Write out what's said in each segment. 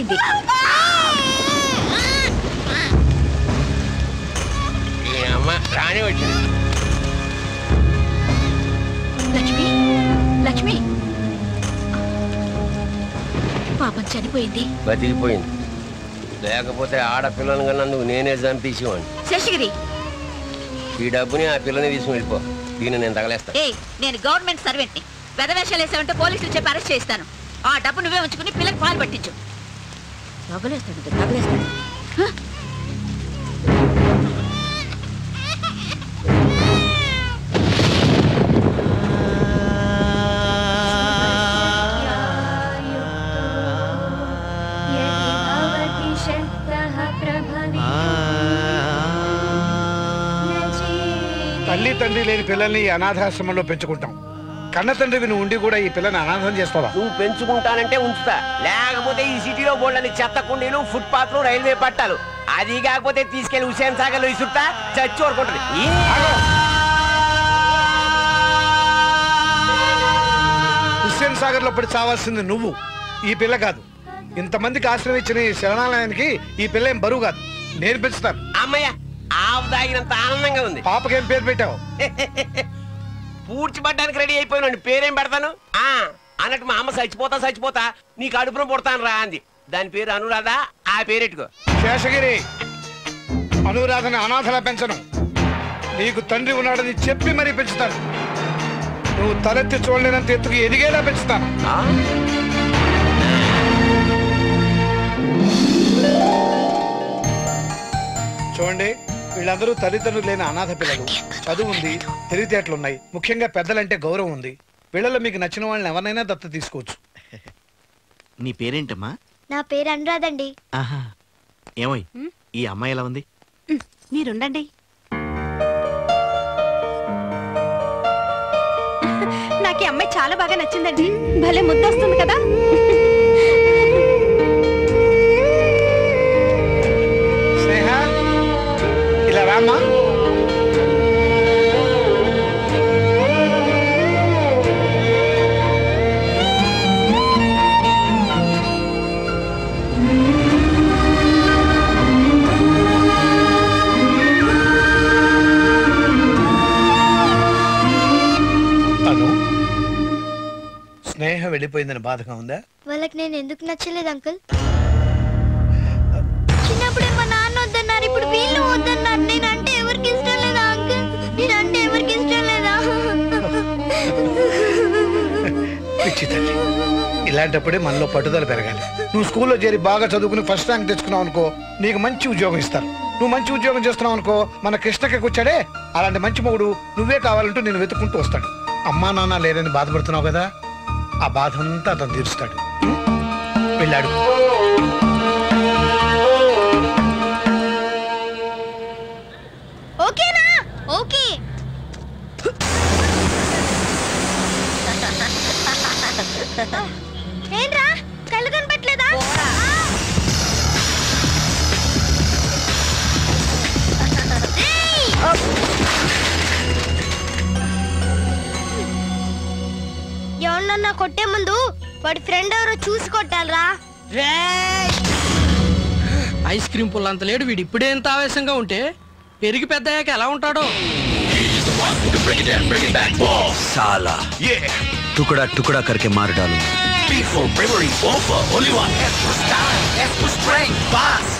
చచ్చిపోయింది ఈ అమ్మ రాని వచ్చింది లక్ష్మి లక్ష్మి పాపం చనిపోయింది బతికిపోయింది లేకపోతే ఆడపిల్లను కన్నందుకు నేనే చంపేసేవాడిని శేషగిరి ఈ డబ్బుని ఆ పిల్లని తీసుకుని వెళ్ళిపో దీన్ని నేను తగలేస్తా ఏ నేను గవర్నమెంట్ సర్వెంట్ ని పెదవేషాలు వేసావంటే పోలీసులు చెప్పి అరెస్ట్ చేస్తాను ఆ డబ్బు నువ్వే ఉంచుకుని పిల్లకి పాలు పట్టించు తగలేస్తాడు తగలేస్తాడు హ? తల్లి తండ్రి లేని పిల్లల్ని ఈ అనాథాశ్రమంలో పెంచుకుంటాం కన్న తండ్రివి నువ్వు ఉండి కూడా ఈ పిల్లని అనాథం చేస్తావా నువ్వు పెంచుకుంటానంటే ఉంచుతా లేకపోతే ఈ సిటీలో బోళ్ళని చెత్త కుండీలు ఫుట్ పాత్లు రైల్వే పట్టాలు అది కాకపోతే తీసుకెళ్లి హుసేన్ సాగర్ లో ఇసురుతా చచ్చి వరకుంటది హుస్సేన్ సాగర్ లో పడి చావాల్సింది నువ్వు ఈ పిల్ల కాదు ఇంతమందికి ఆశ్రయం ఇచ్చిన ఈ శరణాలయానికి ఈ పిల్ల ఏం బరువు కాదు నేను పెంచుతాను అమ్మయ్య ఆవు దాగినంత ఆనందంగా ఉంది పాపకేం పేరు పెట్టావు పూడ్చిపడ్డానికి రెడీ అయిపోయినండి పేరేం పెడతాను ఆ అన్నట్టు మా అమ్మ చచ్చిపోతా చచ్చిపోతా నీ కడుపున పుడతాను రా అంది దాని పేరు అనురాధ ఆ పేరెట్టుకో శేషగిరి అనురాధని అనాథలా పెంచను నీకు తండ్రి ఉన్నాడని చెప్పి మరీ పెంచుతాను నువ్వు తలెత్తి చూడలేనంత ఎత్తుకు ఎదిగేలా పెంచుతాను ఆ? చూడండి వీళ్ళందరూ తల్లిదండ్రులు లేని అనాథ పిల్లలు చదువు ఉంది తెలివితేటలు ఉన్నాయి ముఖ్యంగా పెద్దలంటే గౌరవం ఉంది వీళ్ళలో మీకు నచ్చిన వాళ్ళని ఎవరినైనా దత్త తీసుకోవచ్చు నీ పేరేంటమ్మా నా పేరు అనురాధ అండి ఆహా ఏమోయ్ ఈ అమ్మాయి ఎలా ఉంది మీరుండండి నాకు ఈ అమ్మాయి చాలా బాగా నచ్చిందండి భలే ముద్దొస్తుంది కదా స్నేహ ఇలా రామ్మా అను స్నేహ వెళ్ళిపోయిందని బాధగా ఉందా వాళ్ళకి నేను ఎందుకు నచ్చలేదు అంకుల్ చిన్నప్పుడే మా నాన్న వద్దన్నారు ఇప్పుడు వీళ్ళు వద్దన్నారు నేను అంటే ఎవరికి ఇష్టం లేదా అంకుల్ నేను అంటే ఎవరికి ఇష్టం లేదా పిచ్చి తల్లి ఇలాంటప్పుడే మనలో పట్టుదల పెరగాలి నువ్వు స్కూల్లో చేరి బాగా చదువుకుని ఫస్ట్ ర్యాంక్ తెచ్చుకున్నావు అనుకో నీకు మంచి ఉద్యోగం ఇస్తారు నువ్వు మంచి ఉద్యోగం చేస్తున్నావు అనుకో మన కృష్ణకి వచ్చాడే అలాంటి మంచి మొగుడు నువ్వే కావాలంటూ నేను వెతుక్కుంటూ వస్తాడు అమ్మా నాన్న లేరని బాధపడుతున్నావు కదా ఆ బాధ అంతా అతను తీరుస్తాడు ఉం? వెళ్ళాడు ఓకేనా ఓకే ఏంట్రా కళ్ళు కనపట్లేదా ఎవరన్నా కొట్టే ముందు వాడి ఫ్రెండ్ ఎవరో చూసి కొట్టాలరా ఐస్ క్రీమ్ పుల్లంత లేడు వీడు ఇప్పుడే ఎంత ఆవేశంగా ఉంటే పెరిగి పెద్దయ్యాక ఎలా ఉంటాడో साला ये टुकड़ा टुकड़ा करके मार डालूंगा Before bravery over, only one extra style, extra strength, boss.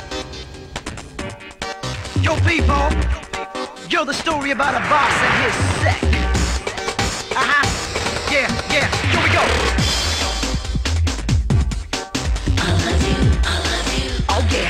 Yo, people, you're the story about a boss and his set. Uh huh. Yeah, yeah. Here we go. Oh yeah.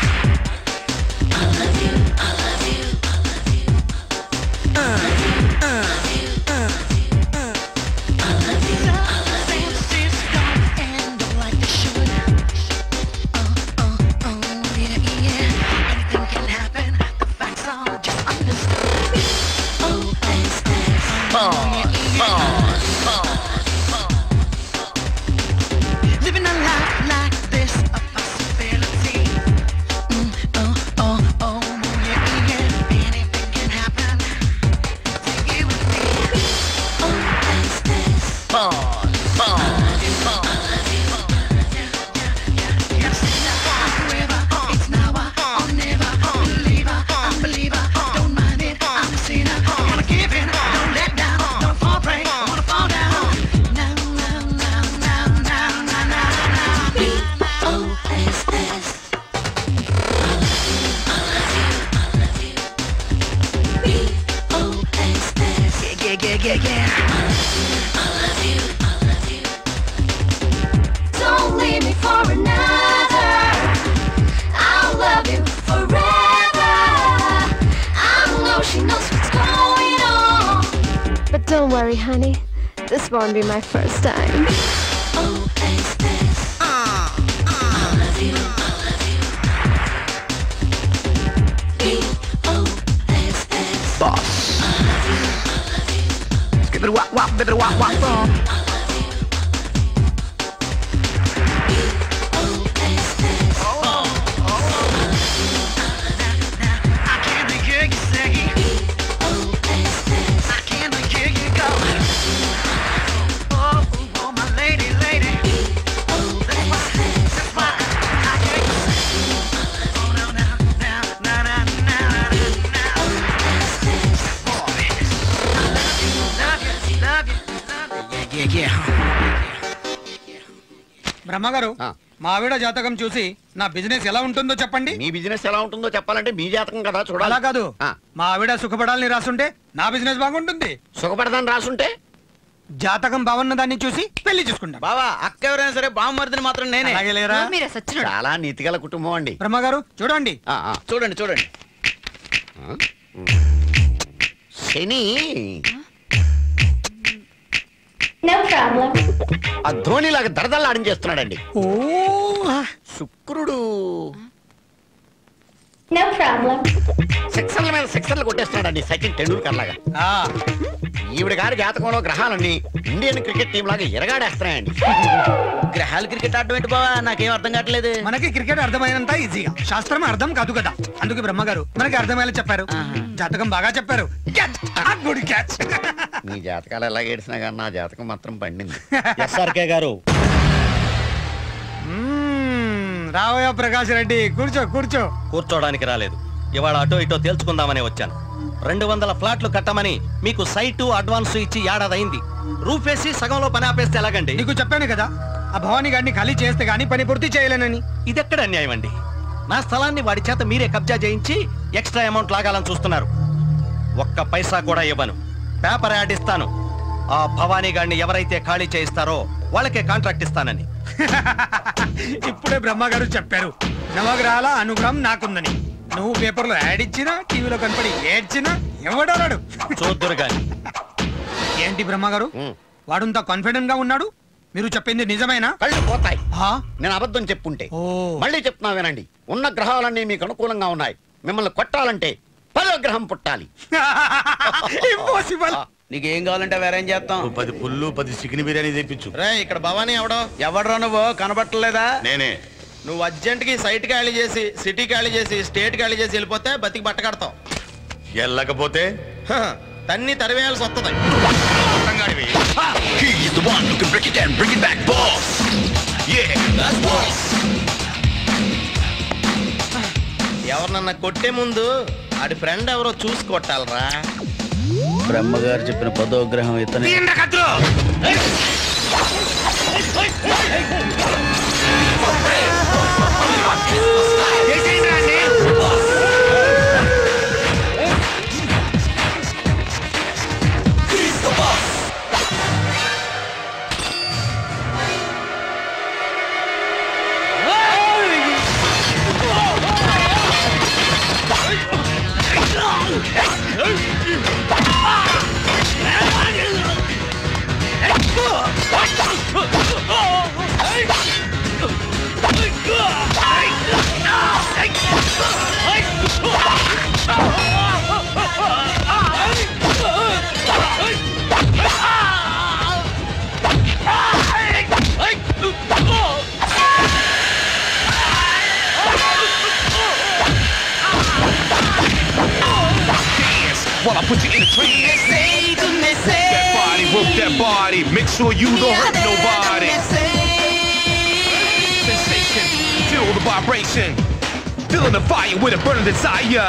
worry, honey. This won't be my first time. Boss. Skip it wop wop, bip it wop wop boom. I can't hear you singing. I can't hear you go. Oh, oh, my lady, lady. That's why, that's why I hear you sing. Oh, no, no, no, no, no, no, no, no. Boy, love you, love you, love you. Yeah, yeah, yeah. బ్రహ్మగారు మా ఆవిడ జాతకం చూసి నా business ఎలా ఉంటుందో చెప్పండి మీ business ఎలా ఉంటుందో చెప్పాలంటే మీ జాతకం కదా చూడాలి అలా కాదు ఆ. మా ఆవిడ సుఖపడాలని రాసుంటే నా బిజినెస్ బాగుంటుంది సుఖపడదాన్ని రాసుంటే జాతకం బాగున్న దాన్ని చూసి పెళ్లి చేసుకుంటాం బావా అక్క ఎవరైనా సరే బామ్మర్దిని మాత్రం నేనే అలాగే లేరా మీరే సచ్చినోడు చాలా నీతిగల కుటుంబం అండి బ్రహ్మగారు చూడండి ఆ, ఆ. చూడండి చూడండి శని No problem. ఆ ధోనిలాగా దరదల్లాడించేస్తున్నాడండి ఓ శుక్రుడు No problem. సిక్సర్ల మీద సిక్సర్లు కొట్టేస్తున్నాడండి సచిన్ టెండూల్కర్ లాగా ఆ, ఈవిడ గారి జాతకంలో గ్రహాలన్నీ ఇండియన్ క్రికెట్ టీం లాగా ఎరగాడేస్తున్నాయండి గ్రహాలు క్రికెట్ ఆడటం ఏంటి బావా నాకేం అర్థం కావట్లేదు మనకి క్రికెట్ అర్థమైనంత ఈజీగా శాస్త్రం అర్థం కాదు కదా అందుకే బ్రహ్మగారు మనకి అర్థమయ్యేలా చెప్పారు జాతకం బాగా చెప్పారు Catch! ఆ, good catch. మీ జాతకాలు ఎలా ఏడిసినా కానీ నా జాతకం మాత్రం పండింది ఎస్ఆర్కే గారు మ్మ్, రావయ్య ప్రకాష్ రెడ్డి కూర్చో కూర్చో కూర్చోడానికి రాలేదు ఇవాళ అటో ఇటో తేల్చుకుందామని వచ్చాను రెండు వందల ఫ్లాట్లు కట్టమని మీకు సైటు అడ్వాన్స్ ఇచ్చి ఏడాది అయింది రూఫ్ వేసి సగంలో పని ఆపేస్తే ఎలాగండి నీకు చెప్పాను కదా ఆ భవానీ గారిని ఖాళీ చేస్తే గానీ పని పూర్తి చేయలేనని ఇదెక్కడ అన్యాయం అండి నా స్థలాన్ని వాడి చేత మీరే కబ్జా చేయించి ఎక్స్ట్రా అమౌంట్ లాగాలని చూస్తున్నారు ఒక్క పైసా కూడా ఇవ్వను పేపర్ యాడ్ ఇస్తాను ఆ భవానీ గారిని ఎవరైతే ఖాళీ చేయిస్తారో వాళ్ళకే కాంట్రాక్ట్ ఇస్తానని ఇప్పుడే బ్రహ్మగారు చెప్పారు నవగ్రహాల అనుగ్రహం నాకుందని నువ్వు పేపర్లో యాడ్ ఇచ్చినా టీవీలో కనపడి ఏడ్చినా ఎవడన్నాడు చూద్దురు గాని ఏంటి బ్రహ్మగారు వాడుంత కాన్ఫిడెంట్ గా ఉన్నాడు మీరు చెప్పింది నిజమేనా కళ్ళు పోతాయి ఆ? నేను అబద్ధం చెప్పుంటే ఓ మళ్ళీ చెప్తున్నా వినండి ఉన్న గ్రహాలన్నీ మీకు అనుకూలంగా ఉన్నాయి మిమ్మల్ని కొట్టాలంటే పదో గ్రహం పుట్టాలి ఇంపాసిబుల్ నీకేం కావాలంటే వేరేం చేస్తాం పది పుల్లు పది చికెన్ బిర్యానీ తెప్పించు రే ఇక్కడ భవానీ ఎవడో ఎవడరా నువ్వు కనబట్టలేదా నేనే నువ్వు అర్జెంట్ కి సైట్ ఖాళీ చేసి సిటీ ఖాళీ చేసి స్టేట్ ఖాళీ చేసి వెళ్ళిపోతే బతికి బట్ట కడతావు వెళ్ళకపోతే హ, తన్ని తరివేయాల్సి వస్తుంది He's the one who can break it down, bring it back, boss. Yeah, that's boss. ఎవరినన్నా కొట్టే ముందు ఆడి ఫ్రెండ్ ఎవరో చూసి కొట్టాలరా బ్రహ్మగారు చెప్పిన పదో గ్రహం ఇతనే While I put you in a trance. That body, work that body. Make sure you don't hurt nobody. Sensation, feel the vibration. Feeling the fire with a burning desire.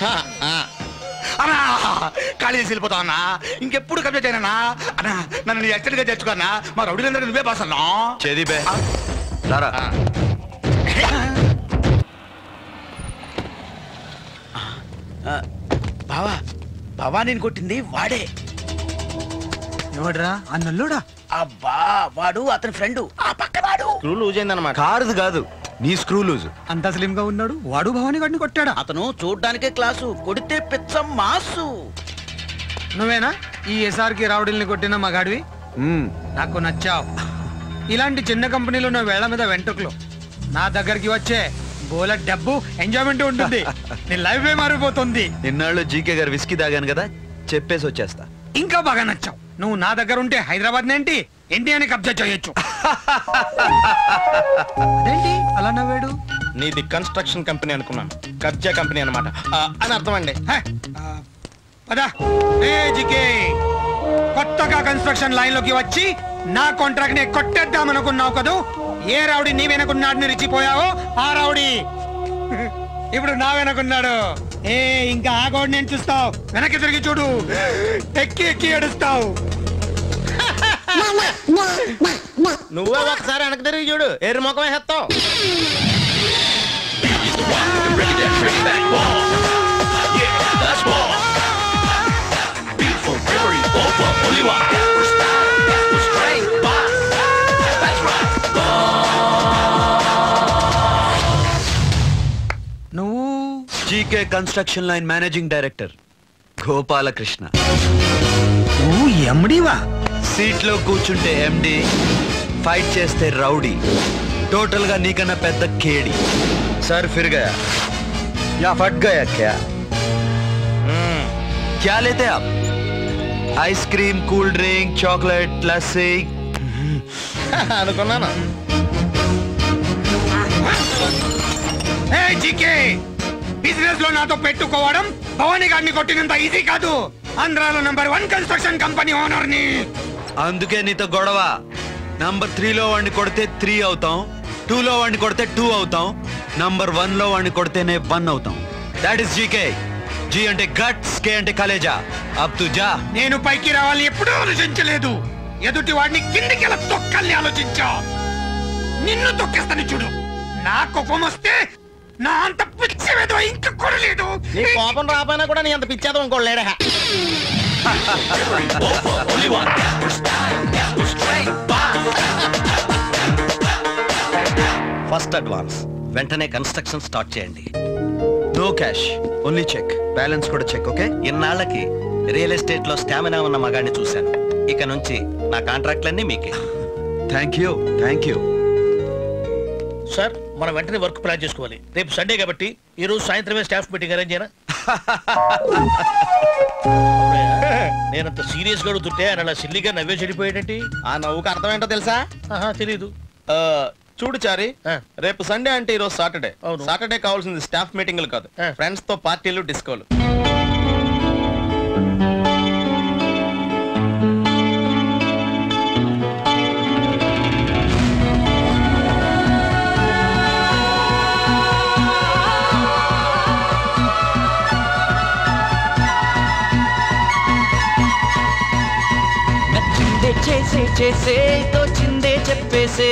అన్నా ఖాళీ చేసి వెళ్ళిపోతావు అన్నా ఇంకెప్పుడు కబ్జా చేయనన్నా అన్నా నన్ను నీ ఎక్స్టెంట్ గా తెచ్చుకున్నా మా రౌడీలందరూ నువ్వే బాస్ అన్నా చేది బే రారా బావా భవానీని కొట్టింది వాడే ఎవడ్రా అన్నల్లుడా అబ్బా వాడు అతని ఫ్రెండ్ ఆ పక్కవాడు స్క్రూ లూజ్ అయిందన్నమాట కారుది కాదు నీ స్క్రూ లూజ్ అంత స్లిమ్ గా ఉన్నాడు వాడు భవానీ గడిని కొట్టాడా అతను చూడ్డానికే క్లాసు కొడితే పిచ్చం మాసు నువ్వేనా ఈ ఎస్ఆర్ కి రావుడిల్ని కొట్టిన మగాడివి నాకు నచ్చావు ఇలాంటి చిన్న కంపెనీలో నా వేళ్ల మీద వెంట్రుకలు నా దగ్గరికి వచ్చే బోల డబ్బు ఎంజాయ్మెంట్ ఉంటుంది నీ లైఫ్ ఏ మారిపోతుంది ఇన్నాళ్ళు జీకే గారు విస్కీ తాగాను కదా చెప్పేసి వచ్చేస్తా ఇంకా బాగా నచ్చావు నువ్వు నా దగ్గర ఉంటే హైదరాబాద్ ఏంటి ఇండియాని కబ్జా చేయొచ్చు అదేంటి అలా నవ్వాడు నీది కన్స్ట్రక్షన్ కంపెనీ అనుకున్నాను కబ్జా కంపెనీ అనమాట అని అర్థం అండి పదా ఏ జికే కొత్తగా కన్స్ట్రక్షన్ లైన్ లోకి వచ్చి నా కాంట్రాక్ట్ ని కొట్టేద్దాం అనుకున్నావు కదూ ఏ రౌడీ నీ వెనకున్నాడు రెచ్చిపోయావో ఆ రౌడీ ఇప్పుడు నా వెనకున్నాడు ఏ ఇంకా ఆ గోడ నేను చూస్తావు వెనక్కి తిరిగి చూడు ఎక్కి ఎక్కి ఏడుస్తావు నువ్వే ఒకసారి వెనక్కి తిరిగి చూడు ఎర్రి ముఖం వేస్తావు నువ్వు G K construction line managing director Gopalakrishna నువ్వు ఎమ్డివా సీట్ లో కూర్చుంటే ఎండి ఫైట్ చేస్తే రౌడీ టోటల్ గా నీకన్నా పెద్ద కేడి सर फिर गया या फट गया क्या क्या लेते आप ice cream cool drink chocolate lassi అనుకున్నాను ఏ జీకే బిజినెస్ లో నాతో పెట్టుకోవడం భవానీ గారిని కొట్టినంత ఈజీ కాదు ఆంధ్రాలో number one construction company owner ని అందుకే నీతో గొడవ నంబర్ త్రీలో వాడిని కొడితే త్రీ అవుతాం టూలో వాడిని కొడితే టూ అవుతాం నంబర్ వన్ లో వాడిని కొడితేనే వన్ అవుతాం దాట్ ఇస్ జీకే జీ అంటే గట్స్ కే అంటే కలేజా అబ్ తు జా నేను పైకి రావాలని ఎప్పుడూ ఆలోచించలేదు ఎదుటి వాడిని కిందికి ఎలా తొక్కాలని ఆలోచించా నిన్ను తొక్కేస్తాను చూడు నా కోపం వస్తే నా అంత పిచ్చి మీద ఇంకా కొడలేదు నీ కోపం రాపోయినా కూడా నీ అంత పిచ్చేదో ఇంకోటి లేడా ఫస్ట్ అడ్వాన్స్ వెంటనే కన్స్ట్రక్షన్ స్టార్ట్ చేయండి no cash only cheque balance కూడా చెక్ ఓకే ఇన్నాళ్ళకి రియల్ ఎస్టేట్ లో స్టామినా ఉన్న మగాడిని చూశాను ఇక నుంచి నా కాంట్రాక్ట్లన్నీ మీకే thank you thank you sir మనం వెంటనే వర్క్ ప్లాన్ చేసుకోవాలి రేపు సండే కాబట్టి ఈ రోజు సాయంత్రమే స్టాఫ్ మీటింగ్ అరేంజ్ చేయనా నేనంత సీరియస్ గా అడుగుతుంటే ఆయన అలా సిల్లిగా నవ్వే చెడిపోయాడేంటి ఆ నవ్వుకి అర్థం ఏంటో తెలుసా ఆహా తెలీదు ఆ, చూడు చారి రేపు సండే అంటే ఈ రోజు సాటర్డే సాటర్డే కావాల్సింది స్టాఫ్ మీటింగ్లు కాదు ఫ్రెండ్స్ తో పార్టీలు డిస్కోలు నచ్చిందే చేసే చేసే తోచిందే చెప్పేసే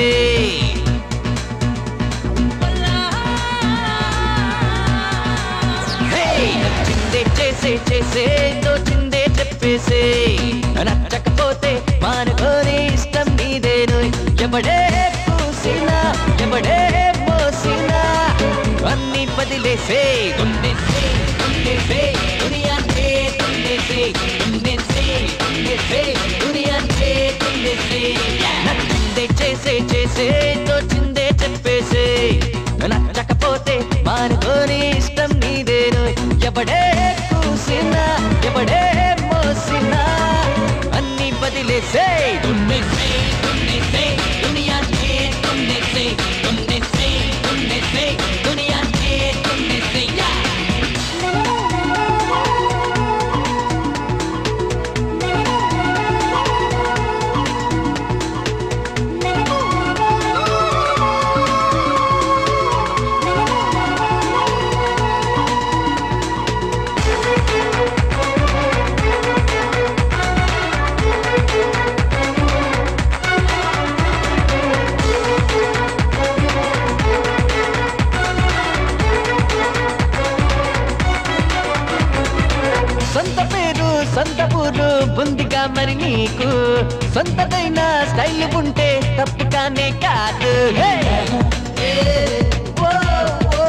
హే! నచ్చిందే చేసే చేసే తోచిందే చెప్పేసే నచ్చకపోతే మానుకోని ఇష్టం నీదేను ఎవడే పూసినా ఎవడే మోసినా అన్ని బదిలేసే దున్నేసే దున్నేసే దునియాన్నే దున్నేసే దున్నేసే దున్నేసే దునియాన్నే దున్నేసే నచ్చిందే చేసే చేసే తోచిందే చెప్పేసే నచ్చకపోతే మానుకోని ఇష్టం నీదేను ఎవడే కూసినా ఎవడే మోసినా అన్ని బదిలేసే దున్నేసే దున్నేసే దునియాన్నే దున్నేసే దున్నేసే దున్నేసే దునియాన్నే దున్నేసే యా సొంత పేరు సొంత ఊరు బుందిగా మరి నీకు సొంతదైన స్టైల్ ఉంటే తప్పుగానే కాదు హే! ఓ, ఓ,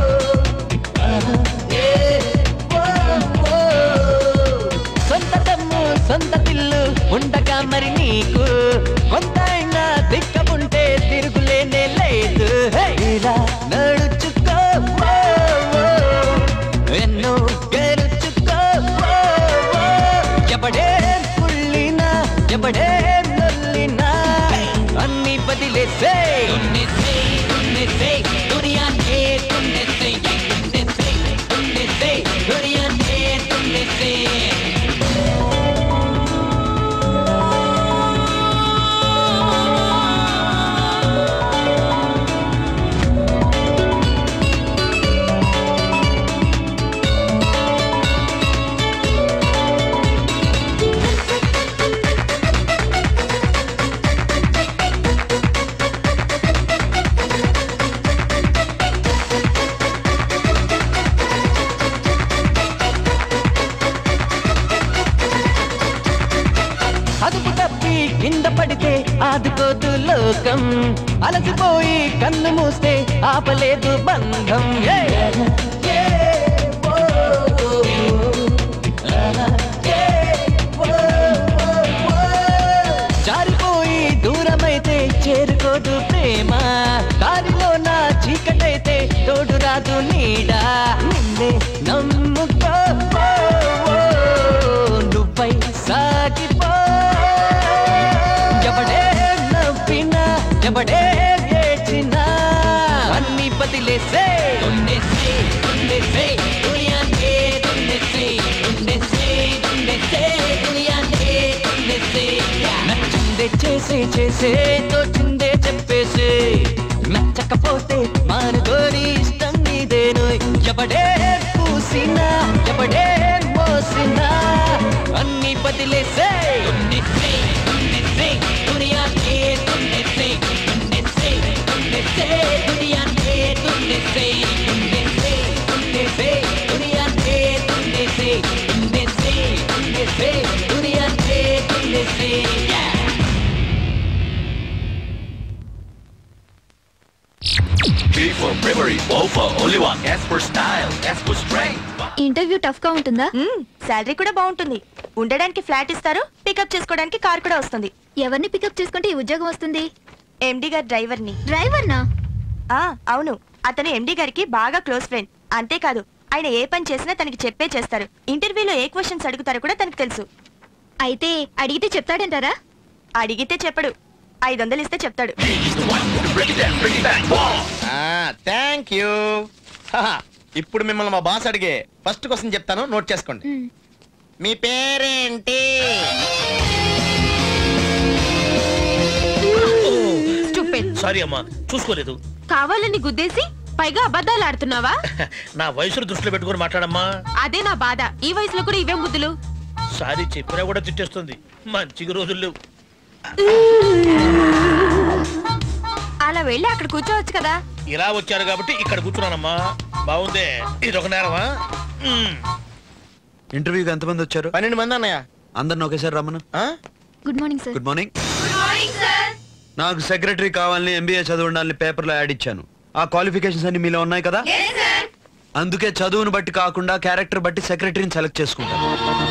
ఏ, ఓ, ఓ. సొంత దమ్ము సొంత తిల్లు ఉండగా మరి నీకు కొంత అయినా దిక్క ఉంటే తిరుగులేనే లేదు హే! ఇలా నడుచుకో ఓ, ఓ. ఎన్నో గెలుచుకో ఓ, ఓ. ఎవడే కుళ్ళినా ఎవడే నొల్లినా అన్ని బదిలేసే దున్నేసే, దున్నేసే, దునియానే దున్నేసే, దున్నేసే, దున్నేసే, దునియానే దున్నేసే. అదుపు తప్పి కింద పడితే ఆదుకోదు లోకం అలసిపోయి కన్ను మూస్తే ఆపలేదు బంధం ఏ! ఏ! ఓ! ఆహా! ఏ! ఓ! ఓ! ఓ! జారిపోయి దూరమైతే చేరుకోదు ప్రేమ దారిలో నా చీకటైతే తోడు రాదు నీడా నిన్నే నమ్ముకో ఓ! ఓ! నువ్వై సాగిపో ఎవడే నవ్వినా ఎవడే ఏడ్చినా అన్ని బదిలేసే దున్నేసే, దున్నేసే, దునియానే దున్నేసే, దున్నేసే, దున్నేసే, దునియానే దున్నేసే. నచ్చిందే చేసే చేసే తోచిందే చెప్పేసే నచ్చకపోతే మానుకోని ఇష్టం నీదేను ఎవడే పూసినా ఎవడే మోసినా అన్ని బదిలేసే దున్నేసే, దున్నేసే, దునియానే దున్నేసే, దున్నేసే, దున్నేసే, దునియానే దున్నేసే, దున్నేసే, దున్నేసే, దునియానే దున్నేసే, దున్నేసే, దున్నేసే, దునియానే దున్నేసే. Yeah! G for bravery, O for only one, S for style, S for strength. Interview tough గా ఉంటుందా శాలరీ కూడా బాగుంటుంది ఉండడానికి ఫ్లాట్ ఇస్తారు పికప్ చేసుకోవడానికి కార్ కూడా వస్తుంది ఎవరిని పికప్ చేసుకుంటే ఈ ఉద్యోగం వస్తుంది ఎండి గారి డ్రైవర్ ని డ్రైవర్ నా ఆ అవును అతను ఎండి గారికి బాగా క్లోజ్ ఫ్రెండ్ అంతేకాదు ఆయన ఏ పని చేసినా తనకి చెప్పే చేస్తారు ఇంటర్వ్యూలో ఏ క్వశ్చన్స్ అడుగుతారో కూడా తనకు తెలుసు అయితే అడిగితే చెప్తాడంటారా అడిగితే చెప్పడు ఐదు వందలు ఇస్తే చెప్తాడు థ్యాంక్ యూ ఇప్పుడు మిమ్మల్ని మా బాస్ అడిగే ఫస్ట్ క్వశ్చన్ చెప్తాను నోట్ చేసుకోండి మీ పేరేంటి సారీ అమ్మా చూసుకోలేదు కావాలని గుద్దేసి పైగా అబద్ధాలు ఆడుతున్నావా నా వయసును దృష్టిలో పెట్టుకొని మాట్లాడమ్మా అదే నా బాధ ఈ వయసులో కూడా ఇవే ముద్దులు సారీ చెప్పినా కూడా తిట్టేస్తుంది మంచిగా రోజులు లేవు అలా వెళ్ళి అక్కడ కూర్చోవచ్చు కదా ఇలా వచ్చారు కాబట్టి ఇక్కడ కూర్చున్నానమ్మా బాగుందే ఇది ఒక నేరమా మ్మ్. ఇంటర్వ్యూకి ఎంతమంది వచ్చారు పన్నెండు మంది అన్నయ్య అందరిని ఒకేసారి రమ్మను good morning sir good morning నాకు సెక్రటరీ కావాలని ఎంబీఏ చదువు ఉండాలని పేపర్లో యాడ్ ఇచ్చాను ఆ క్వాలిఫికేషన్స్ అన్ని మీలో ఉన్నాయి కదా అందుకే చదువును బట్టి కాకుండా క్యారెక్టర్ బట్టి సెక్రటరీని సెలెక్ట్ చేసుకుంటాను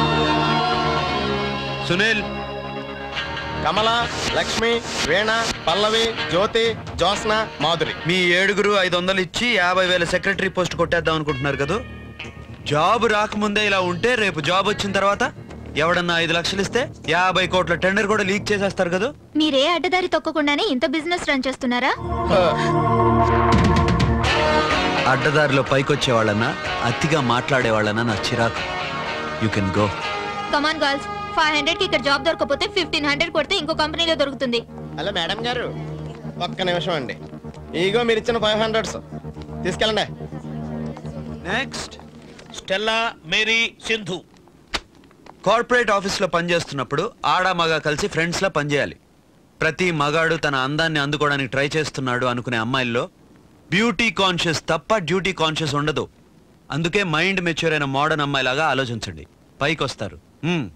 సునీల్ కమల లక్ష్మి వీణ పల్లవి జ్యోతి జ్యోత్స్న మాధురి మీ ఏడుగురు ఐదు వందలు ఇచ్చి యాభై వేల సెక్రటరీ పోస్ట్ కొట్టేద్దాం అనుకుంటున్నారు కదా జాబ్ రాకముందే ఇలా ఉంటే రేపు జాబ్ వచ్చిన తర్వాత ఎవడన్నా ఐదు లక్షలు ఇస్తే యాభై కోట్ల టెండర్ కూడా లీక్ చేసేస్తారు కదా మీరే అడ్డదారి తొక్కకుండానే ఇంత బిజినెస్ రన్ చేస్తున్నారా అడ్డదారిలో పైకొచ్చే వాళ్ళన్నా అతిగా మాట్లాడే వాళ్ళన్నా నాకు చిరాకు you can go come on girls five hundred కి ఇక్కడ జాబ్ దొరకపోతే ఫిఫ్టీన్ హండ్రెడ్ కొడితే ఇంకో కంపెనీలో దొరుకుతుంది హలో మేడం గారు ఒక్క నిమిషం అండి ఈగో మీరు ఇచ్చిన ఫైవ్ హండ్రెడ్స్ తీసుకెళ్ళండి next Stella Mary Sindhu corporate ఆఫీస్లో పనిచేస్తున్నప్పుడు ఆడ మగ కలిసి ఫ్రెండ్స్లా పనిచేయాలి ప్రతి మగాడు తన అందాన్ని అందుకోవడానికి ట్రై చేస్తున్నాడు అనుకునే అమ్మాయిల్లో బ్యూటీ కాన్షియస్ తప్ప డ్యూటీ కాన్షియస్ ఉండదు అందుకే మైండ్ మెచ్యూర్ అయిన మోడర్న్ అమ్మాయిలాగా ఆలోచించండి పైకి వస్తారు మ్మ్.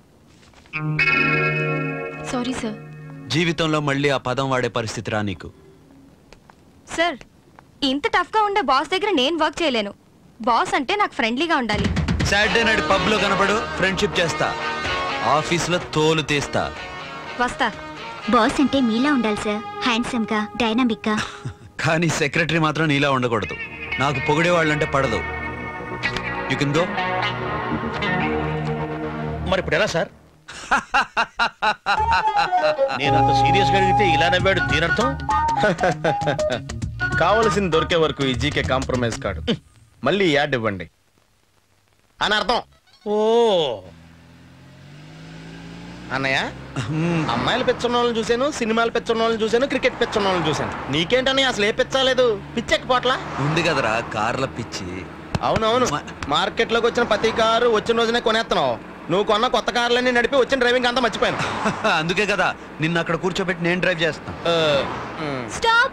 సారీ సార్ జీవితంలో మళ్ళీ ఆ పదం వాడే పరిస్థితి రా నీకు సార్ ఇంత టఫ్ గా ఉండే బాస్ దగ్గర నేను వర్క్ చేయలేను బాస్ అంటే నాకు ఫ్రెండ్లీగా ఉండాలి సాటర్డే నైట్ పబ్ లో కనపడు ఫ్రెండ్షిప్ చేస్తా ఆఫీస్ లో తోలు తీస్తా వస్తా బాస్ అంటే మీలా ఉండాలి సార్ హ్యాండ్సమ్ గా డైనామిక్ గా కానీ సెక్రటరీ మాత్రం నీలా ఉండకూడదు నాకు పొగిడే వాళ్ళంటే పడదు యు కెన్ గో మరి ఇప్పుడు ఎలా సార్ నేను అంత సీరియస్ గా అడిగితే ఇలా నవ్వాడు దీనర్థం కావలసింది దొరికే వరకు ఈ జీకే కాంప్రమైజ్ కాడు మళ్ళీ ఈ యాడ్ ఇవ్వండి అని అర్థం ఓ అన్నయ్య అమ్మాయిలు పెచ్చున్న వాళ్ళని చూశాను సినిమాలు పెచ్చున్న వాళ్ళని చూశాను క్రికెట్ పెచ్చున్న వాళ్ళని చూశాను నీకేంటని అసలు ఏ పెచ్చలేదు పిచ్చెక్కిపోట్లా ఉంది కదరా కార్ల పిచ్చి అవునవును మార్కెట్ లోకి వచ్చిన ప్రతి కారు వచ్చిన రోజునే కొనేస్తున్నావు నువ్వు కొన్న కొత్త కార్లన్నీ నడిపి వచ్చిన డ్రైవింగ్ అంతా మర్చిపోయాను అందుకే కదా నిన్న అక్కడ కూర్చోబెట్టి నేను డ్రైవ్ చేస్తాను స్టాప్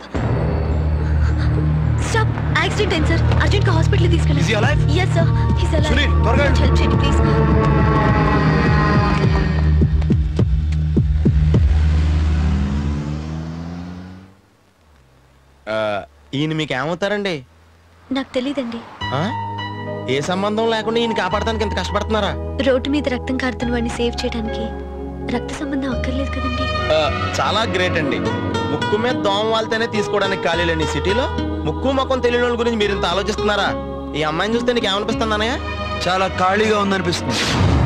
స్టాప్ యాక్సిడెంట్ అయింది సార్ అర్జెంట్ గా హాస్పిటల్ తీసుకెళ్ళండి Is he alive? yes sir he's alive Sunil, త్వరగా కొంచెం help చేయండి ప్లీజ్ ఆ, ఈయన మీకు ఏమవుతారండి నాకు తెలియదండి ఆ? ఏ సంబంధం లేకుండా ఈయన కాపాడటానికి ఇంత కష్టపడుతున్నారా రోడ్డు మీద రక్తం కారుతున్న వాడిని సేవ్ చేయడానికి రక్త సంబంధం అక్కర్లేదు కదండి ఆ, చాలా గ్రేట్ అండి ముక్కు మీద దోమ వాళ్తేనే తీసుకోవడానికి ఖాళీ లేని సిటీలో ముక్కు మొక్కం తెలియని వాళ్ళ గురించి మీరు ఇంత ఆలోచిస్తున్నారా ఈ అమ్మాయిని చూస్తే నీకు ఏమనిపిస్తుంది అన్నయ్య చాలా ఖాళీగా ఉందనిపిస్తుంది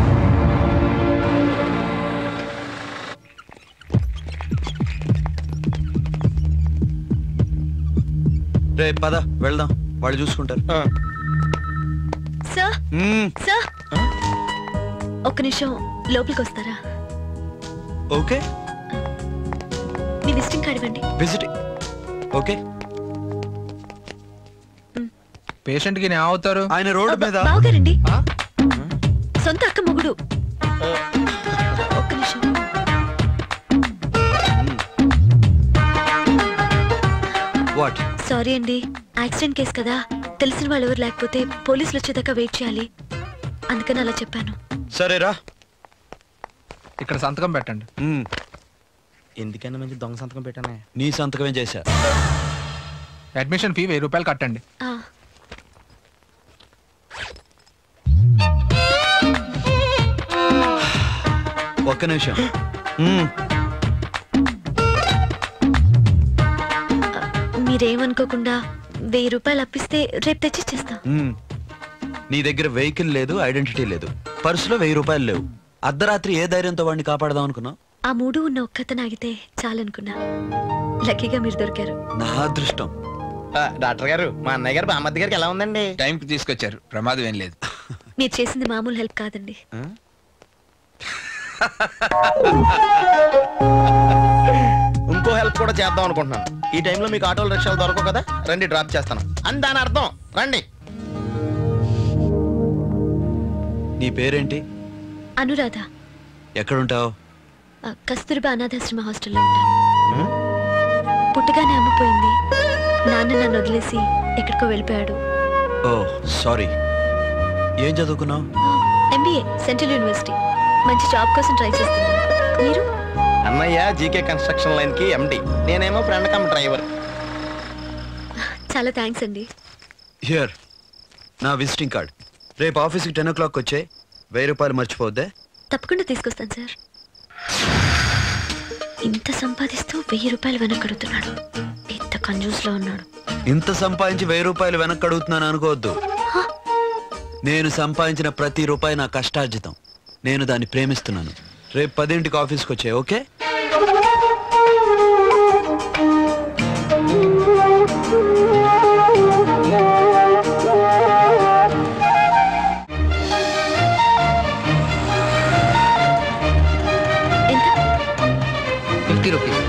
రే పద వెళ్దాం వాళ్ళు చూసుకుంటారు సార్ మ్మ్. సార్ ఒక్క నిమిషం లోపలికి వస్తారా ఓకే మీ విజిటింగ్ కార్డ్ ఇవ్వండి విజిట్ ఓకే పేషెంట్ కి అవుతారు ఆయన రోడ్డు మీద బావగారండి సొంత అక్క మొగుడు ఒక్క నిమిషం వాట్ సారీ అండి యాక్సిడెంట్ కేసు కదా తెలిసిన వాళ్ళు ఎవరు లేకపోతే పోలీసులు వచ్చేదాకా వెయిట్ చేయాలి అందుకని అలా చెప్పాను సరేరా ఇక్కడ సంతకం పెట్టండి ఎందుకైనా మంచి దొంగ సంతకం పెట్టానే నీ సంతకమే చేశా అడ్మిషన్ ఫీ వెయ్యి రూపాయలు కట్టండి ఆ, ఒక్క నిమిషం మ్మ్. మీరేమనుకోకుండా వెయ్యి రూపాయలు అప్పిస్తే రేపు తెచ్చిచ్చేస్తా మ్మ్. నీ దగ్గర వెహికల్ లేదు ఐడెంటిటీ లేదు పర్సులో వెయ్యి రూపాయలు లేవు అర్ధరాత్రి ఏ ధైర్యంతో వాడిని కాపాడదాం అనుకున్నావు ఆ మూడు ఉన్న ఒక్కతను ఆగితే చాలనుకున్నా లక్కీగా మీరు దొరికారు నా అదృష్టం డాక్టర్ గారు మా అన్నయ్య గారు బామ్మద్ది గారికి ఎలా ఉందండి టైంకి తీసుకొచ్చారు ప్రమాదం ఏం లేదు మీరు చేసింది మామూలు హెల్ప్ కాదండి ఇంకో హెల్ప్ కూడా చేద్దాం అనుకుంటున్నాను ఈ టైంలో మీకు ఆటోలు రిక్షాలు దొరకవు కదా రండి డ్రాప్ చేస్తాను అని దాని అర్థం రండి నీ పేరేంటి అనురాధ ఎక్కడుంటావు ఆ, కస్తూరిబా అనాథాశ్రమ హాస్టల్లో ఉంటాను పుట్టగానే అమ్మపోయింది నాన్న నన్ను వదిలేసి ఎక్కడికో వెళ్ళిపోయాడు ఓ సారీ ఏం చదువుకున్నావు ఎంబీఏ సెంట్రల్ యూనివర్సిటీ మంచి జాబ్ కోసం ట్రై చేస్తున్నాను మీరు అన్నయ్య జీకే కన్స్ట్రక్షన్ లైన్ కి ఎండి నేనేమో ఫ్రెండ్ కమ్ డ్రైవర్ చాలా థ్యాంక్స్ అండి హియర్ నా విజిటింగ్ కార్డ్ రేపు ఆఫీస్కి టెన్ ఓ క్లాక్ వచ్చే వెయ్యి రూపాయలు మర్చిపోద్దే తప్పకుండా తీసుకొస్తాను సార్ ఇంత సంపాదిస్తూ వెయ్యి రూపాయలు వెనకడుతున్నాడు ఇంత కంజూస్ లో ఉన్నాడు ఇంత సంపాదించి వెయ్యి రూపాయలు వెనక్కి అడుగుతున్నాను అనుకోవద్దు నేను సంపాదించిన ప్రతి రూపాయి నా కష్టార్జితం నేను దాన్ని ప్రేమిస్తున్నాను రేపు పదింటికి ఆఫీస్కి వచ్చే ఓకే ఫిఫ్టీ రూపీస్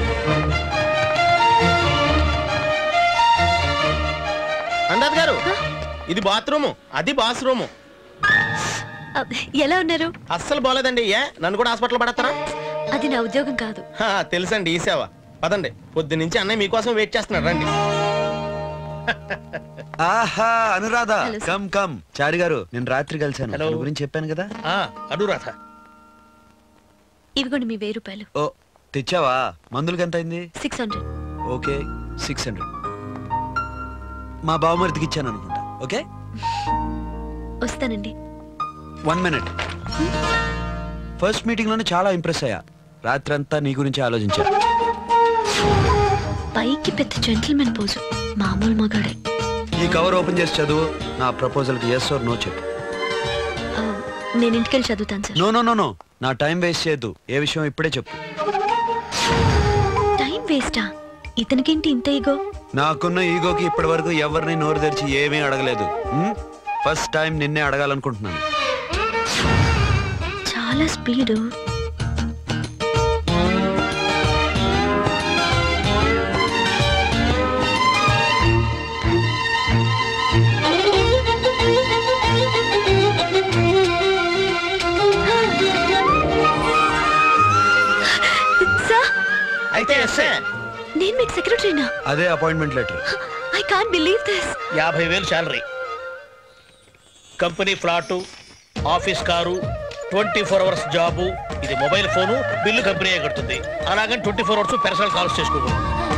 అందాజ్ గారు ఇది బాత్రూము అది బాత్రూము అబ్, ఎలా ఉన్నారు అస్సలు బాలేదండి ఏ నన్ను కూడా హాస్పిటల్ పడతారా అది నా ఉద్యోగం కాదు తెలుసండి ఈ సేవ పదండి పొద్దు నుంచి అన్నయ్య మీకోసం వెయిట్ చేస్తున్నాడు రండి ఆహా Anuradha Hello, sir. Come come Chari garu నేను రాత్రి కలిశాను Hello. తన గురించి చెప్పాను కదా ఆ, అనురాధ ఇవిగోండి మీ వెయ్యి రూపాయలు ఓ తెచ్చావా మందులకి ఎంత అయింది six hundred okay six hundred మా బావమరిదికి ఇచ్చాను అనుకుంటా ఓకే వస్తానండి వన్ మినిట్ ఫస్ట్ మీటింగ్ లోనే చాలా ఇంప్రెస్ అయ్యా రాత్రంతా నీ గురించి ఆలోచించా పైకి పెద్ద జెంటిల్మెన్ పోజు మామూలు మగాడే ఈ కవర్ ఓపెన్ చేసి చదువు నా ప్రపోజల్ కి ఎస్ ఆర్ నో చెప్పు ఆ, నేను ఇంటికెళ్ళి చదువుతాను sir no no no no నా టైం వేస్ట్ చేయొద్దు ఏ విషయం ఇప్పుడే చెప్పు టైం వేస్టా ఇతనికేంటి ఇంత ఈగో నాకున్న ఈగోకి ఇప్పటి వరకు ఎవరిని నోరు తెరిచి ఏమీ అడగలేదు ఫస్ట్ టైం నిన్నే అడగాలనుకుంటున్నాను చాలా స్పీడు సార్ అయితే ఎస్ఏ నేను మీకు సెక్రటరీనా అదే appointment letter I can't believe this యాభై వేలు salary company flat office car twenty four hours job ఇది మొబైల్ ఫోను బిల్లు కంపెనీ కడుతుంది అలాగని twenty four hours personal calls చేసుకోకూడదు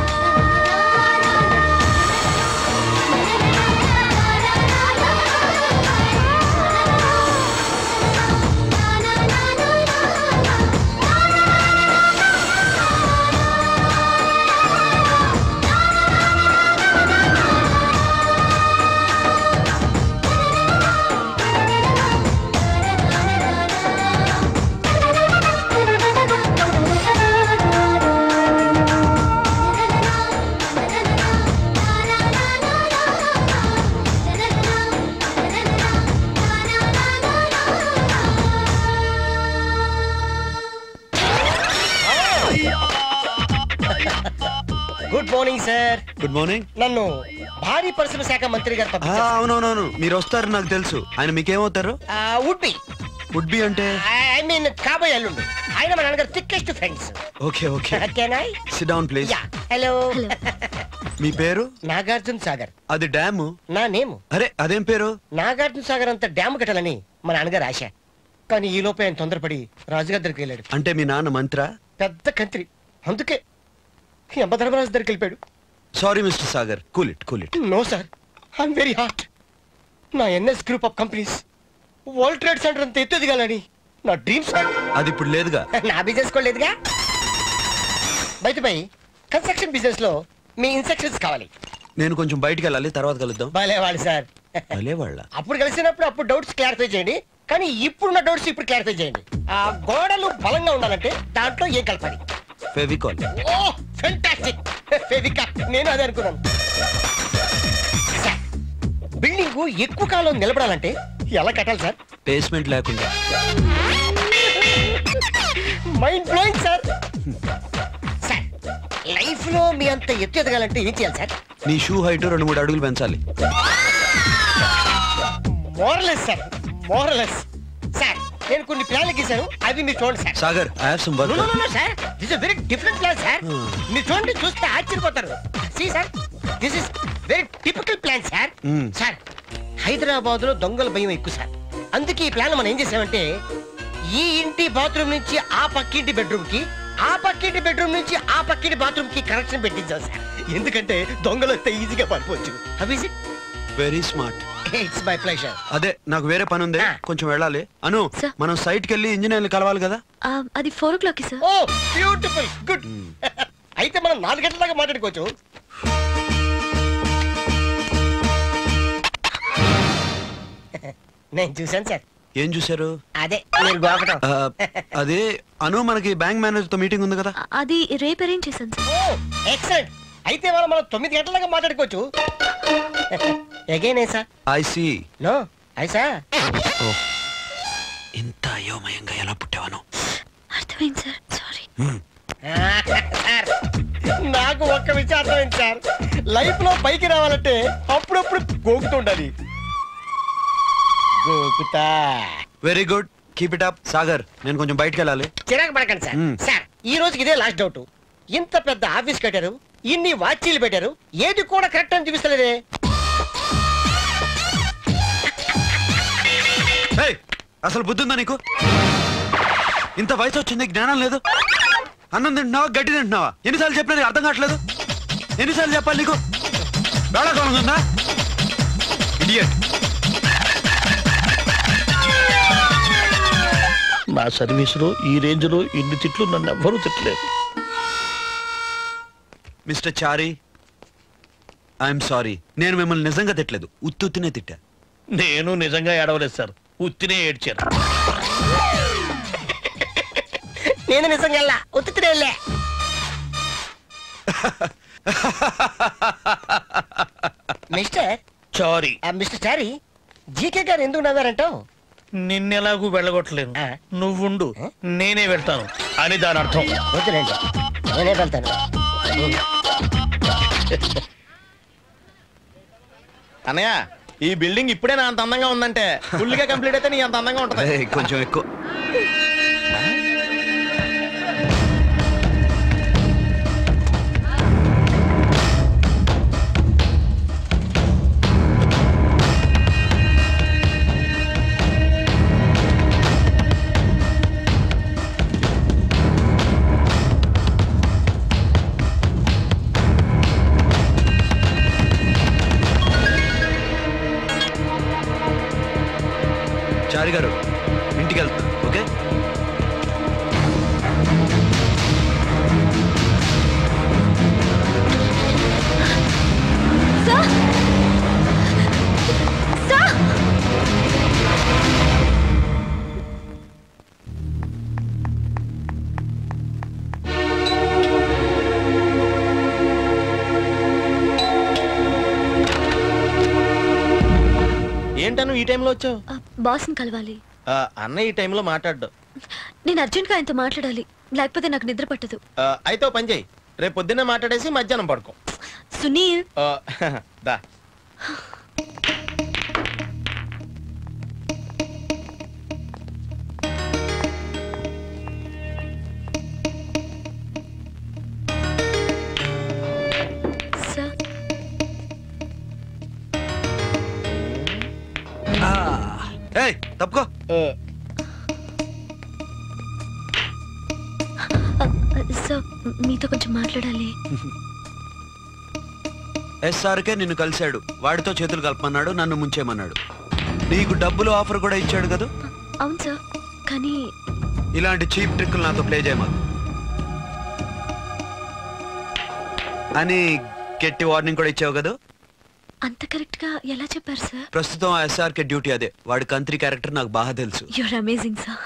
good morning sir good morning నన్ను భారీ పరిశ్రమ శాఖ మంత్రి గారు పంపించారు అవునవునవును మీరు వస్తారు నాకు తెలుసు ఆయన మీకేమవుతారు వుడ్ బి వుడ్ బి అంటే ఐ మీన్ కాబోయే అల్లుండి ఆయన మా నాన్నగారు thickest friends okay okay can I sit down please yeah hello మీ పేరు నాగార్జున సాగర్ అది డ్యామ్ నా నేము అరే అదేం పేరు నాగార్జున సాగర్ అంత డ్యామ్ కట్టాలని మా నాన్నగారు ఆశ కానీ ఈ లోపే ఆయన తొందరపడి రాజుగారి దగ్గరికి వెళ్ళాడు అంటే మీ నాన్న మంత్రా పెద్ద కంత్రి అందుకే యమధర్మరాజు దగ్గరికి వెళ్ళిపోయాడు sorry mister Sagar cool it cool it no sir I'm very hurt నా N S group of companies world trade centre అంత ఎత్తు ఎదగాలని నా డ్రీమ్ సార్ అది ఇప్పుడు లేదుగా నా బిజినెస్ కూడా లేదుగా బయట పై కన్స్ట్రక్షన్ బిజినెస్ లో మీ ఇన్స్ట్రక్షన్స్ కావాలి నేను కొంచెం బయటికి వెళ్ళాలి తర్వాత కలుద్దాం భలే వాళ్ళు సార్ భలే వాళ్ళ అప్పుడు కలిసినప్పుడు అప్పుడు డౌట్స్ క్లారిఫై చేయండి కానీ ఇప్పుడున్న డౌట్స్ ఇప్పుడు క్లారిఫై చేయండి ఆ గోడలు బలంగా ఉండాలంటే దాంట్లో ఏం కలపాలి ఫెవికాల్ ఓ ఫెంటాస్టిక్ ఫెవికా నేను అదే అనుకున్నాను సార్, బిల్డింగ్ ఎక్కువ కాలం నిలబడాలంటే ఎలా కట్టాలి సార్ బేస్మెంట్ లేకుండా mind blowing sir sir life లో మీ అంత ఎత్తు ఎదగాలంటే ఏం చేయాలి సార్ నీ షూ హైట్ రెండు మూడు అడుగులు పెంచాలి మోరలెస్ సార్ మోరలెస్ సార్ నేను కొన్ని ప్లాన్లు గీశాను అవి మీరు చూడండి sir Sagar I have some No, no, no, work no, sir this is very different plan sir మీరు చూడండి చూస్తే ఆశ్చర్యపోతారు see sir this is very typical plan sir Hmm. Sir Hyderabad లో దొంగల భయం ఎక్కువ సార్ అందుకే ఈ ప్లాన్ మనం ఏం చేసామంటే ఈ ఇంటి బాత్రూమ్ నుంచి ఆ పక్కింటి బెడ్రూమ్ కి ఆ పక్కింటి బెడ్రూమ్ నుంచి ఆ పక్కింటి బాత్రూమ్ కి కనెక్షన్ పెట్టించాం సార్ ఎందుకంటే దొంగలు వస్తే ఈజీగా పడిపోవచ్చు how is it very smart it's my pleasure అదే నాకు వేరే పని ఉంది కొంచెం వెళ్ళాలి అను మనం సైట్ కి వెళ్ళి ఇంజనీర్లు కలవాలి కదా ఆ, అది four o'clock sir oh beautiful good అయితే మనం నాలుగు గంటల దాకా మాట్లాడుకోవచ్చు నేను చూశాను సార్ ఏం చూశారు అదే మీరు గోకటం ఆ, అదే అను మనకి బ్యాంక్ మేనేజర్ తో మీటింగ్ ఉంది కదా అది రేపు అరేంజ్ చేశాను సార్ ఓ ఎక్సలెంట్ అయితే మనం మనం తొమ్మిది గంటల దాకా మాట్లాడుకోవచ్చు again sir I see no ఐసా ఇంత అయోమయంగా ఎలా పుట్టావను అర్థమైంది సార్ సారీ సార్ నాకు ఒక్క విషయం అర్థమైంది సార్ లైఫ్ లో పైకి రావాలంటే అప్పుడప్పుడు గోకుతుండాలి గోకుతా very good keep it up Sagar నేను కొంచెం బయటికి వెళ్ళాలి చిరాకు పడకండి సార్ మ్మ్. సార్ ఈ రోజుకి ఇదే లాస్ట్ డౌట్ ఇంత పెద్ద ఆఫీస్ కట్టారు ఇన్ని వాచీలు పెట్టారు ఏది కూడా కరెక్ట్ అని చూపిస్తలేదే ఏయ్, అసలు బుద్ధి ఉందా నీకు ఇంత వయసు వచ్చింది జ్ఞానం లేదు అన్నం తింటున్నావా గడ్డి తింటున్నావా ఎన్నిసార్లు చెప్పినా నీకు అర్థం కావట్లేదు ఎన్నిసార్లు చెప్పాలి నీకు వేళాకాలం ఉందా ఇడియట్ నా సర్వీసులో ఈ రేంజ్లో ఇన్ని తిట్లు నన్ను ఎవ్వరూ తిట్టలేదు మిస్టర్ చారీ ఐఎమ్ సారీ నేను మిమ్మల్ని నిజంగా తిట్టలేదు ఉత్తుత్తినే తిట్టా నేను నిజంగా ఏడవలేదు సార్ ఉత్తినే ఏడ్చాను నేను నిజంగా వెళ్ళా ఉత్తుతుడే వెళ్ళే mister sorry mister Chari G K garu ఎందుకు నవ్వారంటావు నిన్నెలాగూ వెళ్ళగొట్టలేను నువ్వుండు నేనే వెళ్తాను అని దాని అర్థం వద్దులేండి నేనే వెళ్తాను అన్నయ్య ఈ బిల్డింగ్ ఇప్పుడే నా అంత అందంగా ఉందంటే ఫుల్ గా కంప్లీట్ అయితే నీ అంత అందంగా ఉంటుంది ఏయ్, కొంచెం ఎక్కువ చారి గారు ఇంటికి వెళ్తా ఓకే ఏంటను ఈ టైంలో వచ్చావు బాస్ని కలవాలి ఆ, అన్న ఈ టైంలో మాట్లాడ్డు నేను అర్జెంట్గా ఆయనతో మాట్లాడాలి లేకపోతే నాకు నిద్ర పట్టదు ఆ, అయితే ఓ పని చేయి రేపు పొద్దున్నే మాట్లాడేసి మధ్యాహ్నం పడుకో సునీల్ ఆ, దా సార్ ఏయ్ తప్పుకో సార్ మీతో కొంచెం మాట్లాడాలి ఎస్ఆర్కే నిన్ను కలిశాడు వాడితో చేతులు కలపమన్నాడు నన్ను ముంచేమన్నాడు నీకు డబ్బులు ఆఫర్ కూడా ఇచ్చాడు కదా అవును సార్ కానీ ఇలాంటి చీప్ ట్రిక్కులు నాతో ప్లే చేయమాకు అని గట్టి వార్నింగ్ కూడా ఇచ్చావు కదా అంత కరెక్ట్ గా ఎలా చెప్పారు సార్ ప్రస్తుతం ఎస్ఆర్కే డ్యూటీ అదే వాడి కంత్రి క్యారెక్టర్ నాకు బాగా తెలుసు యూర్ అమేజింగ్ సార్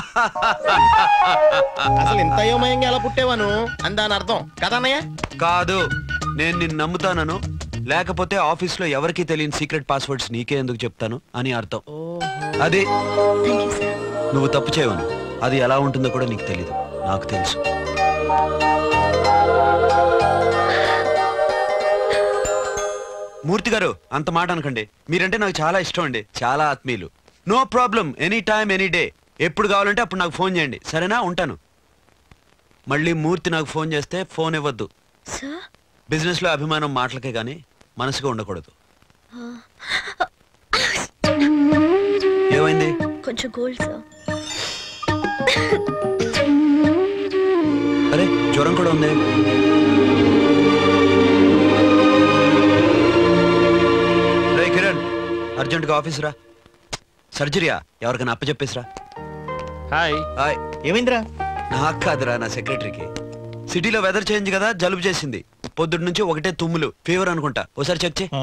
అసలు ఇంత అయోమయంగా ఎలా పుట్టేవాను అని దాని అర్థం కదా అన్నయ్య కాదు నేను నిన్ను నమ్ముతానను లేకపోతే ఆఫీస్ లో ఎవరికీ తెలియని సీక్రెట్ పాస్వర్డ్స్ నీకే ఎందుకు చెప్తాను అని అర్థం అది నువ్వు తప్పు చేయవను అది ఎలా ఉంటుందో కూడా నీకు తెలీదు నాకు తెలుసు మూర్తి గారు అంత మాట అనకండి మీరంటే నాకు చాలా ఇష్టం అండి చాలా ఆత్మీయులు no problem any time any day ఎప్పుడు కావాలంటే అప్పుడు నాకు ఫోన్ చేయండి సరేనా ఉంటాను మళ్ళీ మూర్తి నాకు ఫోన్ చేస్తే ఫోన్ ఇవ్వద్దు సార్ బిజినెస్ లో అభిమానం మాటలకే గానీ మనసుగా ఉండకూడదు ఏమైంది కొంచెం గోల్డ్ సార్ అరే జ్వరం కూడా ఉంది రే కిరణ్ అర్జెంట్ గా ఆఫీస్ రా సర్జరీయా ఎవరికైనా అప్పచెప్పేసిరా హాయ్ హాయ్ ఏమైందిరా నాకు కాదురా నా సెక్రటరీకి సిటీలో వెదర్ చేంజ్ కదా జలుబు చేసింది పొద్దున్న నుంచి ఒకటే తుమ్ములు ఫీవర్ అనుకుంటా ఒకసారి చెక్ చేయి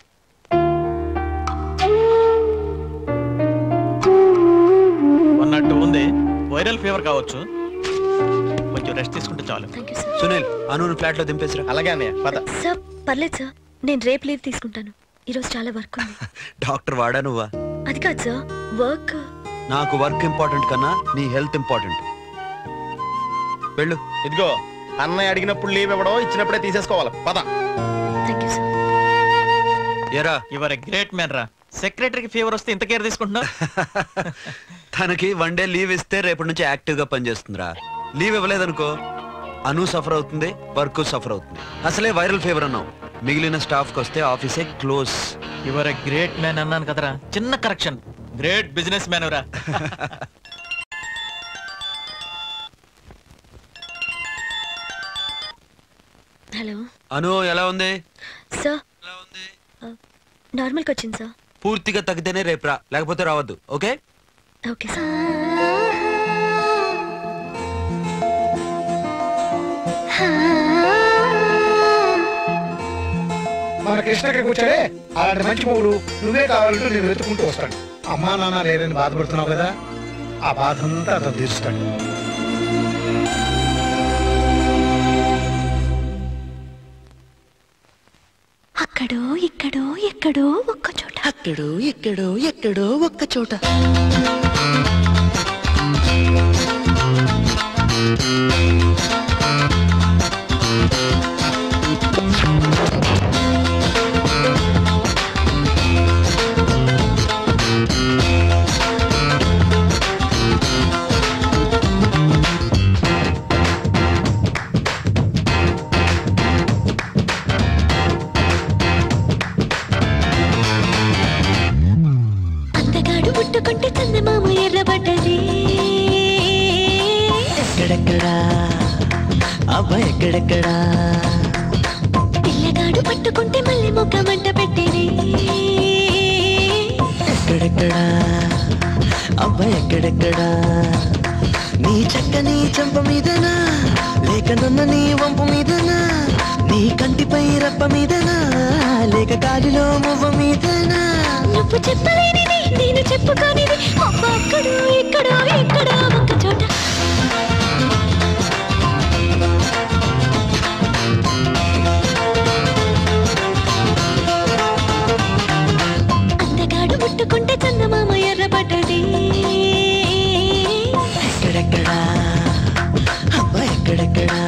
ఉన్నట్టు ఉంది వైరల్ ఫీవర్ కావచ్చు కొంచెం రెస్ట్ తీసుకుంటే చాలు సునీల్ అను ఫ్లాట్ లో దింపేసిరా అలాగే అన్నయ్య పద సార్ పర్లేదు సార్ నేను రేపు లీవ్ తీసుకుంటాను ఈరోజు చాలా వర్క్ ఉంది డాక్టర్ వాడా నువ్వా అది కాదు సార్ వర్క్ నాకు వర్క్ ఇంపార్టెంట్ కన్నా నీ హెల్త్ ఇంపార్టెంట్ వెళ్ళు ఇదిగో అన్నయ్య అడిగినప్పుడు లీవ్ ఇవ్వడం ఇచ్చినప్పుడే తీసేసుకోవాలి పద థ్యాంక్ యూ సార్ ఎరా యువర్ గ్రేట్ మ్యాన్ రా సెక్రటరీకి ఫీవర్ వస్తే ఇంత కేర్ తీసుకుంటున్నా తనకి వన్ డే లీవ్ ఇస్తే రేపటి నుంచి యాక్టివ్ గా పనిచేస్తుందిరా లీవ్ ఇవ్వలేదనుకో అను సఫర్ అవుతుంది వర్క్ సఫర్ అవుతుంది అసలే వైరల్ ఫీవర్ అన్నావు మిగిలిన స్టాఫ్ కి వస్తే ఆఫీసే క్లోజ్ యువర్ గ్రేట్ మ్యాన్ అన్నాను కదరా చిన్న కరెక్షన్ గ్రేట్ బిజినెస్ మ్యాన్ రా హలో అను ఎలా ఉంది సార్ నార్మల్కి వచ్చింది సార్ పూర్తిగా తగ్గితేనే రేపు రా లేకపోతే రావద్దు ఓకే ఓకే సార్ మన కృష్ణకి వచ్చాడే అలాంటి మంచి మొగుడు నువ్వే కావాలంటూ నేను వెతుకుంటూ వస్తాడు అమ్మా నాన్న లేరని బాధపడుతున్నావు కదా ఆ బాధ అంతా అతను తీరుస్తాడు అక్కడో ఇక్కడో ఎక్కడో ఒక్క చోట అక్కడో ఎక్కడో ఎక్కడో ఒక్క చోట అందగాడు ముట్టుకుంటే చందమామ ఎర్రబడ్డది ఎక్కడెక్కడా అబ్బా ఎక్కడెక్కడా పిల్లగాడు పట్టుకుంటే మళ్ళీ మొక్క మంట పెట్టేది ఎక్కడెక్కడా అబ్బా ఎక్కడెక్కడా నీ చక్కని చంప మీదనా లేక నన్న నీ వంపు మీదనా నీ కంటిపై రప్ప మీదనా లేక కాలిలో మువ్వ మీదనా నువ్వు చెప్పలేనిది నేను చెప్పుకోనిది అబ్బా అక్కడో ఇక్కడో ఎక్కడో ఒక్క చోట అందగాడు ముట్టుకుంటే చందమామ ఎర్రబడ్డది ఎక్కడెక్కడా అబ్బా ఎక్కడెక్కడా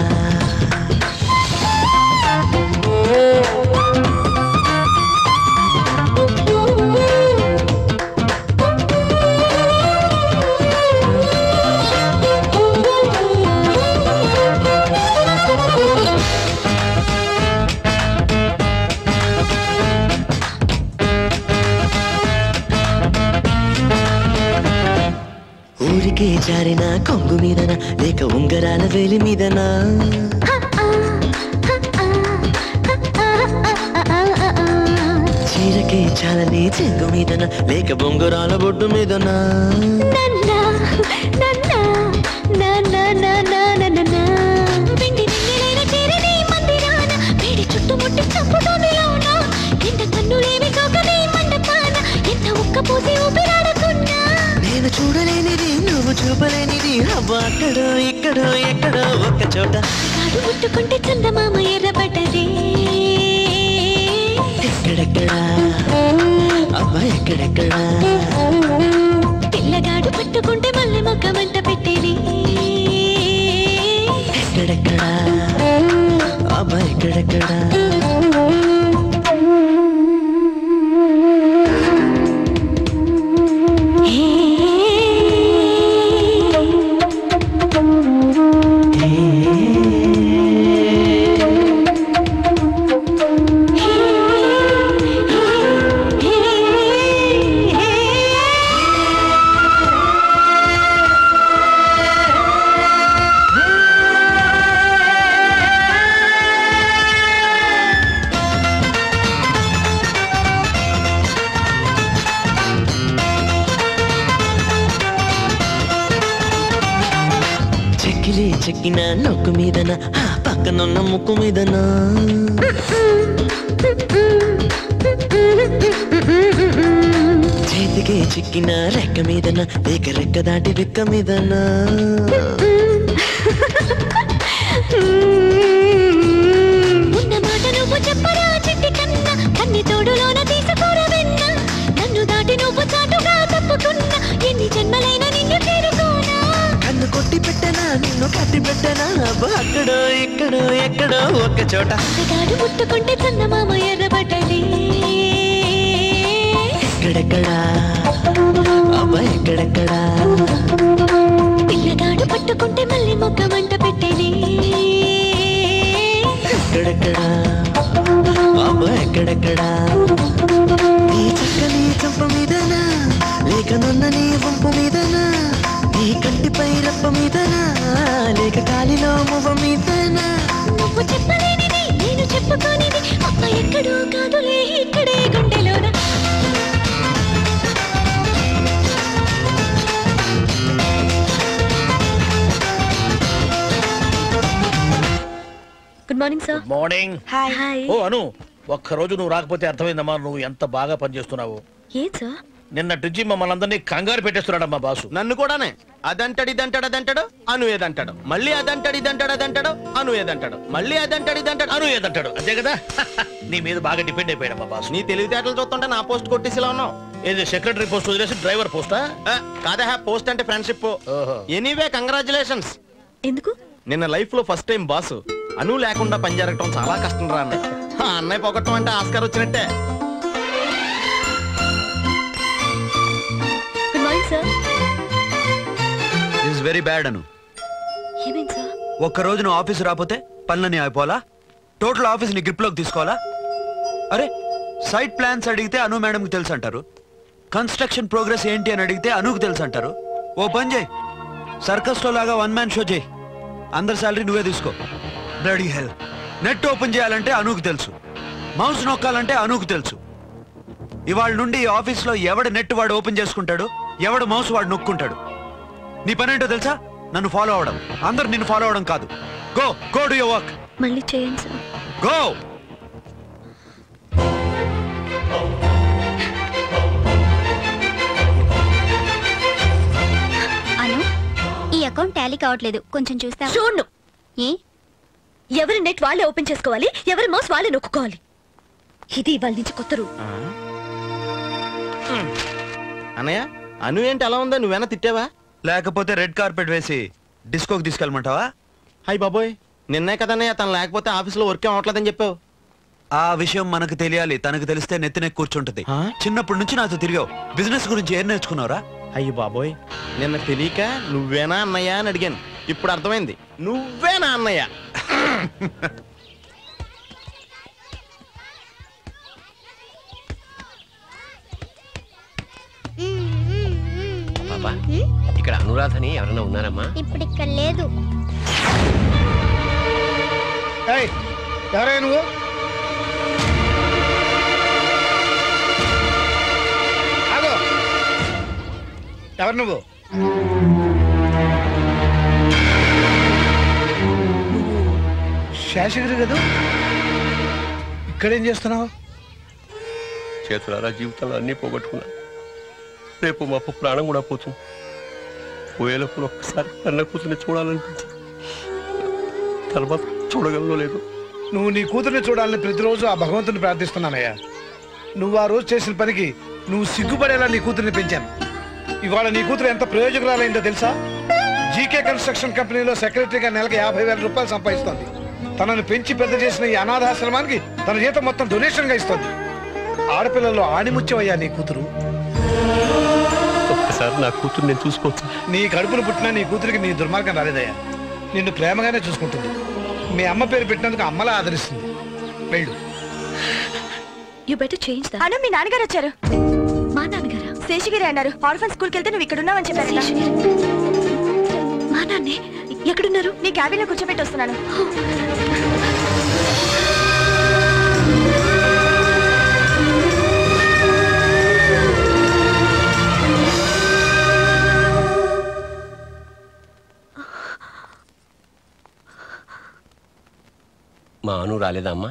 ఊరికే జారిన కొంగు మీదనా లేక ఉంగరాల వేలి మీదనా చీరకే చాలని చెంగు మీదనా లేక బొంగరాల బొడ్డు మీదనా నన్నా నన్నా నా నా నా నా నా నా నా వెండి వెన్నెలైన చేరని మందిరాన వేడి చుట్టుముట్టి చంపుతోంది లోన ఎండ కన్నులేవి కాకనే మండపాన ఎంత ఉక్క పోసి ఊపిరాడుతున్నా నేను చూడలేనిది నువ్వు చూపలేనిది అవ్వ అక్కడో ఇక్కడో ఎక్కడో ఒక్క చోట కాడు ముట్టుకుంటే చందమామ ఎర్రబడ్డది ఎక్కడెక్కడా అవ్వ ఎక్కడెక్కడా పిల్లగాడు పట్టుకుంటే మళ్ళీ మొక్క మంట పెట్టేది ఎక్కడెక్కడా అవ్వ ఎక్కడెక్కడా చెక్కిలి చెక్కిన నొక్కు మీదన ఆ పక్కనున్న ముక్కు మీదనా చేతికి చిక్కిన రెక్క మీదన లేక రెక్క దాటి రెక్క మీదనా ఉన్న మాట నువ్వు చెప్పరా చిట్టి కన్నా కన్ని తోడులోన తీసుకోరా వెన్న నన్ను దాటి నువ్వు చాటుగా తప్పుకున్నా ఎన్ని జన్మలైనా నిన్ను చేరుకోనా కన్ను కొట్టి పెట్టనా నిన్ను కట్టి పెట్టనా అబ్బా అక్కడో ఇక్కడో ఎక్కడో ఒక్క చోట అందగాడు ముట్టుకుంటే చందమామ ఎర్రబడ్డది ఎక్కడెక్కడా అబ్బా ఎక్కడెక్కడా పిల్లగాడు పట్టుకుంటే మళ్ళీ మొక్క మంట పెట్టేది ఎక్కడెక్కడా అబ్బా ఎక్కడెక్కడా నీ చక్కని చంప మీదనా లేక నా morning sir morning hi oh Anu ఒక్క రోజు నువ్వు రాకపోతే అర్థమైందమ్మా నువ్వు ఎంత బాగా పనిచేస్తున్నావు ఏం సార్ నిన్నటి నుంచి మమ్మల్ని అందరినీ కంగారు పెట్టేస్తున్నాడమ్మా బాసు నన్ను కూడానే అదంటాడు ఇదంటాడు అదంటాడు అను ఏదంటాడు మళ్ళీ అదంటాడు ఇదంటాడు అదంటాడు అను ఏదంటాడు మళ్ళీ అదంటాడు ఇదంటాడు అను ఏదంటాడు అంతే కదా నీ మీద బాగా డిపెండ్ అయిపోయాడమ్మా బాసు నీ తెలివితేటలు చూస్తుంటే నా పోస్ట్ కొట్టేసిలా ఉన్నావు ఏది సెక్రటరీ పోస్ట్ వదిలేసి డ్రైవర్ పోస్టా ఆ, కాదా పోస్ట్ అంటే ఫ్రెండ్షిప్ ఎనీవే కంగ్రాచులేషన్స్ ఎందుకు నిన్న లైఫ్ లో ఫస్ట్ టైం బాస్ అను లేకుండా పని జరగటం చాలా కష్టం రా అన్నయ్య ఆ అన్నయ్య పొగట్టం అంటే ఆస్కార్ వచ్చినట్టే good morning sir this very bad Anu ఏమైంది సార్ ఒక్క రోజు నువ్వు ఆఫీస్ రాకపోతే పనులని అయిపోవాలా టోటల్ ఆఫీస్ ని గ్రిప్ లోకి తీసుకోవాలా అరే సైట్ ప్లాన్స్ అడిగితే అను మేడంకి తెలుసు అంటారు కన్స్ట్రక్షన్ ప్రోగ్రెస్ ఏంటి అని అడిగితే అనుకు తెలుసు అంటారు ఓ పని చేయి సర్కస్ లో లాగా వన్ మ్యాన్ షో చేయి అందరి శాలరీ నువ్వే తీసుకో బ్లడీ హెల్ నెట్ ఓపెన్ చేయాలంటే అనుకు తెలుసు మౌస్ నొక్కాలంటే అనుకు తెలుసు ఇవాళ నుండి ఈ ఆఫీస్లో ఎవడు నెట్ వాడు ఓపెన్ చేసుకుంటాడు ఎవడు మౌస్ వాడు నొక్కుంటాడు నీ పని ఏంటో తెలుసా నన్ను ఫాలో అవడం అందరు నిన్ను ఫాలో అవడం కాదు go go do your work మళ్ళీ చేయండి సార్ గో అను ఈ అకౌంట్ టాలీ కావట్లేదు కొంచెం చూస్తా చూడు ఏ ఎవరి నెట్ వాళ్ళే ఓపెన్ చేసుకోవాలి ఎవరి మౌస్ వాళ్ళే నొక్కుకోవాలి ఇది ఇవాళ నుంచి కొత్త రూల్ అన్నయ్య అను ఏంటి అలా ఉందా నువ్వేనా తిట్టావా లేకపోతే రెడ్ కార్పెట్ వేసి డిస్కోకి తీసుకెళ్ళమంటావా హాయ్ బాబోయ్ నిన్నే కదన్నయ్య తను లేకపోతే ఆఫీస్లో వర్క్ అవ్వట్లేదని చెప్పావు ఆ విషయం మనకు తెలియాలి తనకు తెలిస్తే నెత్తినే కూర్చుంటది చిన్నప్పటి నుంచి నాతో తిరిగావు బిజినెస్ గురించి ఏం నేర్చుకున్నావురా అయ్యి బాబోయ్ నిన్న తెలియక నువ్వేనా అన్నయ్య అని అడిగాను ఇప్పుడు అర్థమైంది నువ్వేనా అన్నయ్య బాబా ఇక్కడ అనురాధని ఎవరైనా ఉన్నారమ్మా ఇప్పుడు ఇక్కడ లేదు ఏయ్ ఎవరే నువ్వు ఆగో ఎవరు నువ్వు శేషగిరి కదా ఇక్కడేం చేస్తున్నావు చేతులారా జీవితంలో అన్నీ పోగొట్టుకున్నా రేపు మా అప్పు ప్రాణం కూడా పోతుంది పోయేటప్పుడు ఒక్కసారి కన్న కూతుర్ని చూడాలనిపించింది తర్వాత చూడగలను లేదు నువ్వు నీ కూతుర్ని చూడాలని ప్రతిరోజు ఆ భగవంతుని ప్రార్థిస్తున్నానయ్యా నువ్వు ఆ రోజు చేసిన పనికి నువ్వు సిగ్గుపడేలా నీ కూతుర్ని పెంచాను ఇవాళ నీ కూతురు ఎంత ప్రయోజకురాలైందో తెలుసా జీకే కన్స్ట్రక్షన్ కంపెనీలో సెక్రటరీగా నెలకు యాభై వేల రూపాయలు సంపాదిస్తోంది తనను పెంచి పెద్ద చేసిన ఈ అనాథాశ్రమానికి తన జీతం మొత్తం డొనేషన్ గా ఇస్తోంది ఆడపిల్లల్లో ఆణిముత్యమయ్యా నీ కూతురు ఒక్కసారి నా కూతురు నేను చూసుకోవచ్చు నీ కడుపును పుట్టిన నీ కూతురికి నీ దుర్మార్గం రాలేదయ్యా నిన్ను ప్రేమగానే చూసుకుంటుంది మీ అమ్మ పేరు పెట్టినందుకు అమ్మలా ఆదరిస్తుంది వెళ్ళు you better change that Anu మీ నాన్నగారు వచ్చారు మా నాన్నగారా శేషగిరి అన్నారు ఆర్ఫన్ స్కూల్కి వెళ్తే నువ్వు ఇక్కడ ఉన్నావని చెప్పారు మా నాన్నే ఎక్కడున్నారు నీ క్యాబిన్ లో కూర్చోబెట్టి వస్తున్నాను మా అను రాలేదా అమ్మా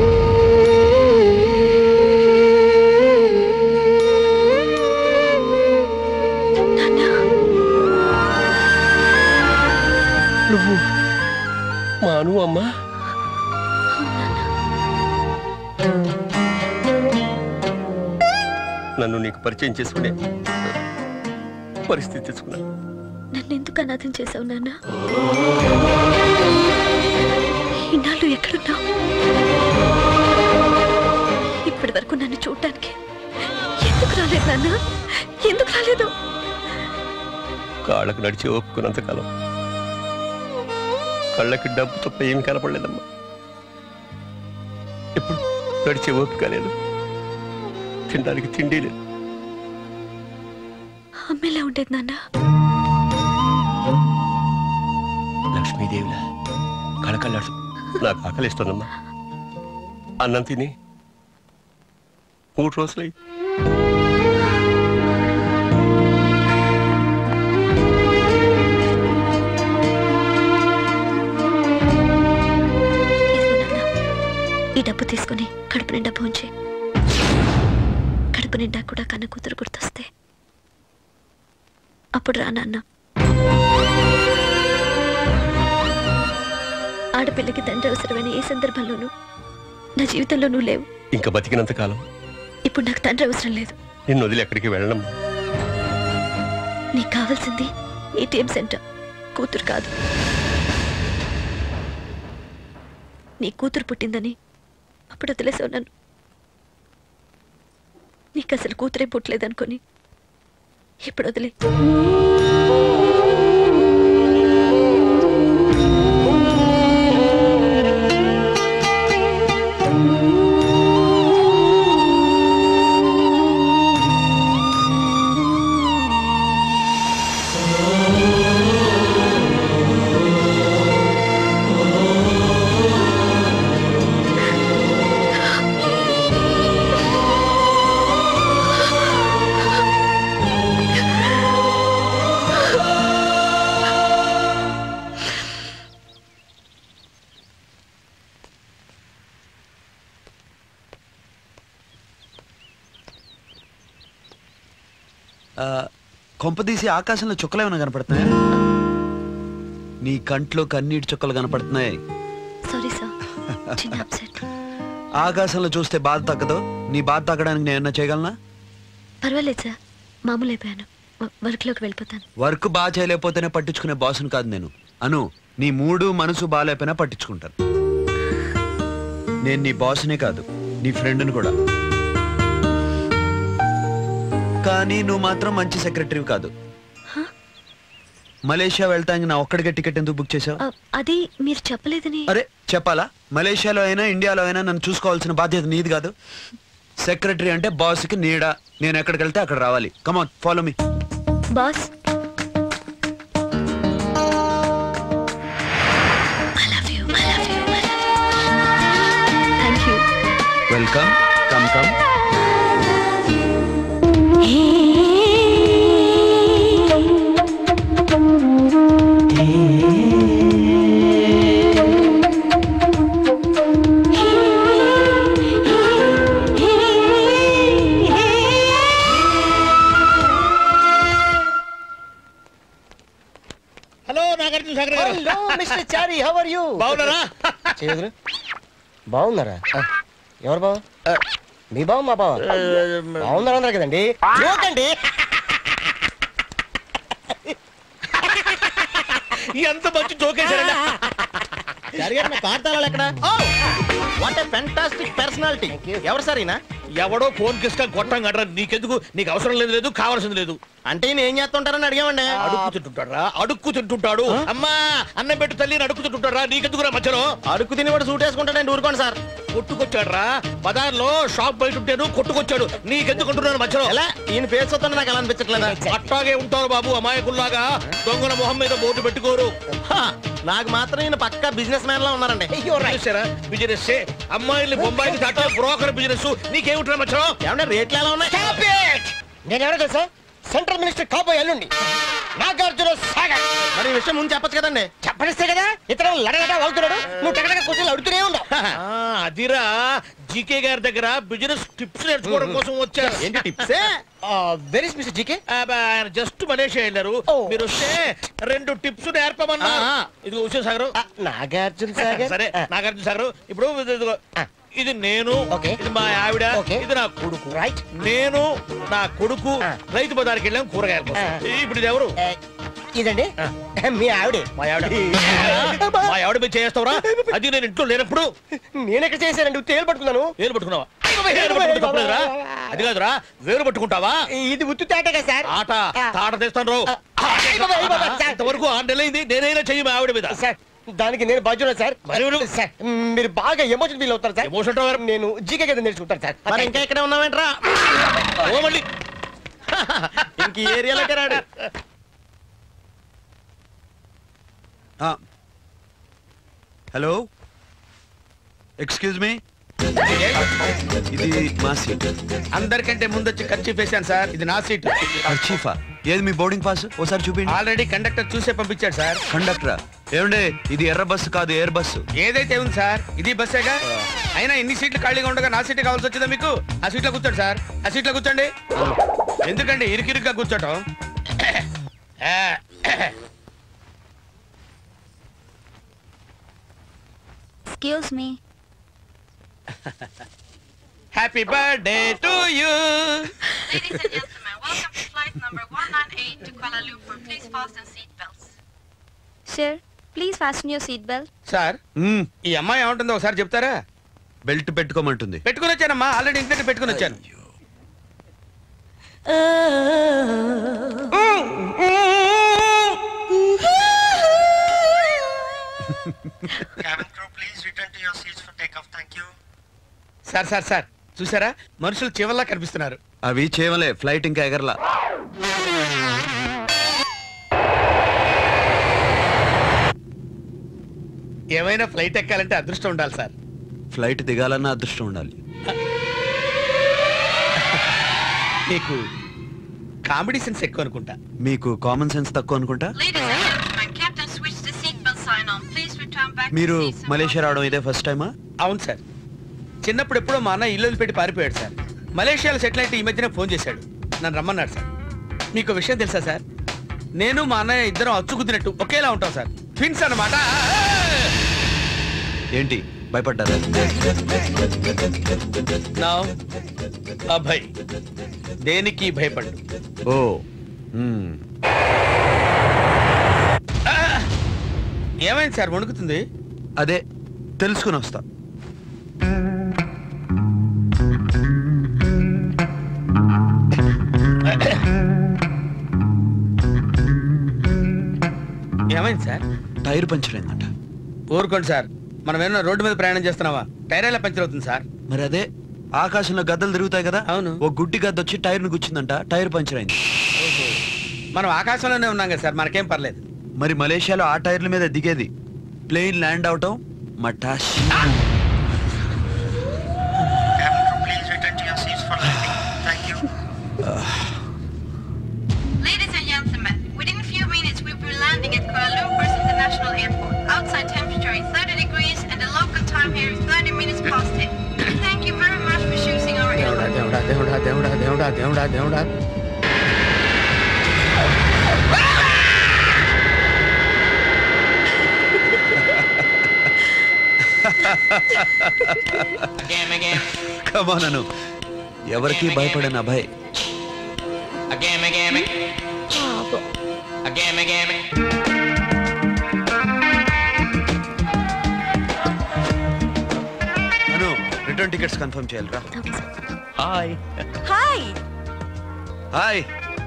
నువ్వు మా అను అమ్మా నన్ను నీకు పరిచయం చేసుకునే పరిస్థితి తెచ్చుకున్నా నన్ను ఎందుకు అనాథం చేసావు నాన్న ఇన్నాళ్ళు ఎక్కడున్నావు ఇప్పటి వరకు నన్ను చూడటానికి ఎందుకు రాలేదు నాన్న ఎందుకు రాలేదు కాళ్ళకు నడిచి ఒప్పుకున్నంత కాలం కళ్ళకి డబ్బు తప్ప ఏమి కనపడలేదమ్మా ఎప్పుడు నడిచే ఓపిక లేదు తినడానికి తిండి లేదు అమ్మెలా ఉండేది నాన్న లక్ష్మీదేవిలా కళకళ్ళాడు నాకు ఆకలిస్తుందమ్మా అన్నం తిని మూడు రోజులై డబ్బు తీసుకుని కడుపు నిండా భోంచే కడుపు నిండా కూడా కన్న కూతురు గుర్తొస్తే అప్పుడు రా నాన్న ఆడపిల్లకి తండ్రి అవసరమైన ఏ సందర్భంలోనూ నా జీవితంలో నువ్వు లేవు ఇంకా బతికినంత కాలం ఇప్పుడు నాకు తండ్రి అవసరం లేదు నిన్ను వదిలి ఎక్కడికి వెళ్ళడం నీకు కావాల్సింది ఏటీఎం సెంటర్ కూతురు కాదు నీ కూతురు పుట్టిందని అప్పుడు వదిలేసావు నన్ను నీకు అసలు కూతురే పుట్టలేదనుకొని ఇప్పుడు వదిలే ఆ, కొంపదీసి ఆకాశంలో చుక్కలు ఏమైనా కనపడుతున్నాయా నీ కంట్లో కన్నీటి చుక్కలు కనపడుతున్నాయి సారీ సార్ చిన్న అప్సెట్ ఆకాశంలో చూస్తే బాధ తగ్గదు నీ బాధ తగ్గడానికి నేను ఏమన్నా చేయగలనా పర్వాలేదు సార్ మామూలు అయిపోయాను వ- వర్క్లోకి వెళ్ళిపోతాను వర్క్ బాగా చేయలేకపోతేనే పట్టించుకునే బాసును కాదు నేను అను నీ మూడు మనసు బాగాలేకపోయినా పట్టించుకుంటాను నేను నీ బాసునే కాదు నీ ఫ్రెండ్ని కూడా కానీ నువ్వు మాత్రం మంచి సెక్రటరీ కాదు మలేషియా వెళ్తానికి నా ఒక్కడికే టికెట్ ఎందుకు బుక్ చేసావు ఆ, అది మీరు చెప్పలేదని అరే చెప్పాలా మలేషియాలో అయినా ఇండియాలో అయినా నన్ను చూసుకోవాల్సిన బాధ్యత నీది కాదు సెక్రటరీ అంటే బాస్కి నీడ నేను ఎక్కడికి వెళ్తే అక్కడ రావాలి కమాన్ ఫాలో మీ boss thank you welcome come come hello Nagarjuna Sagar garu hello mister Chari how are you బాగున్నారా చేయదురు బాగున్నారా ఎవరు బావ మీ బావ మా బావ బాగున్నారు అన్నారు కదండి జోకండి ఎంత మంచి జోకేశారండి జరిగారు నా కార్తాళాలు ఎక్కడ వాట్ ఏ ఫెంటాస్టిక్ పర్సనాలిటీ ఎవరు సార్ ఈయన ఎవడో ఫోన్ కిస్కా గొట్టం గడ్రా నీకెందుకు నీకు అవసరం లేదు లేదు కావాల్సింది లేదు అంటే ఈయన ఏం చేస్తుంటారని అడిగామండి అడుక్కు తింటుంటాడా అడుక్కు తింటుంటాడు అమ్మా అన్నం పెట్టు తల్లి అడుక్కు తింటుంటారా నీకెందుకురా మధ్యలో అడుక్కు తిని వాడు సూట్ వేసుకుంటాడండి ఊరుకోండి సార్ కొట్టుకొచ్చాడురా బజార్లో షాప్ బయట ఉంటేను కొట్టుకొచ్చాడు నీకెందుకు అంటున్నాను మధ్యలో ఎలా ఈయన పేరు చూస్తుంటే నాకు ఎలా అనిపించట్లేదా అట్టాగే ఉంటారు బాబు అమాయకుల్లాగా దొంగల మొహం మీద బోర్డు పెట్టుకోరు హా, నాకు మాత్రం ఈయన పక్కా బిజినెస్ మ్యాన్ లా ఉన్నారండి చూసారా బిజినెస్ అమ్మాయిల్ని బొంబాయికి దాటే బ్రోకర్ బిజినెస్ నీకేమిట్రా మధ్యలో ఏమన్నా రేట్లు ఎలా ఉన్నాయి నేను ఎవరో తెలుసా సెంట్రల్ మినిస్టర్ కాబోయే అల్లుండి నాగార్జున సాగర్ మరి ఈ విషయం ముందు చెప్పొచ్చు కదండి చెప్పనిస్తే కదా ఇతను లడలడ అవుతున్నాడు నువ్వు టగడగ క్వశ్చన్లు అడుగుతూనే ఉన్నావు ఆ, అదిరా జీకే గారి దగ్గర బిజినెస్ టిప్స్ నేర్చుకోవడం కోసం వచ్చారు ఏంటి టిప్సే వెరీ మిస్టర్ జీకే ఆయన జస్ట్ మలేషియా వెళ్ళారు మీరు వస్తే రెండు టిప్స్ నేర్పమన్నారు ఇది ఉషా సాగరు నాగార్జున సాగర్ సరే నాగార్జున సాగరు ఇప్పుడు ఇది- ఇదిగో. ఇది నేను ఇది మా ఆవిడ ఇది నా కొడుకు రైట్ నేను నా కొడుకు రైతు బజార్కి వెళ్ళాం కూరగాయల కోసం ఇప్పుడు ఇది ఎవరు ఇదండి మీ ఆవిడే మా ఆవిడ మా ఆవిడ మీరు చేస్తావురా అది నేను ఇంట్లో లేనప్పుడు నేను ఎక్కడ చేశానండి తేలు పట్టుకున్నాను వేలు పట్టుకున్నావా వేలు పట్టుకుంటే తప్పలేదురా? అది కాదురా వేలు పట్టుకుంటావా ఇది ఉత్తు తాటగా సార్ ఆట తాట తెస్తాను రావు ఇంతవరకు ఆరు నెలలైంది నేనైనా చెయ్యి మా ఆవిడ మీద సార్ దానికి నేను బాధ్యున్నా సార్ మరి సార్ మీరు బాగా ఎమోషన్ ఫీల్ అవుతారు సార్ ఎమోషన్ నేను జీకే కదా నేర్చుకుంటాను సార్ మరి ఇంకా ఎక్కడ ఉన్నావేంట్రా ఓ మళ్ళీ ఇంక ఈ ఏరియాలోకి రాడు హలో ఎక్స్క్యూజ్ మీ ఇది మా సీట్ అందరికంటే ముందు వచ్చి ఖర్చు వేశాను సార్ ఇది నా సీట్ చీఫా ఏది మీ బోర్డింగ్ పాస్ ఓసారి చూపించండి ఆల్రెడీ కండక్టర్ చూసే పంపించాడు సార్ కండక్టరా ఏమండే ఇది ఎర్ర బస్సు కాదు ఎయిర్ బస్సు ఏదైతే ఉంది సార్ ఇది బస్సేగా అయినా ఎన్ని సీట్లు ఖాళీగా ఉండగా నా సీట్ కావాల్సి వచ్చిందా మీకు ఆ సీట్లో కూర్చోండి సార్ ఆ సీట్లో కూర్చోండి ఎందుకండి ఇరుకిరుగ్గా కూర్చోటం excuse me happy birthday to you sir please fasten your seat belt sir ఈ అమ్మాయి ఏమంటుందో ఒకసారి చెప్తారా బెల్ట్ పెట్టుకోమంటుంది పెట్టుకుని వచ్చానమ్మా ఆల్రెడీ ఇంటి దగ్గర పెట్టుకుని వచ్చాను సార్ సార్ సార్ చూసారా మనుషులు చివరిలా కనిపిస్తున్నారు అవి చేవలే ఫ్లైట్ ఇంకా ఎగరలా ఏమైనా ఫ్లైట్ ఎక్కాలంటే అదృష్టం ఉండాలి సార్ ఫ్లైట్ దిగాలన్న అదృష్టం ఉండాలి మీకు కామెడీ సెన్స్ ఎక్కువ అనుకుంటా మీకు కామన్ సెన్స్ తక్కువ అనుకుంటా మీరు మలేషియా రావడం ఇదే ఫస్ట్ టైమా అవును సార్ చిన్నప్పుడు ఎప్పుడో మా అన్న ఇల్లు పెట్టి పారిపోయాడు సార్ మలేషియాలో సెటిల్ అయితే ఈ మధ్యన ఫోన్ చేశాడు నన్ను రమ్మన్నాడు సార్ మీకు ఒక విషయం తెలుసా సార్ నేను మా అన్నయ్య ఇద్దరం అచ్చుకుద్దినట్టు ఒకేలా ఉంటాం సార్ ట్విన్స్ అన్నమాట ఏంటి భయపడ్డారా నా అభయ్ దేనికి భయపడ్డు ఓ మ్మ్. ఏమైంది సార్ వణుకుతుంది అదే తెలుసుకుని వస్తా ఏమైంది సార్ టైర్ పంచర్ అయిందంట ఊరుకోండి సార్ మనం ఏమన్నా రోడ్డు మీద ప్రయాణం చేస్తున్నావా టైర్ ఎలా పంచర్ అవుతుంది సార్ మరి అదే ఆకాశంలో గద్దలు తిరుగుతాయి కదా అవును ఓ గుడ్డి గద్ద వచ్చి టైర్ ను గుచ్చిందంట టైర్ పంచర్ అయింది మనం ఆకాశంలోనే ఉన్నాం కదా సార్ మనకేం పర్లేదు మరి మలేషియాలో ఆ టైర్ల మీద దిగేది ప్లేన్ ల్యాండ్ అవటం మటాష్ Ladies and gentlemen, within a few minutes we'll be landing at Kuala Lumpur International Airport. Outside temperature is 30 degrees and the local time here is 30 minutes past 10. Thank you very much for choosing our దేవుడా airline. దేవుడా దేవుడా దేవుడా దేవుడా దేవుడా దేవుడా కమానను ఎవరికి భయపడని Abhay Anu return tickets confirm చేయాలిరా hi hi hi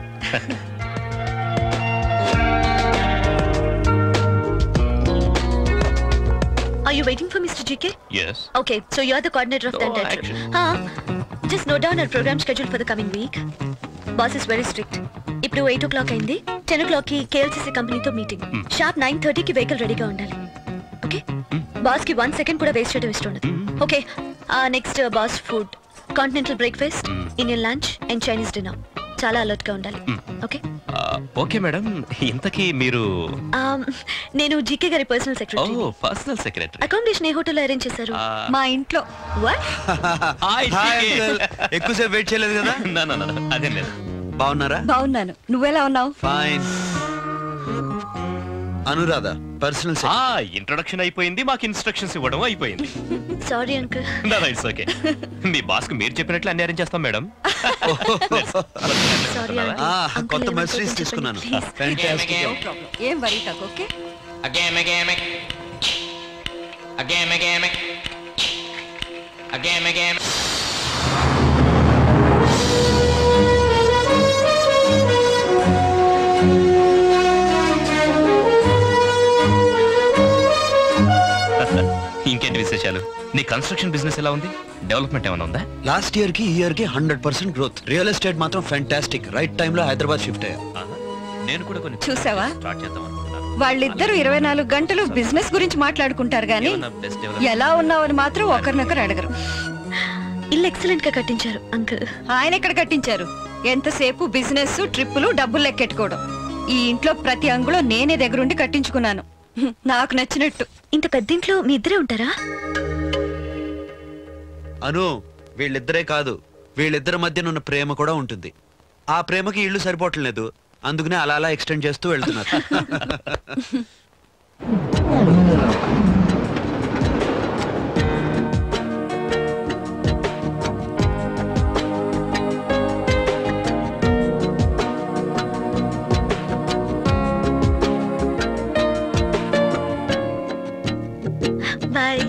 Are you waiting for Mr. GK? Yes. Okay, so you're the coordinator of the No, entire trip. actually- Huh? Just note down our program schedule for the coming week. Boss is very strict. ఇప్పుడు eight o'clock అయింది ten o'clock కి KLCC కంపెనీతో meeting sharp nine థర్టీకి vehicle రెడీగా ఉండాలి okay boss కి one second కూడా waste చేయడం ఇష్టం ఉండదు okay next boss food continental breakfast Indian lunch and Chinese dinner చాలా అలర్ట్ గా ఉండాలి ఓకే ఆ, ఓకే మేడం ఇంతకీ మీరు నేను జీకే గారి పర్సనల్ ఓ సెక్రటరీ పర్సనల్ సెక్రటరీ అకామిడేషన్ ఏ హోటల్లో అరేంజ్ చేశారు ఆ. మా ఇంట్లో వాట్ హాయ్ హాయ్ అంకుల్ ఎక్కువసేపు వెయిట్ చేయలేదు కదా నా నా నా అదే లేదు బాగున్నారా బాగున్నాను నువ్వెలా ఉన్నావు ఫైన్ అనురాధ పర్సనల్ ఆ ఇంట్రొడక్షన్ అయిపోయింది మాకు ఇన్స్ట్రక్షన్స్ ఇవ్వడం అయిపోయింది సారీ అంకుల్ నా ఇట్స్ ఓకే మీ బాస్ కు మీరు చెప్పినట్లు అన్ని అరేంజ్ చేస్తాం మేడం సారీ ఆ, కొత్త మర్సిడీస్ తీసుకున్నాను Fantastic. ఏం వరీ కాకు okay Again, again, again, again, again, again. ఇంకేంటి విశేషాలు నీ కన్స్ట్రక్షన్ బిజినెస్ ఎలా ఉంది డెవలప్మెంట్ ఏమైనా ఉందా లాస్ట్ ఇయర్ కి ఈ ఇయర్ కి hundred percent growth real estate మాత్రం ఫెంటాస్టిక్ రైట్ టైం లో హైదరాబాద్ షిఫ్ట్ అయ్యా నేను కూడా కొన్ని చూసావా? స్టార్ట్ చేద్దాం అనుకుంటున్నాను వాళ్ళిద్దరూ ఇరవై నాలుగు గంటలు బిజినెస్ గురించి మాట్లాడుకుంటారు గానీ ఏమన్నా best development? ఎలా ఉన్నావని మాత్రం ఒకరినొకరు అడగరు ఇల్లు ఎక్సలెంట్ గా కట్టించారు అంకుల్ ఆయన ఎక్కడ కట్టించారు ఎంతసేపు బిజినెస్ ట్రిప్పులు డబ్బులు లెక్కెట్టుకోవడం ఈ ఇంట్లో ప్రతి అంగులో నేనే దగ్గరుండి కట్టించుకున్నాను నాకు నచ్చినట్టు ఇంత పెద్ద ఇంట్లో మీ ఇద్దరే ఉంటారా అను వీళ్ళిద్దరే కాదు వీళ్ళిద్దరి మధ్యనున్న ప్రేమ కూడా ఉంటుంది ఆ ప్రేమకి ఇల్లు సరిపోవట్లేదు అందుకనే అలా అలా ఎక్స్టెండ్ చేస్తూ వెళ్తున్నారు boy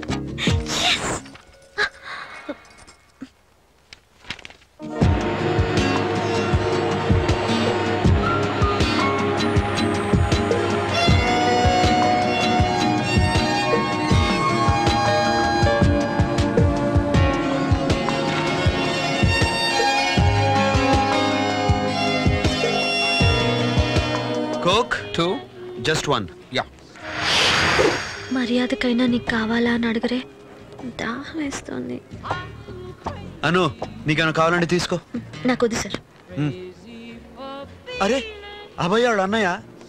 coke two just one yeah మర్యాదకైనా నీకు కావాలా అని అడగరే దాహం వేస్తోంది అను నీకేమైనా కావాలంటే తీసుకో నాకు వద్దు సార్ మ్. అరే అభయ్ వాళ్ళ అన్నయ్య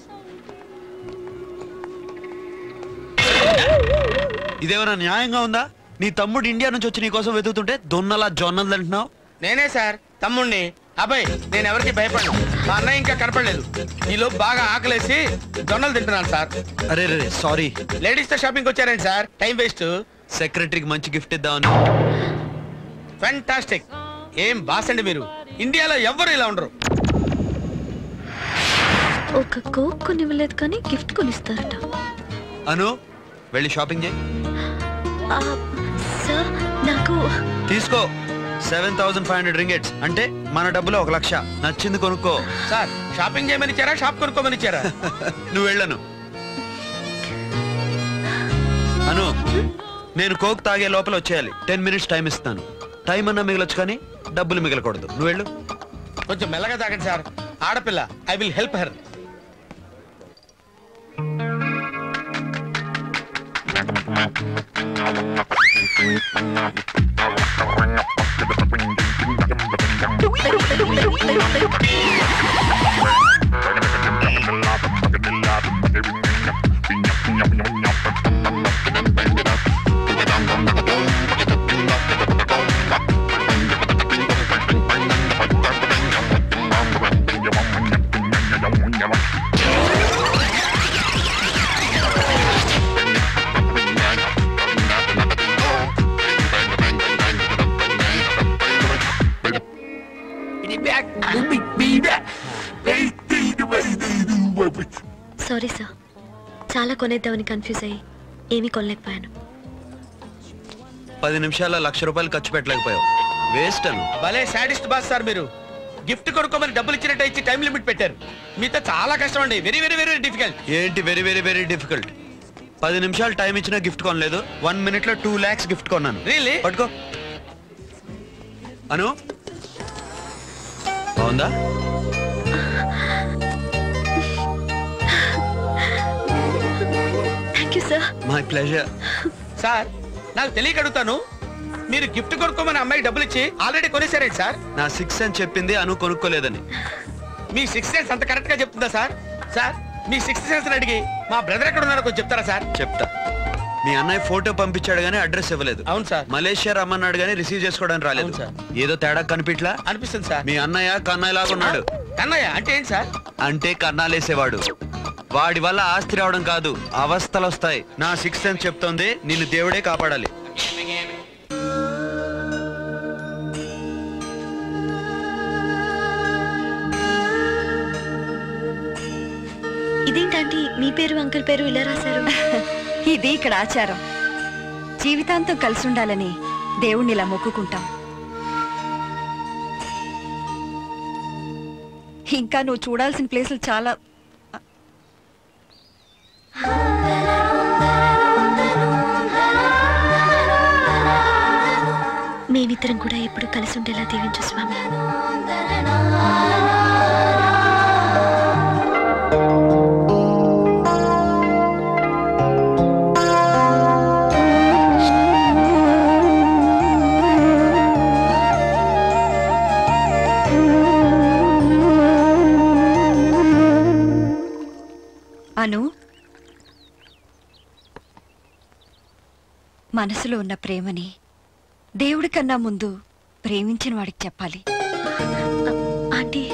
ఇదేమైనా న్యాయంగా ఉందా నీ తమ్ముడు ఇండియా నుంచి వచ్చి నీ కోసం వెతుకుతుంటే దొన్నలా జొన్నలు తింటున్నావు నేనే సార్ తమ్ముణ్ణి అబ్బాయి నేను ఎవరికి భయపడను మా అన్నయ్య ఇంకా కనపడలేదు ఈలో బాగా ఆకలేసి జొన్నలు తింటున్నాను సార్ అరే రే సారీ లేడీస్ తో షాపింగ్ వచ్చారండి సార్ టైం వేస్ట్ సెక్రటరీకి మంచి గిఫ్ట్ ఇద్దామని ఫెంటాస్టిక్ ఏం బాస్ అండి మీరు ఇండియాలో ఎవ్వరు ఇలా ఉండరు ఒక కోక్ కొనివ్వలేదు కానీ గిఫ్ట్ కొనిస్తారట అను వెళ్ళి షాపింగ్ చేయి ఆ, సార్ నాకు తీసుకో seven thousand five hundred ringgits అంటే మన డబ్బులో ఒక లక్ష నచ్చింది కొనుక్కో సార్ షాపింగ్ చేయమని ఇచ్చారా షాప్ కొనుక్కోమని ఇచ్చారా నువ్వు వెళ్ళను అను నేను కోక్ తాగే లోపల వచ్చేయాలి టెన్ మినిట్స్ టైం ఇస్తాను టైం అన్నా మిగలొచ్చు కానీ డబ్బులు మిగలకూడదు నువ్వు వెళ్ళు కొంచెం మెల్లగా తాగండి సార్ ఆడపిల్ల I will help her sorry sir చాలా కొనేద్దామని కన్ఫ్యూజ్ అయ్యి ఏమీ కొనలేకపోయాను పది నిమిషాల లక్ష రూపాయలు ఖర్చు పెట్టలేకపోయావు వేస్ట్ అను భలే సాడిస్ట్ బాస్ సార్ మీరు గిఫ్ట్ కొనుక్కోమని డబ్బులు ఇచ్చినట్టు ఇచ్చి టైం లిమిట్ పెట్టారు మీతో చాలా కష్టం అండి వెరీ వెరీ వెరీ డిఫికల్ట్ ఏంటి వెరీ వెరీ వెరీ డిఫికల్ట్ పది నిమిషాలు టైం ఇచ్చినా గిఫ్ట్ కొనలేదు వన్ మినిట్ లో టూ లాక్స్ గిఫ్ట్ కొన్నాను రియల్లీ పట్టుకో అను బాగుందా thank you sir my pleasure sir నాకు తెలియక అడుగుతాను మీరు గిఫ్ట్ కొనుక్కోమని అమ్మాయికి డబ్బులు ఇచ్చి ఆల్రెడీ కొనేసారేంటి సార్ నా సిక్స్ అని చెప్పింది అను కొనుక్కోలేదని మీ సిక్స్ సెన్స్ అంత కరెక్ట్ గా చెప్తుందా సార్ సార్ మీ సిక్స్త్ సెన్స్ అడిగి మా బ్రదర్ ఎక్కడ ఉన్నారో కొంచెం చెప్తారా సార్ చెప్తా మీ అన్నయ్య ఫోటో పంపించాడు గానీ అడ్రస్ ఇవ్వలేదు అవును సార్ మలేషియా రమ్మన్నాడు గానీ రిసీవ్ చేసుకోవడానికి రాలేదు అవును సార్. ఏదో తేడా కనిపిట్లా అనిపిస్తుంది సార్ మీ అన్నయ్య కన్నయ్య లాగా ఉన్నాడు కన్నయ్య అంటే ఏంటి సార్ అంటే కన్నాలేసేవాడు వాడి వల్ల ఆస్తి రావడం కాదు అవస్థలు వస్తాయి నా సిక్స్ సెన్స్ చెప్తోంది నిన్ను దేవుడే కాపాడాలి ఇదేంటంటే మీ పేరు అంకుల్ పేరు ఇలా రాశారు ఇది ఇక్కడ ఆచారం జీవితాంతం కలిసి ఉండాలని దేవుణ్ణి ఇలా మొక్కుకుంటాం ఇంకా నువ్వు చూడాల్సిన ప్లేసులు చాలా మేమిద్దరం కూడా ఎప్పుడు కలిసి ఉండేలా దీవించు స్వామి అను మనసులో ఉన్న ప్రేమని దేవుడి కన్నా ముందు ప్రేమించిన వాడికి చెప్పాలి ఆంటీ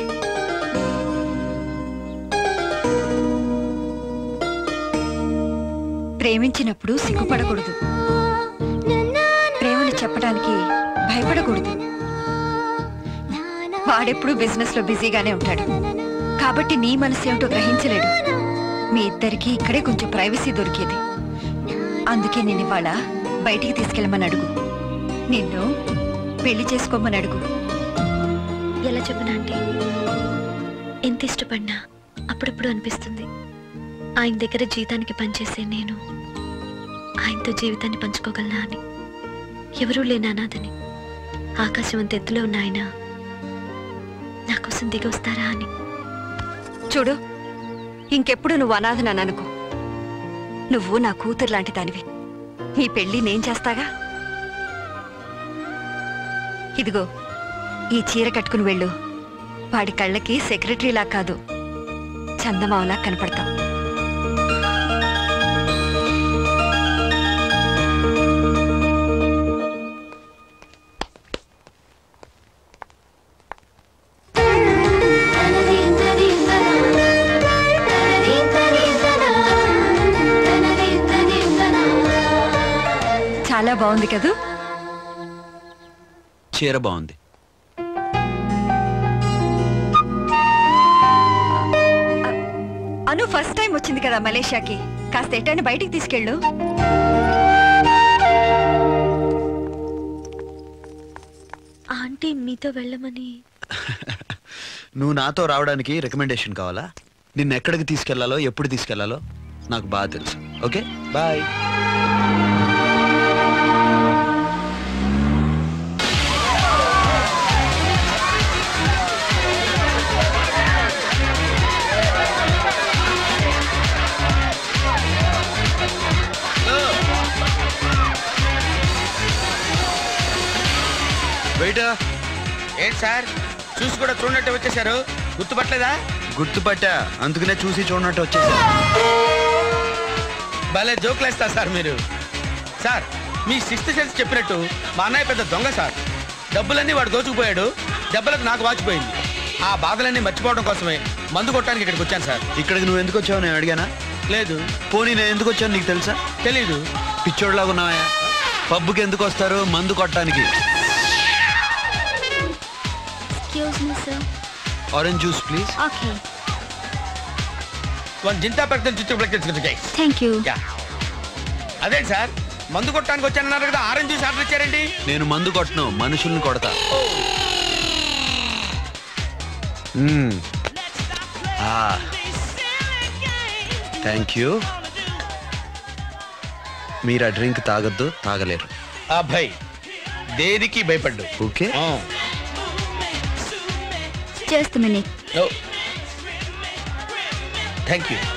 ప్రేమించినప్పుడు సిగ్గుపడకూడదు ప్రేమని చెప్పడానికి భయపడకూడదు వాడెప్పుడు బిజినెస్ లో బిజీగానే ఉంటాడు కాబట్టి నీ మనసు ఏమిటో గ్రహించలేడు మీ ఇద్దరికి ఇక్కడే కొంచెం ప్రైవసీ దొరికేది అందుకే నేను ఇవాళ బయటికి తీసుకెళ్ళమని అడుగు నిన్ను పెళ్లి చేసుకోమని అడుగు ఎలా చెప్పనా ఆంటీ ఎంత ఇష్టపడినా అప్పుడప్పుడు అనిపిస్తుంది ఆయన దగ్గర జీతానికి పనిచేసే నేను ఆయనతో జీవితాన్ని పంచుకోగలనా అని ఎవరూ లేని అనాథని ఆకాశం అంత ఎత్తులో ఉన్న ఆయన నా కోసం దిగి వస్తారా అని చూడు ఇంకెప్పుడు నువ్వు అనాథనని అనుకో నువ్వు నా కూతురు లాంటి దానివి నీ పెళ్లి నేను చేస్తాగా ఇదిగో ఈ చీర కట్టుకుని వెళ్ళు వాడి కళ్ళకి సెక్రటరీలా కాదు చందమావలా కనపడతావు చాలా బాగుంది కదూ చీర బాగుంది అను ఫస్ట్ టైం వచ్చింది కదా మలేషియాకి కాస్త ఎట్టని బయటికి తీసుకెళ్ళు ఆంటీ మీతో వెళ్ళమని నువ్వు నాతో రావడానికి రికమెండేషన్ కావాలా నిన్ను ఎక్కడికి తీసుకెళ్లాలో ఎప్పుడు తీసుకెళ్లాలో నాకు బాగా తెలుసు ఓకే బాయ్ వెయిటా ఏంటి సార్ చూసి కూడా చూడనట్టు వచ్చేసారు గుర్తుపట్టలేదా గుర్తుపట్టా అందుకనే చూసి చూడనట్టు వచ్చేసా భలే జోకులేస్తా సార్ మీరు సార్ మీ సిక్స్త్ సెన్స్ చెప్పినట్టు మా అన్నయ్య పెద్ద దొంగ సార్ డబ్బులన్నీ వాడు దోచుకుపోయాడు దెబ్బలకు నాకు వాచిపోయింది ఆ బాధలన్నీ మర్చిపోవడం కోసమే మందు కొట్టడానికి ఇక్కడికి వచ్చాను సార్ ఇక్కడికి నువ్వు ఎందుకు వచ్చావు నేను అడిగానా లేదు పోనీ నేను ఎందుకు వచ్చాను నీకు తెలుసా తెలీదు పిచ్చోడ్లాగా ఉన్నావా పబ్బుకి ఎందుకు వస్తారు మందు కొట్టడానికి excuse me sir orange juice please okay one జింతా పెద్ద చుట్టూ థ్యాంక్ యూ అదేంటి సార్ మందు కొట్టడానికి వచ్చానన్నారు కదా ఆరెంజ్ జ్యూస్ ఆర్డర్ ఇచ్చారండి నేను మందు కొట్టను మనుషుల్ని కొడతా థ్యాంక్ యూ మీరు ఆ డ్రింక్ తాగొద్దు తాగలేరు అబ్బాయి దేనికి భయపడ్డు okay just minute thank you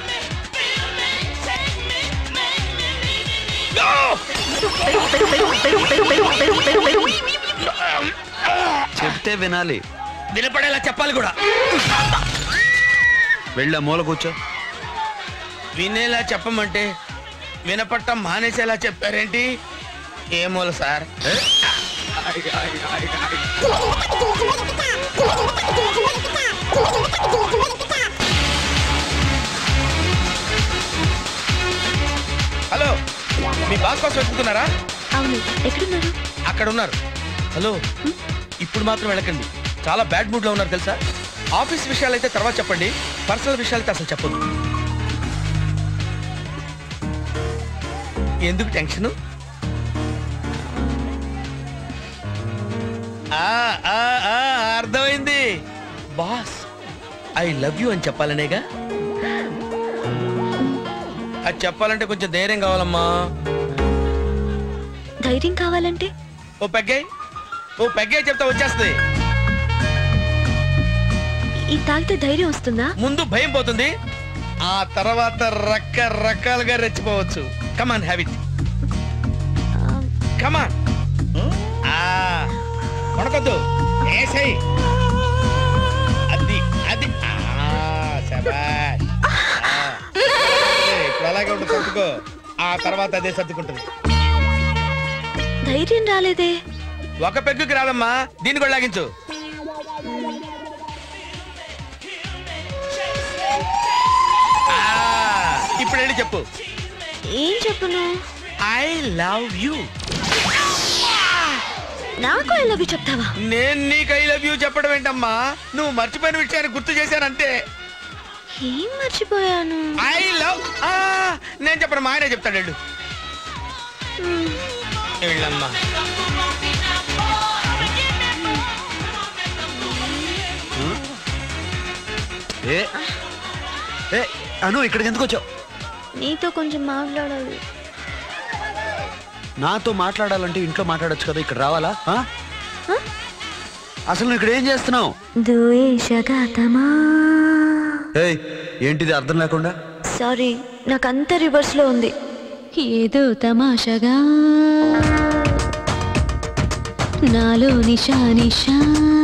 చెప్తే వినాలి వినపడేలా చెప్పాలి కూడా వెళ్ళా మూల కూర్చో వినేలా చెప్పమంటే వినపట్టం మానేసేలా చెప్పారేంటి ఏమోల సార్ హలో మీ బాస్ కోసం వెతుకుతున్నారా అవును ఎక్కడున్నారు అక్కడ ఉన్నారు హలో ఇప్పుడు మాత్రం వెళ్ళకండి చాలా బ్యాడ్ మూడ్ లో ఉన్నారు తెలుసా ఆఫీస్ విషయాలు అయితే తర్వాత చెప్పండి పర్సనల్ విషయాలు అయితే అసలు చెప్పొద్దు ఎందుకు టెన్షన్ అర్థమైంది బాస్ ఐ లవ్ యూ అని చెప్పాలనేగా అది చెప్పాలంటే కొంచెం ధైర్యం కావాలమ్మా ధైర్యం కావాలంటే ఓ పెగ్గాయి ఓ పెగ్గాయి చెప్తా వచ్చేస్తుంది ఈ తాగితే ధైర్యం వస్తుందా ముందు భయం పోతుంది ఆ తర్వాత రకరకాలుగా రెచ్చిపోవచ్చు కమాన్ హ్యాబిట్ కమాన్ కొనకొద్దు ఏసై అది అది ఆ, శభాష్. ఆ. ఇప్పుడు అలాగే ఉండు తప్పుకో ఆ తర్వాత అదే సర్దుకుంటుంది ధైర్యం రాలేదే ఒక పెగ్గుకి రాదమ్మా దీన్ని కూడా లాగించు ఆ, ఇప్పుడు వెళ్ళి చెప్పు ఏం చెప్పను ఐ లవ్ యూ నాకు ఐ లవ్ యూ చెప్తావా నేను నీకు ఐ లవ్ యూ చెప్పడం ఏంటమ్మా నువ్వు మర్చిపోయిన విషయాన్ని గుర్తు చేశానంతే ఏం మర్చిపోయాను ఐ లవ్ నేను చెప్పను మా ఆయనే చెప్తాడు వెళ్ళు వెళ్ళమ్మా ఏ ఏ అను ఇక్కడికి ఎందుకు వచ్చావు నీతో కొంచెం మాట్లాడాలి నాతో మాట్లాడాలంటే ఇంట్లో మాట్లాడొచ్చు కదా ఇక్కడ రావాలా ఆ? అసలు నువ్వు ఇక్కడ ఏం చేస్తున్నావు ద్వేషగతమా ఏయ్ ఏంటిది అర్థం లేకుండా సారీ నాకంతా రివర్స్ లో ఉంది ఏదో తమాషగా నాలో నిషా నిషా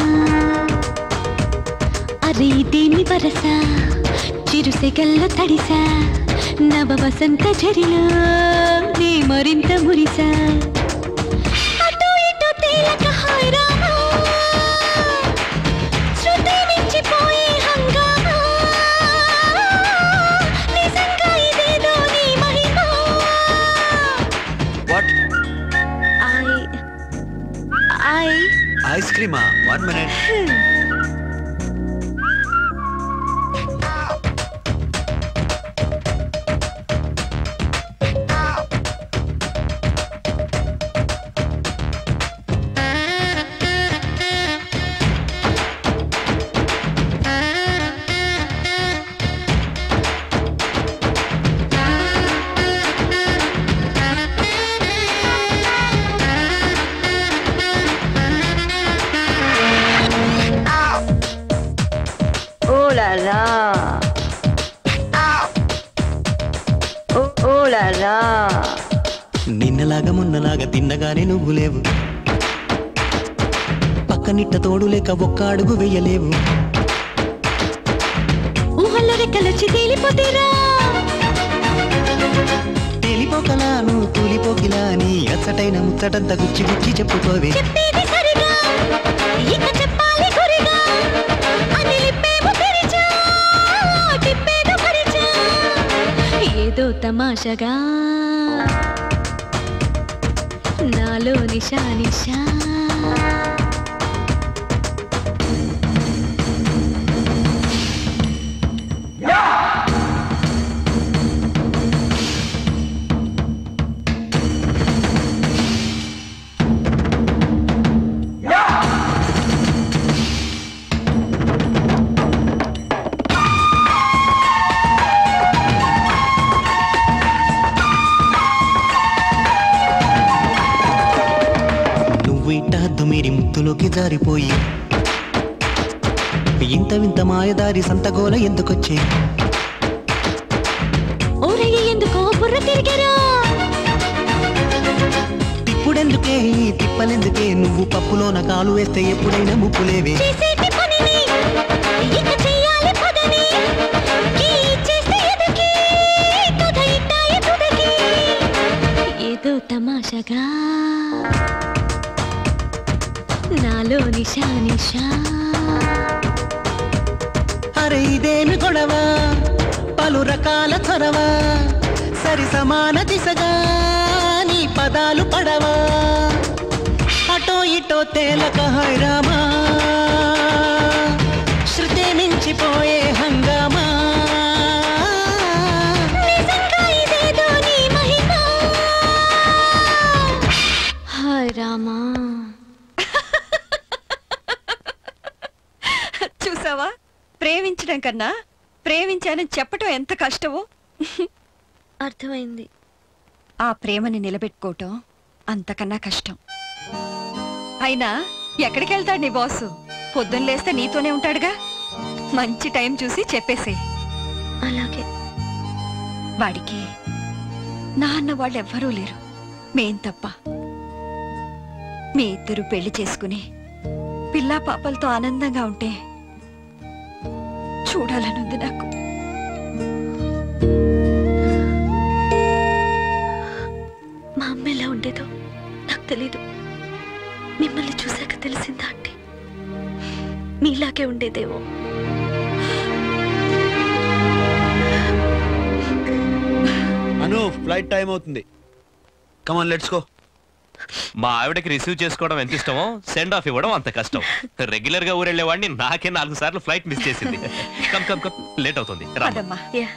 అరే దీని వరస చిరుసెగల్లో తడిసా నవ వసంత జరిలో నీ మరింత మురిసా అటు ఇటు తేలక హాయ్ రామా శృతి మించిపోయే హంగామా నిజంగా ఇదేదో నీ మహిమ వాట్ ఐ ఐ ఐస్ క్రీమా one minute Oh la la. Oh, oh la la. నిన్నలాగా మొన్నలాగా తిన్నగానే నువ్వు లేవు పక్కనిట్ట తోడు లేక ఒక్క అడుగు వెయ్యలేవు ఊహల్లో రెక్కలొచ్చి తేలిపోతేరా తేలిపోకలా నువ్వు తూలిపోకిలా నీ అచ్చటైన ముచ్చటంతా గుచ్చి గుచ్చి చెప్పుకోవే చెప్పేది సరిగా ఇక చెప్పాలి గురిగా అని లిప్పేమో తెరిచా తిప్పేదో పరిచా ఏదో తమాషగా నాలో నిషా నిషా నువ్వు ఇట్ట హద్దు మీరి ముత్తులోకి జారిపోయి ఇంత వింత మాయదారి సంతగోల ఎందుకొచ్చే ఓరయ్య ఎందుకో బుర్ర తిరిగారా తిప్పుడెందుకే ఈ తిప్పలెందుకే నువ్వు పప్పులోన కాలు వేస్తే ఎప్పుడైనా ముప్పులేవే చేసేటి పనిని ఇక చెయ్యాలి పదని ఈ చేస్తే ఎదకి కథ ఇట్టాయి తుదకి ఏదో తమాషగా నాలో నిషా నిషా అరే ఇదేమి గొడవ పలు రకాల చొరవ సరి సమాన దిశగా నీ పదాలు పడవా అటో ఇటో తేలక హైరామా శృతి మించిపోయే హంగామా నిజంగా ఇదేదో నీ మహిమ హాయ్ రామా చూసావా ప్రేమించడం కన్నా ప్రేమించానని చెప్పటం ఎంత కష్టమో అర్థమైంది ఆ ప్రేమని నిలబెట్టుకోవటం అంతకన్నా కష్టం అయినా ఎక్కడికి వెళ్తాడు నీ బాసు పొద్దున్న లేస్తే నీతోనే ఉంటాడుగా మంచి టైం చూసి చెప్పేసే అలాగే వాడికి నాన్న వాళ్ళు ఎవ్వరూ లేరు మేం తప్ప మీ ఇద్దరు పెళ్లి చేసుకుని పిల్లా పాపలతో ఆనందంగా ఉంటే చూడాలనుంది నాకు మా అమ్మ ఎలా ఉండేదో నాకు తెలీదు నాకే ఉండేదేమో అను ఫ్లైట్ టైం అవుతుంది కమాన్ లెట్స్ గో మా ఆవిడకి రిసీవ్ చేసుకోవడం ఎంత ఇష్టమో సెండ్ ఆఫ్ ఇవ్వడం అంత కష్టం రెగ్యులర్ గా ఊరెళ్ళేవాడిని నాకే నాలుగు సార్లు ఫ్లైట్ మిస్ చేసింది కమ్ కమ్ కమ్ లేట్ అవుతుంది రా యా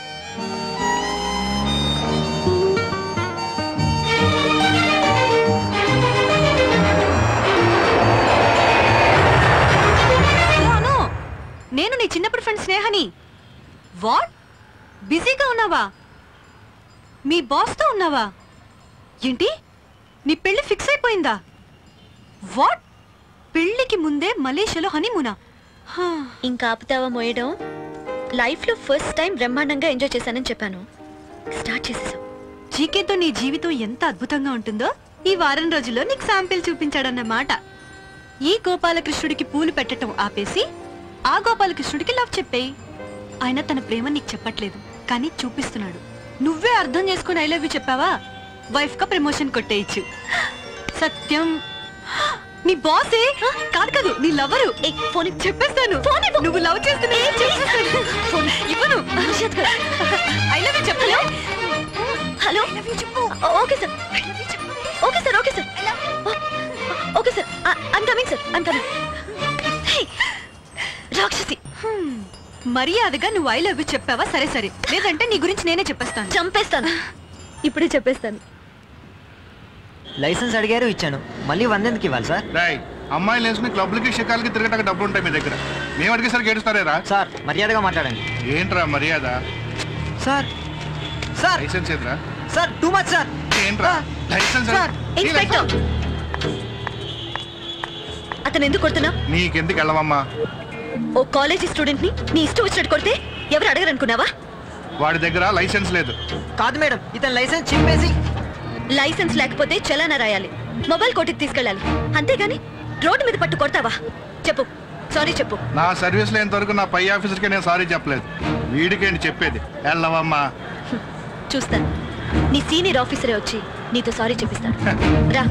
అను నేను నీ చిన్నప్పుడు ఫ్రెండ్ స్నేహని వాట్ బిజీగా ఉన్నావా మీ బాస్తో ఉన్నావా ఏంటి నీ పెళ్లి ఫిక్స్ అయిపోయిందా వాట్ పెళ్లికి ముందే మలేషియాలో హనీమూనా ఇంకా ఆపుతావా మోయడం లైఫ్ లో ఫస్ట్ టైం బ్రహ్మాండంగా ఎంజాయ్ చేశానని చెప్పాను స్టార్ట్ చేసేసాం జీకేతో నీ జీవితం ఎంత అద్భుతంగా ఉంటుందో ఈ వారం రోజుల్లో నీకు శాంపిల్ చూపించాడన్నమాట ఈ గోపాలకృష్ణుడికి పూలు పెట్టడం ఆపేసి ఆ గోపాలకృష్ణుడికి లవ్ చెప్పేయి ఆయన తన ప్రేమ నీకు చెప్పట్లేదు కానీ చూపిస్తున్నాడు నువ్వే అర్థం చేసుకుని ఐ లవ్ యూ చెప్పావా వైఫ్ కా ప్రమోషన్ కొట్టేయచ్చు సత్యం నీ బాసే కాదు కాదు నీ లవరు ఫోన్ చెప్పేస్తాను నువ్వు లవ్ చేస్తున్నా ఇవ్వను ఐ లవ్ యూ చెప్పలే hello okay sir okay sir okay sir okay sir I'm coming sir I'm coming రాక్షసి మర్యాదగా నువ్వు ఐ లవ్ యూ చెప్పావా సరే సరే లేదంటే నీ గురించి నేనే చెప్పేస్తాను చంపేస్తాను ఇప్పుడే చెప్పేస్తాను లైసెన్స్ అడిగారు ఇచ్చాను మళ్ళీ వందెందుకు ఇవ్వాలి సార్ రాయ్ అమ్మాయిలు వేసుకుని క్లబ్లకి షికాలకి తిరగటానికి డబ్బులు ఉంటాయి మీ దగ్గర మేము అడిగేసరికి ఏడుస్తారేరా సార్ మర్యాదగా మాట్లాడండి ఏంట్రా మర్యాద సార్ సార్ లైసెన్స్ ఏదిరా సార్ టూ మచ్ సార్ ఏంట్రా లైసెన్స్ సార్ ఇన్స్పెక్టర్ అతను ఎందుకు కొడుతున్నా నీకెందుకు వెళ్ళవమ్మా ఓ కాలేజీ స్టూడెంట్ ని నీ ఇష్టం వచ్చినట్టు కొడితే ఎవరు అడగరనుకున్నావా వాడి దగ్గర లైసెన్స్ లేదు కాదు మేడం ఇతను లైసెన్స్ చింపేసి లైసెన్స్ లేకపోతే చలానా రాయాలి మొబైల్ కోర్టుకి తీసుకెళ్ళాలి అంతేగాని రోడ్డు మీద పట్టు కొడతావా చెప్పు సారీ చెప్పు నా సర్వీస్ లేనంత వరకు నా పై ఆఫీసర్కి నేను సారీ చెప్పలేదు వీడికేంటి చెప్పేది వెళ్ళవమ్మా చూస్తాను నీ సీనియర్ ఆఫీసరే వచ్చి నీతో సారీ చెప్పిస్తాడు రా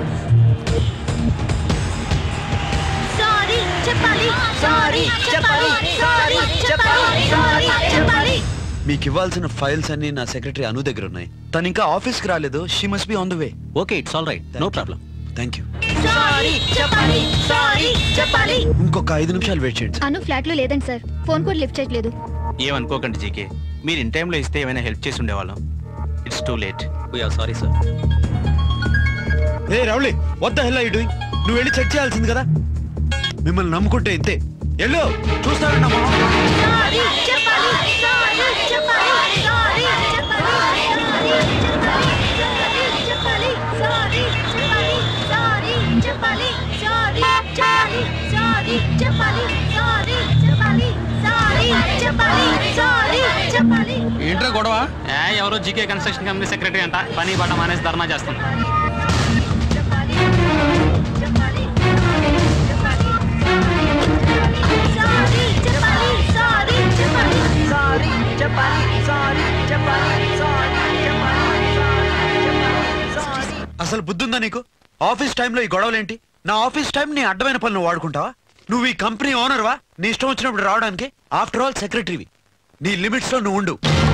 సారీ చెప్పాలి సారీ చెప్పాలి సారీ చెప్పాలి సారీ చెప్పాలి మీకు ఇవ్వాల్సిన ఫైల్స్ అన్ని నా సెక్రటరీ అను దగ్గర ఉన్నాయి తను ఇంకా ఆఫీస్ కి రాలేదు she must be on the way okay it's all right no problem thank you sorry చెప్పాలి సారీ చెప్పాలి ఇంకొక ఐదు నిమిషాలు వెయిట్ చేయండి అను ఫ్లాట్ లో లేదండి సార్ ఫోన్ కూడా లిఫ్ట్ చేయట్లేదు ఏమనుకోకండి జీకే మీరు ఇన్ టైంలో ఇస్తే ఏమైనా హెల్ప్ చేసి ఉండేవాళ్ళం it's too late we're sorry sir ఏ రౌలీ వద్ద హెల్ ఐ డూయింగ్ నువ్వు వెళ్ళి చెక్ చేయాల్సింది కదా మిమ్మల్ని నమ్ముకుంటే ఇంతే ఎల్లో చూస్తానండి సారీ చెప్పాలి సారీ చెప్పాలి సారీ చెప్పాలి సారీ చెప్పాలి సారీ చెప్పాలి సారీ చెప్పాలి సారీ చెప్పాలి సారీ చెప్పాలి సారీ చెప్పాలి ఏంట్రా గొడవ ఎవరో జీకే కన్స్ట్రక్షన్ కంపెనీ సెక్రటరీ అంట పని పడ్డ మానేసి ధర్నా చేస్తుంది సారీ చెప్పాలి సారీ చెప్పాలి సారీ చెప్పాలి సారీ చెప్పాలి సారీ అసలు బుద్ధుందా నీకు ఆఫీస్ టైంలో ఈ గొడవలేంటి నా ఆఫీస్ టైం నీ అడ్డమైన పనులు వాడుకుంటావా నువ్వు ఈ కంపెనీ ఓనర్వా నీ ఇష్టం వచ్చినప్పుడు రావడానికి ఆఫ్టర్ ఆల్ సెక్రటరీవి నీ లిమిట్స్ లో నువ్వు ఉండు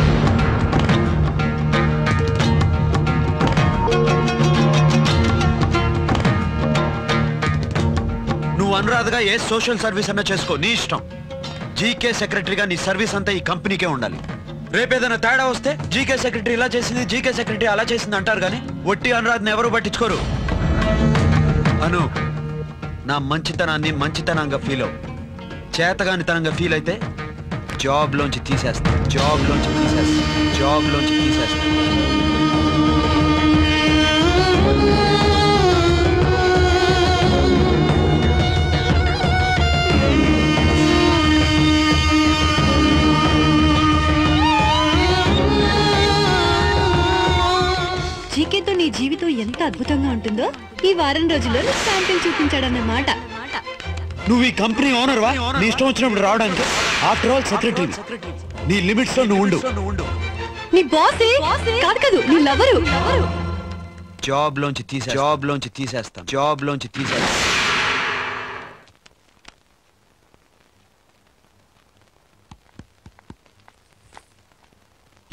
నువ్వు అనురాధగా ఏ సోషల్ సర్వీస్ అన్నా చేసుకో నీ ఇష్టం జీకే సెక్రటరీగా నీ సర్వీస్ అంతా ఈ కంపెనీకే ఉండాలి రేపేదైనా తేడా వస్తే జీకే సెక్రటరీ ఇలా చేసింది జీకే సెక్రటరీ అలా చేసింది అంటారు కానీ ఒట్టి అనురాధని ఎవరు పట్టించుకోరు అను నా మంచితనాన్ని మంచితనంగా ఫీల్ అవు చేతగానితనంగా ఫీల్ అయితే జాబ్ లోంచి తీసేస్తా జాబ్ లోంచి తీసేస్తా జాబ్ లోంచి తీసేస్తా జీకేతో నీ జీవితం ఎంత అద్భుతంగా ఉంటుందో ఈ వారం రోజుల్లో నీకు శాంపిల్ చూపించాడన్నమాట నువ్వు ఈ కంపెనీ ఓనర్వా నీ ఇష్టం వచ్చినప్పుడు రావడానికి ఆఫ్టర్ ఆల్ సెక్రటరీ నీ లిమిట్స్ లో నువ్వు ఉండు నీ బాసే కాదు కాదు నీ లవరు జాబ్ లోంచి తీసే జాబ్ లోంచి తీసేస్తాం జాబ్ లోంచి తీసేస్తాం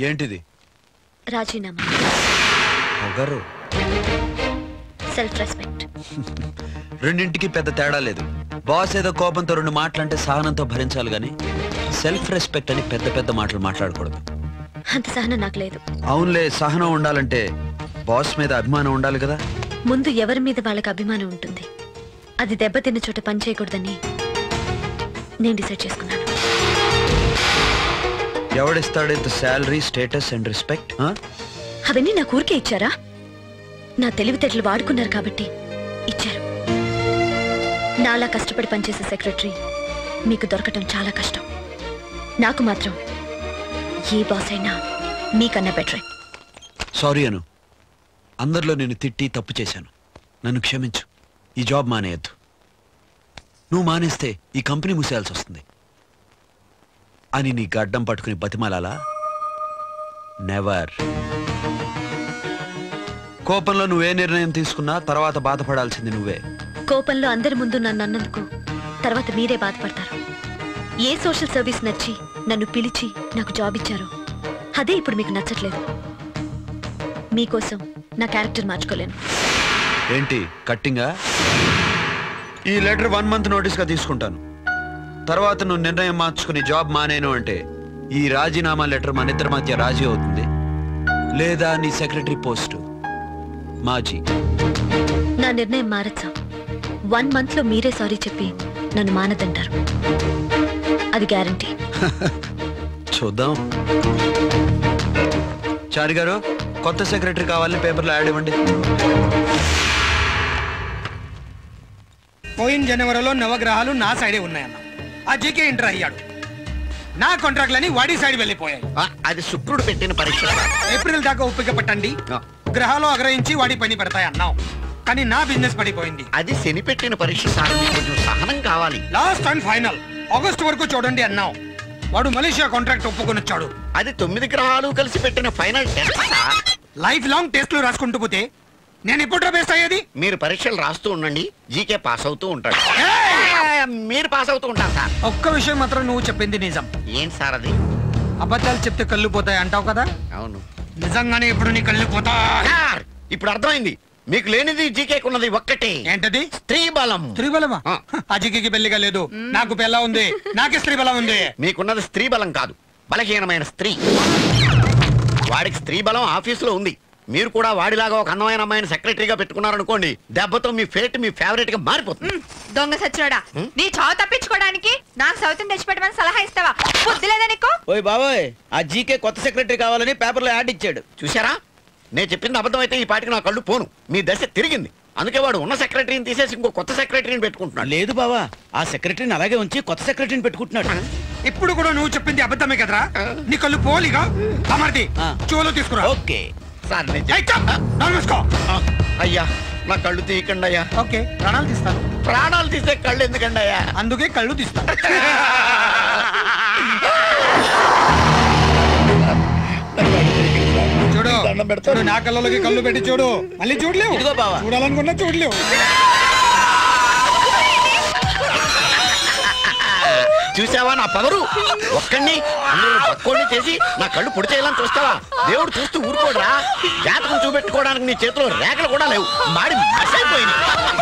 ఏంటిది రాజీనామా పొగరు సెల్ఫ్ రెస్పెక్ట్ రెండింటికి పెద్ద తేడా లేదు బాస్ ఏదో కోపంతో రెండు మాటలంటే సహనంతో భరించాలి గాని సెల్ఫ్ రెస్పెక్ట్ అని పెద్ద పెద్ద మాటలు మాట్లాడకూడదు అంత సహనం నాకు లేదు అవునులే సహనం ఉండాలంటే బాస్ మీద అభిమానం ఉండాలి కదా ముందు ఎవరి మీద వాళ్ళకి అభిమానం ఉంటుంది అది దెబ్బతిన్న చోట పని చేయకూడదని నేను డిసైడ్ చేసుకున్నాను ఎవడిస్తాడు ఇంత శాలరీ స్టేటస్ అండ్ రెస్పెక్ట్ అవన్నీ నాకు ఊరికే ఇచ్చారా నా తెలివితేటలు వాడుకున్నారు కాబట్టి ఇచ్చారు నాలా కష్టపడి పనిచేసే సెక్రటరీ మీకు దొరకటం చాలా కష్టం నాకు మాత్రం ఏ బాస్ అయినా మీకన్నా బెటరే సారీ అను అందరిలో నేను తిట్టి తప్పు చేశాను నన్ను క్షమించు ఈ జాబ్ మానేయద్దు నువ్వు మానేస్తే ఈ కంపెనీ మూసేయాల్సి వస్తుంది అని నీ గడ్డం పట్టుకుని బతిమాలాలా నెవర్ కోపంలో నువ్వే నిర్ణయం తీసుకున్నా తర్వాత బాధపడాల్సింది నువ్వే కోపంలో అందరి ముందు నన్ను అన్నందుకు తర్వాత మీరే బాధపడతారు ఏ సోషల్ సర్వీస్ నచ్చి నన్ను పిలిచి నాకు జాబ్ ఇచ్చారో అదే ఇప్పుడు మీకు నచ్చట్లేదు మీకోసం నా క్యారెక్టర్ మార్చుకోలేను ఏంటి కట్టింగా ఈ లెటర్ వన్ మంత్ నోటీస్గా తీసుకుంటాను తర్వాత నువ్వు నిర్ణయం మార్చుకుని జాబ్ మానేను అంటే ఈ రాజీనామా లెటర్ మన ఇద్దరి మధ్య రాజీ అవుతుంది లేదా నీ సెక్రటరీ పోస్టు మాజీ నా నిర్ణయం మారచ్చా వన్ మంత్ లో మీరే సారీ చెప్పి నన్ను మానదంటారు అది గ్యారంటీ చూద్దాం చారి గారు కొత్త సెక్రటరీ కావాలని పేపర్లో యాడ్ ఇవ్వండి పోయిన జనవరిలో నవగ్రహాలు నా సైడే ఉన్నాయన్న ఆ జీకే ఎంటర్ అయ్యాడు నా కాంట్రాక్ట్లని వాడి సైడ్ వెళ్ళిపోయాయి అది శుక్రుడు పెట్టిన పరీక్ష ఏప్రిల్ దాకా ఒప్పిక పట్టండి గ్రహాలు అగ్రహించి వాడి పని పెడతాయి అన్నావు కానీ నా బిజినెస్ పడిపోయింది అది శని పెట్టిన పరీక్ష సార్ మీకు కొంచెం సహనం కావాలి లాస్ట్ అండ్ ఫైనల్ ఆగస్ట్ వరకు చూడండి అన్నావు వాడు మలేషియా కాంట్రాక్ట్ ఒప్పుకొని వచ్చాడు అది తొమ్మిది గ్రహాలు కలిసి పెట్టిన final test sir life long టెస్ట్లు రాసుకుంటూ పోతే నేను ఎప్పుడు బేస్ట్ అయ్యేది మీరు పరీక్షలు రాస్తూ ఉండండి జీకే పాస్ అవుతూ ఉంటాడు మీరు పాస్ అవుతూ ఉంటారు సార్ ఒక్క విషయం మాత్రం నువ్వు చెప్పింది నిజం ఏంటి సార్ అది అబద్ధాలు చెప్తే కళ్ళు పోతాయి అంటావు కదా అవును నిజంగానే ఇప్పుడు నీ కళ్ళు పోతాయి సార్ ఇప్పుడు అర్థమైంది మీకు లేనిది జీకేకున్నది ఒక్కటే ఏంటది స్త్రీ బలం స్త్రీ బలమా అజికి పెళ్లిగా లేదు నాకు పెళ్ళ ఉంది నాకే స్త్రీ బలం ఉంది మీకున్నది స్త్రీ బలం కాదు బలహీనమైన స్త్రీ వాడికి స్త్రీ బలం ఆఫీసులో ఉంది మీరు కూడా వాడిలాగా ఒక అందమైన అమ్మాయిని సెక్రటరీగా పెట్టుకున్నారనుకోండి దెబ్బతో మీ ఫేట్ మీ ఫేవరెట్ గా మారిపోతుంది దొంగ సచ్చినోడా నీ చావు తప్పించుకోవడానికి నాకు సౌతిని తెచ్చిపెట్టమని సలహా ఇస్తావా బుద్ధి లేదా నీకు ఓయ్ బాబోయ్ ఆ జీకే కొత్త సెక్రటరీ కావాలని పేపర్లో యాడ్ ఇచ్చాడు చూసారా నేను చెప్పింది అబద్ధం అయితే ఈ పాటికి నా కళ్ళు పోను మీ దశ తిరిగింది అందుకే వాడు ఉన్న సెక్రటరీని తీసేసి ఇంకో కొత్త సెక్రటరీని పెట్టుకుంటున్నాడు లేదు బావా ఆ సెక్రటరీని అలాగే ఉంచి కొత్త సెక్రటరీని పెట్టుకుంటున్నాడు ఇప్పుడు కూడా నువ్వు చెప్పింది అబద్ధమే కదరా నీ కళ్ళు పోలిగా అమర్ది చెవులో తీసుకురా ఓకే సార్ నేను ఏయ్, చప్! నోరు మూసుకో. అయ్యా నా కళ్ళు తీయకండి అయ్యా ఓకే ప్రాణాలు తీస్తాను ప్రాణాలు తీస్తే కళ్ళు ఎందుకండి అయ్యా అందుకే కళ్ళు తీస్తాను చూడు చూడు నా కళ్ళలోకి కళ్ళు పెట్టి చూడు మళ్ళీ చూడలేవు ఇదిగో బావ. చూడాలనుకున్నా చూడలేవు చూసావా నా పవరు ఒక్కడిని అందులో పక్కోడిని చేసి నా కళ్ళు పొడి చేయాలని చూస్తావా దేవుడు చూస్తూ ఊరుకోడరా జాతకం చూపెట్టుకోవడానికి నీ చేతిలో రేఖలు కూడా లేవు మాడి మసైపోయింది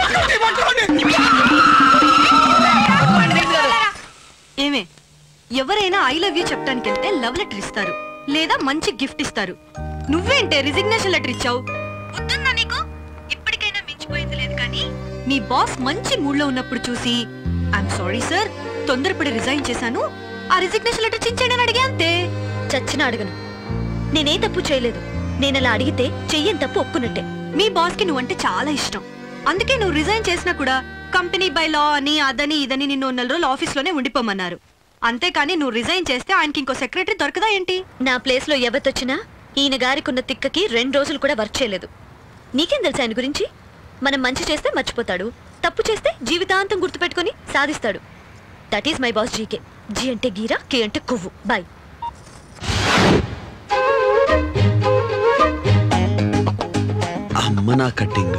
ఏమే ఎవరైనా ఐ లవ్ యూ చెప్పడానికి వెళ్తే లవ్ లెటర్ ఇస్తారు లేదా మంచి గిఫ్ట్ ఇస్తారు నువ్వేంటే రిజిగ్నేషన్ లెటర్ ఇచ్చావు వద్దుందా నీకు ఇప్పటికైనా మించిపోయింది లేదు కానీ మీ బాస్ మంచి మూడ్ లో ఉన్నప్పుడు చూసి ఐఎమ్ సారీ సార్ తొందరపడి రిజైన్ చేశాను ఆ రిజిగ్నేషన్ లెటర్ చించేయని అని అడిగా అంతే చచ్చిన అడగను నేనే తప్పు చేయలేదు నేను అలా అడిగితే చెయ్యని తప్పు ఒప్పుకున్నట్టే మీ బాస్ కి నువ్వంటే చాలా ఇష్టం అందుకే నువ్వు రిజైన్ చేసినా కూడా కంపెనీ బై లా అని అదని ఇదని నిన్ను నెల రోజులు ఆఫీస్ లోనే ఉండిపోమన్నారు అంతేకాని నువ్వు రిజైన్ చేస్తే ఆయనకి ఇంకో సెక్రటరీ దొరకదా ఏంటి నా ప్లేస్ లో ఎవతొచ్చినా ఈయన గారికున్న తిక్కకి రెండు రోజులు కూడా వర్క్ చేయలేదు నీకేం తెలుసు ఆయన గురించి మనం మంచి చేస్తే మర్చిపోతాడు తప్పు చేస్తే జీవితాంతం గుర్తుపెట్టుకొని సాధిస్తాడు that is my boss GK G అంటే గీరా కే అంటే కొవ్వు బాయ్ అమ్మ నా కట్టింగ్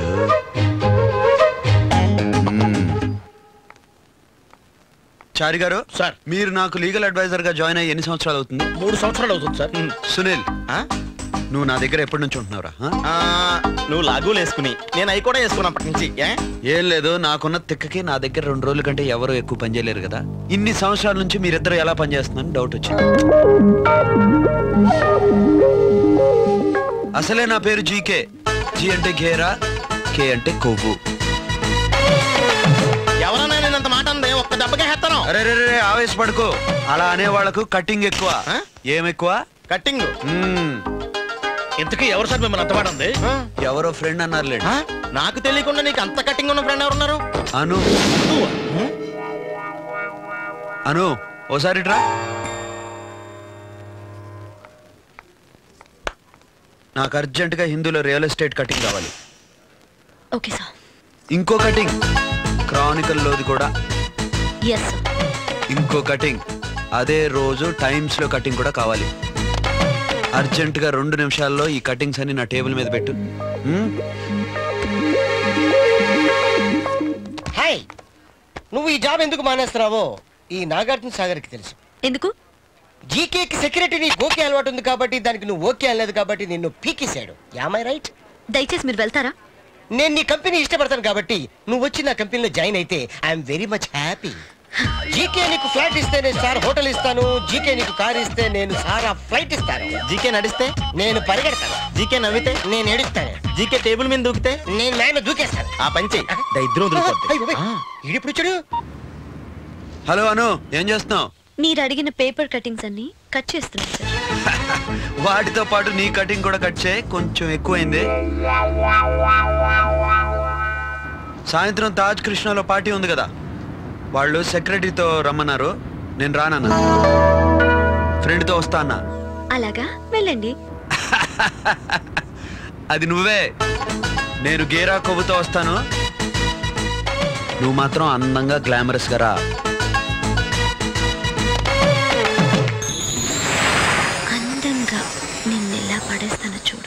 చారి గారు సార్ మీరు నాకు లీగల్ అడ్వైజర్ గా జాయిన్ అయ్యి ఎన్ని సంవత్సరాలు అవుతుంది మూడు సంవత్సరాలు అవుతుంది సార్ సునీల్ నువ్వు నా దగ్గర ఎప్పటి నుంచి ఉంటున్నావురా ఆ? నువ్వు లాగులు వేసుకుని నేను అవి కూడా వేసుకున్నప్పటి నుంచి ఏ? ఏం లేదు నాకున్న తిక్కకి నా దగ్గర రెండు రోజుల కంటే ఎవరు ఎక్కువ పని చేయలేరు కదా ఇన్ని సంవత్సరాల నుంచి మీరిద్దరు ఎలా పనిచేస్తున్నారని డౌట్ వచ్చింది అసలే నా పేరు జీకే జీ అంటే ఘేరా కే అంటే కొవ్వు ఎవరన్నా నేను అంత మాట అందే ఒక్క దెబ్బకే హెత్తను అరే రే రే ఆవేశపడుకో అలా అనే వాళ్ళకు కట్టింగ్ ఎక్కువ ఏం ఎక్కువ కట్టింగ్ మ్మ్. ఇంతకీ ఎవరు సార్ మిమ్మల్ని అంత మాట అంది ఎవరో ఫ్రెండ్ అన్నారులేండి నాకు తెలియకుండా నీకు అంత కట్టింగ్ ఉన్న ఫ్రెండ్ ఎవరున్నారు అను అను ఓసారి రా నాకు అర్జెంటుగా హిందూలో రియల్ ఎస్టేట్ కటింగ్ కావాలి ఓకే సార్ ఇంకో కటింగ్ క్రానికల్ లోది కూడా ఎస్ ఇంకో కటింగ్ అదే రోజు టైమ్స్ లో కటింగ్ కూడా కావాలి అర్జెంటుగా రెండు నిమిషాల్లో ఈ కటింగ్స్ అన్ని నా టేబుల్ మీద పెట్టు హ్మ్? హాయ్ నువ్వు ఈ జాబ్ ఎందుకు మానేస్తున్నావో ఈ నాగార్జున సాగర్కి తెలుసు ఎందుకు జీకేకి సెక్రటరీ నీకు ఓకే అలవాటు ఉంది కాబట్టి దానికి నువ్వు ఓకే అనలేదు కాబట్టి నిన్ను పీకేశాడు యామై రైట్ దయచేసి మీరు వెళ్తారా నేను నీ కంపెనీ ఇష్టపడతాను కాబట్టి నువ్వు వచ్చి నా కంపెనీలో జాయిన్ అయితే I'm very much happy GK నీకు ఫ్లాట్ ఇస్తే నేను స్టార్ హోటల్ ఇస్తాను జీకే నీకు కార్ ఇస్తే నేను సారా ఫ్లైట్ ఇస్తాను జీకే నడిస్తే నేను పరిగెడతాను జీకే నవ్వితే నేను ఏడుస్తాను జీకే టేబుల్ మీద దూకితే నేను మేమ దూకేస్తాను ఆ పంచి ఇద్దరు వదిలిపోద్ది. ఈడిప్పుడు చూడు హలో అను ఏం చేస్తున్నావు మీరు అడిగిన పేపర్ కటింగ్స్ అన్ని కట్ చేస్తున్నాను సార్ వాటితో పాటు నీ కటింగ్ కూడా కట్ చేయి కొంచెం ఎక్కువైంది సాయంత్రం తాజ్ కృష్ణలో పార్టీ ఉంది కదా వాళ్ళు సెక్రటరీతో రమ్మన్నారు నేను రానన్నా ఫ్రెండ్తో వస్తా అన్నా అలాగా వెళ్ళండి అది నువ్వే నేను గేరా కొవ్వుతో వస్తాను నువ్వు మాత్రం అందంగా గ్లామరస్ గా రా అందంగా నిన్ను ఎలా పడేస్తానో చూడు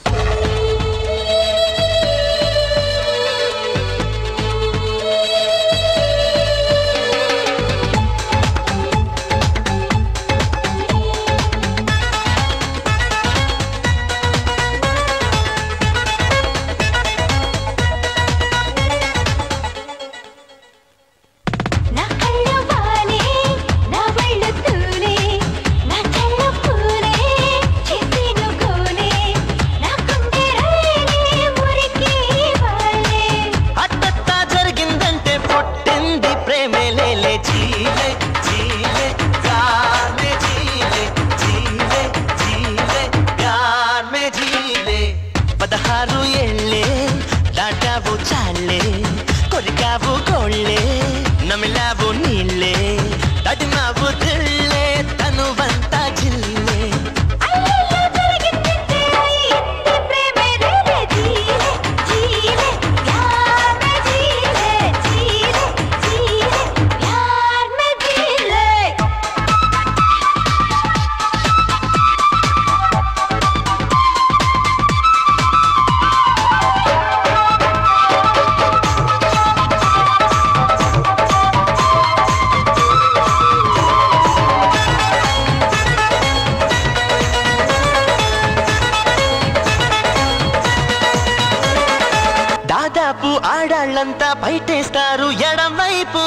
నా కళ్ళు వాలే నా ఒళ్ళు తూలే నా కళ్ళు పూలే చేసిను గోలే నా గుండె రైలే మురికి వాలే అట్టట్టా జరిగిందంటే పొట్టింది ప్రేమే లేలే జీలే జీలే గానే జీలే జీలే జీలే గానే జీలే పదహారు ఏళ్ళే దాటావు చాలే కొరికావు కోళ్ళే నమిలావు నీళ్ళే తడిమావు దిళ్ళే తనువంతా జిల్లే అయ్యయ్యో జరిగిందంటే ఇంటి ప్రేమే లేలే జీలే జీలే ప్యార్ మే జీలే జీలే జీలే ప్యార్ మే జీలే దాదాపు ఆడాళ్ళంతా బయటేస్తారు ఎడం వైపు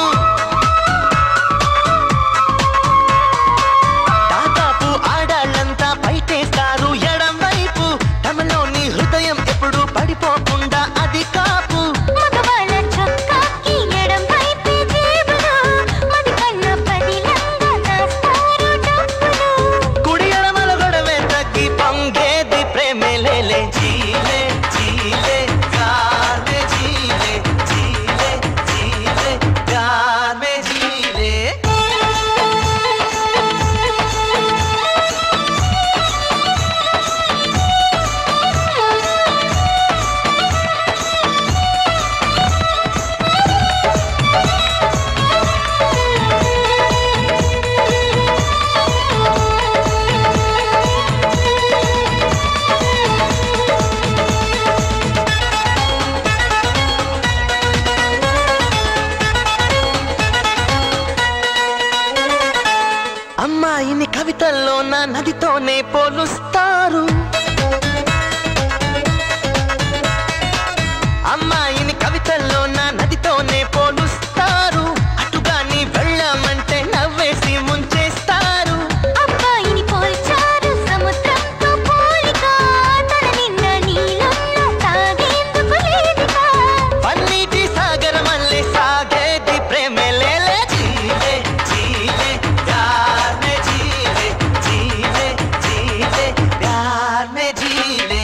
దాదాపు ఆడాళ్ళంతా బయటేస్తారు ఎడం వైపు తమలోని హృదయం ఎప్పుడు పడిపోకుండా అది కాపు మగవాళ్ళ చొక్కాకి ఎడం వైపే జేబులు మది కన్న పదిలంగా దాస్తారు డబ్బులు కుడి ఎడమల గొడవే తగ్గి పొంగేది ప్రేమే లేలే జీలే జీలే గానే జీలే జీలే జీలే గానే కవితల్లో నా నదితోనే పోలుస్తారు అమ్మాయిని కవితల్లో నా నదితోనే పోలుస్తారు అటుగాని వెళ్ళామంటే నవ్వేసి ముంచేస్తారు అబ్బాయిని పోల్చారు సముద్రంతో పోలిక తన నిన్న నీలంలో సాగేందుకు లేదిక పన్నీటి సాగరమల్లే సాగేది ప్రేమే లేలే జీలే జీలే ప్యార్ మే జీలే జీలే జీలే ప్యార్ మే జీలే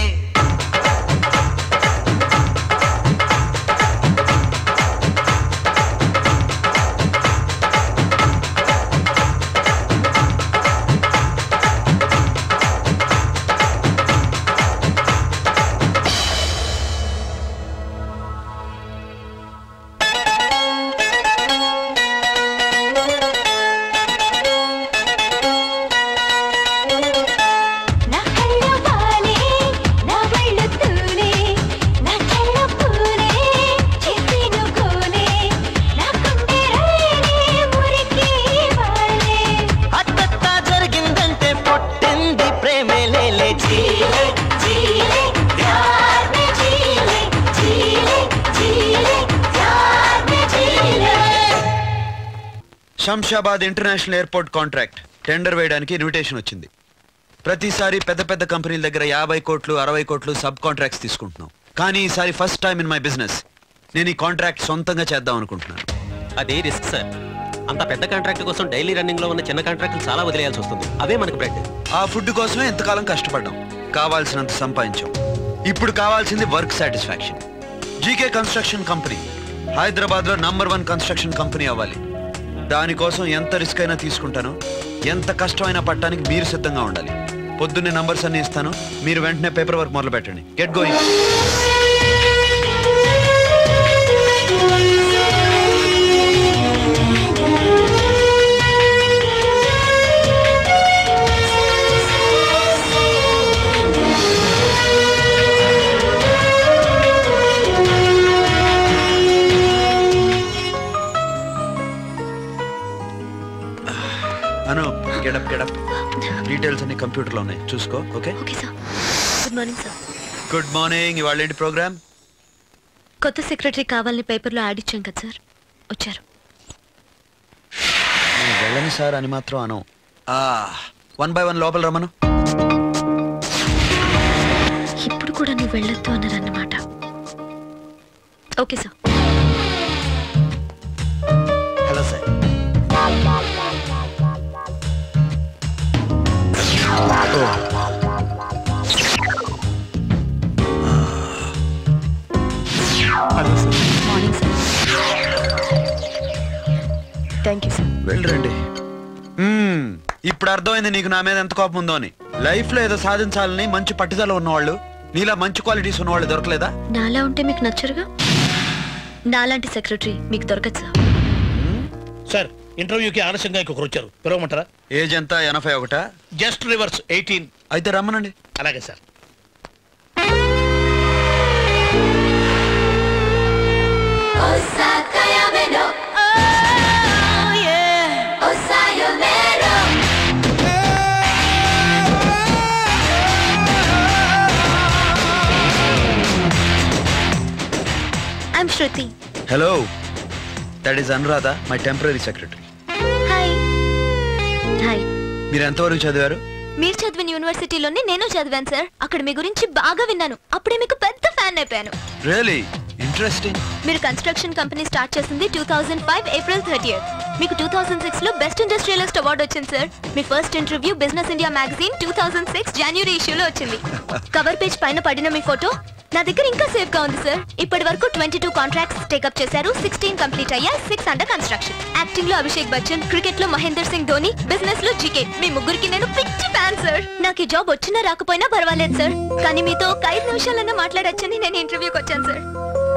నా కళ్ళు వాలే నా ఒళ్ళు తూలే నా కళ్ళు పూలే చేతిను కోలే నా గుండె రైలే మురికి వాలే అట్టట్టా జరిగిందంటే పొట్టింది ప్రేమే లేలే జీలే జీలే ప్యార్ మే జీలే జీలే జీలే ప్యార్ మే జీలే Shamshabad international airport contract tender వేయడానికి ఇన్విటేషన్ వచ్చింది ప్రతిసారి పెద్ద పెద్ద కంపెనీల దగ్గర యాభై కోట్లు అరవై కోట్లు సబ్ కాంట్రాక్ట్స్ తీసుకుంటున్నాం కానీ ఈసారి first time in my business నేను ఈ కాంట్రాక్ట్ సొంతంగా చేద్దాం అనుకుంటున్నాను అదే రిస్క్ సార్ అంత పెద్ద కాంట్రాక్ట్ కోసం డైలీ రన్నింగ్ లో ఉన్న చిన్న కాంట్రాక్టులు చాలా వదిలేయాల్సి వస్తుంది అవే మనకు బ్రెడ్ ఆ ఫుడ్ కోసమే ఎంతకాలం కష్టపడ్డాం కావాల్సినంత సంపాదించాం ఇప్పుడు కావాల్సింది work satisfaction GK construction company Hyderabad లో నంబర్ వన్ కన్స్ట్రక్షన్ కంపెనీ అవ్వాలి దానికోసం ఎంత రిస్క్ అయినా తీసుకుంటాను ఎంత కష్టమైనా పట్టడానికి మీరు సిద్ధంగా ఉండాలి పొద్దున్నే నంబర్స్ అన్ని ఇస్తాను మీరు వెంటనే పేపర్ వర్క్ మొదలు పెట్టండి get going Anu get up get up details అన్ని కంప్యూటర్లో ఉన్నాయి చూసుకో okay okay sir good morning sir good morning ఇవాళ ఏంటి ప్రోగ్రామ్ కొత్త సెక్రటరీ కావాలని పేపర్లో యాడ్ ఇచ్చాం కదా సార్ వచ్చారు వెళ్ళని సార్ అని మాత్రం అను వన్ బై వన్ లోపల రమ్మను ఇప్పుడు కూడా నువ్వు వెళ్ళొద్దు అన్నారన్నమాట okay sir hello sir morning sir thank you sir వెళ్ళరండి మ్మ్. ఇప్పుడు అర్థమైంది నీకు నా మీద ఎంత కోపం ఉందో అని లైఫ్ లో ఏదో సాధించాలని మంచి పట్టుదల ఉన్నవాళ్ళు నీలా మంచి క్వాలిటీస్ ఉన్నవాళ్ళు దొరకలేదా నాలా ఉంటే మీకు నచ్చరుగా నాలాంటి సెక్రటరీ మీకు దొరకదు సార్ సార్ ఇంటర్వ్యూకి ఆలస్యంగా ఇంకొకరు వచ్చారు పిలవమంటారా ఏజ్ ఎంత ఎనభై ఒకటా జస్ట్ రివర్స్ ఎయిటీన్ అయితే రమ్మనండి అలాగే sir I'm Shruti hello that is Anuradha my temporary secretary hi hi మీరు ఎంతవరకు చదివారు మీరు చదివిన యూనివర్సిటీలోనే నేను చదివాను సార్ అక్కడ మీ గురించి బాగా విన్నాను అప్పుడే మీకు పెద్ద ఫ్యాన్ అయిపోయాను రియలీ ఇంట్రెస్టింగ్ మీరు కన్స్ట్రక్షన్ కంపెనీ స్టార్ట్ చేసింది two thousand five April thirty మీకు టూ థౌసండ్ సిక్స్ లో బెస్ట్ ఇండస్ట్రియలిస్ట్ అవార్డు వచ్చింది సార్ మీ first interview business India magazine two thousand six January ఇష్యూలో వచ్చింది కవర్ పేజ్ పైన పడిన మీ ఫోటో నా దగ్గర ఇంకా సేఫ్ గా ఉంది సార్ ఇప్పటి వరకు ట్వంటీ టూ కాంట్రాక్ట్స్ టేకప్ చేశారు సిక్స్టీన్ కంప్లీట్ అయ్యాయి సిక్స్ అండర్ కన్స్ట్రక్షన్ యాక్టింగ్ లో అభిషేక్ బచ్చన్ క్రికెట్ లో మహేందర్ సింగ్ ధోని బిజినెస్ లో జీకే మీ ముగ్గురికి నేను పిచ్చి ఫ్యాన్ సార్ నాకు ఈ జాబ్ వచ్చినా రాకపోయినా పర్వాలేదు సార్ కానీ మీతో ఒక ఐదు నిమిషాలన్నా మాట్లాడొచ్చని నేను ఇంటర్వ్యూకి వచ్చాను సార్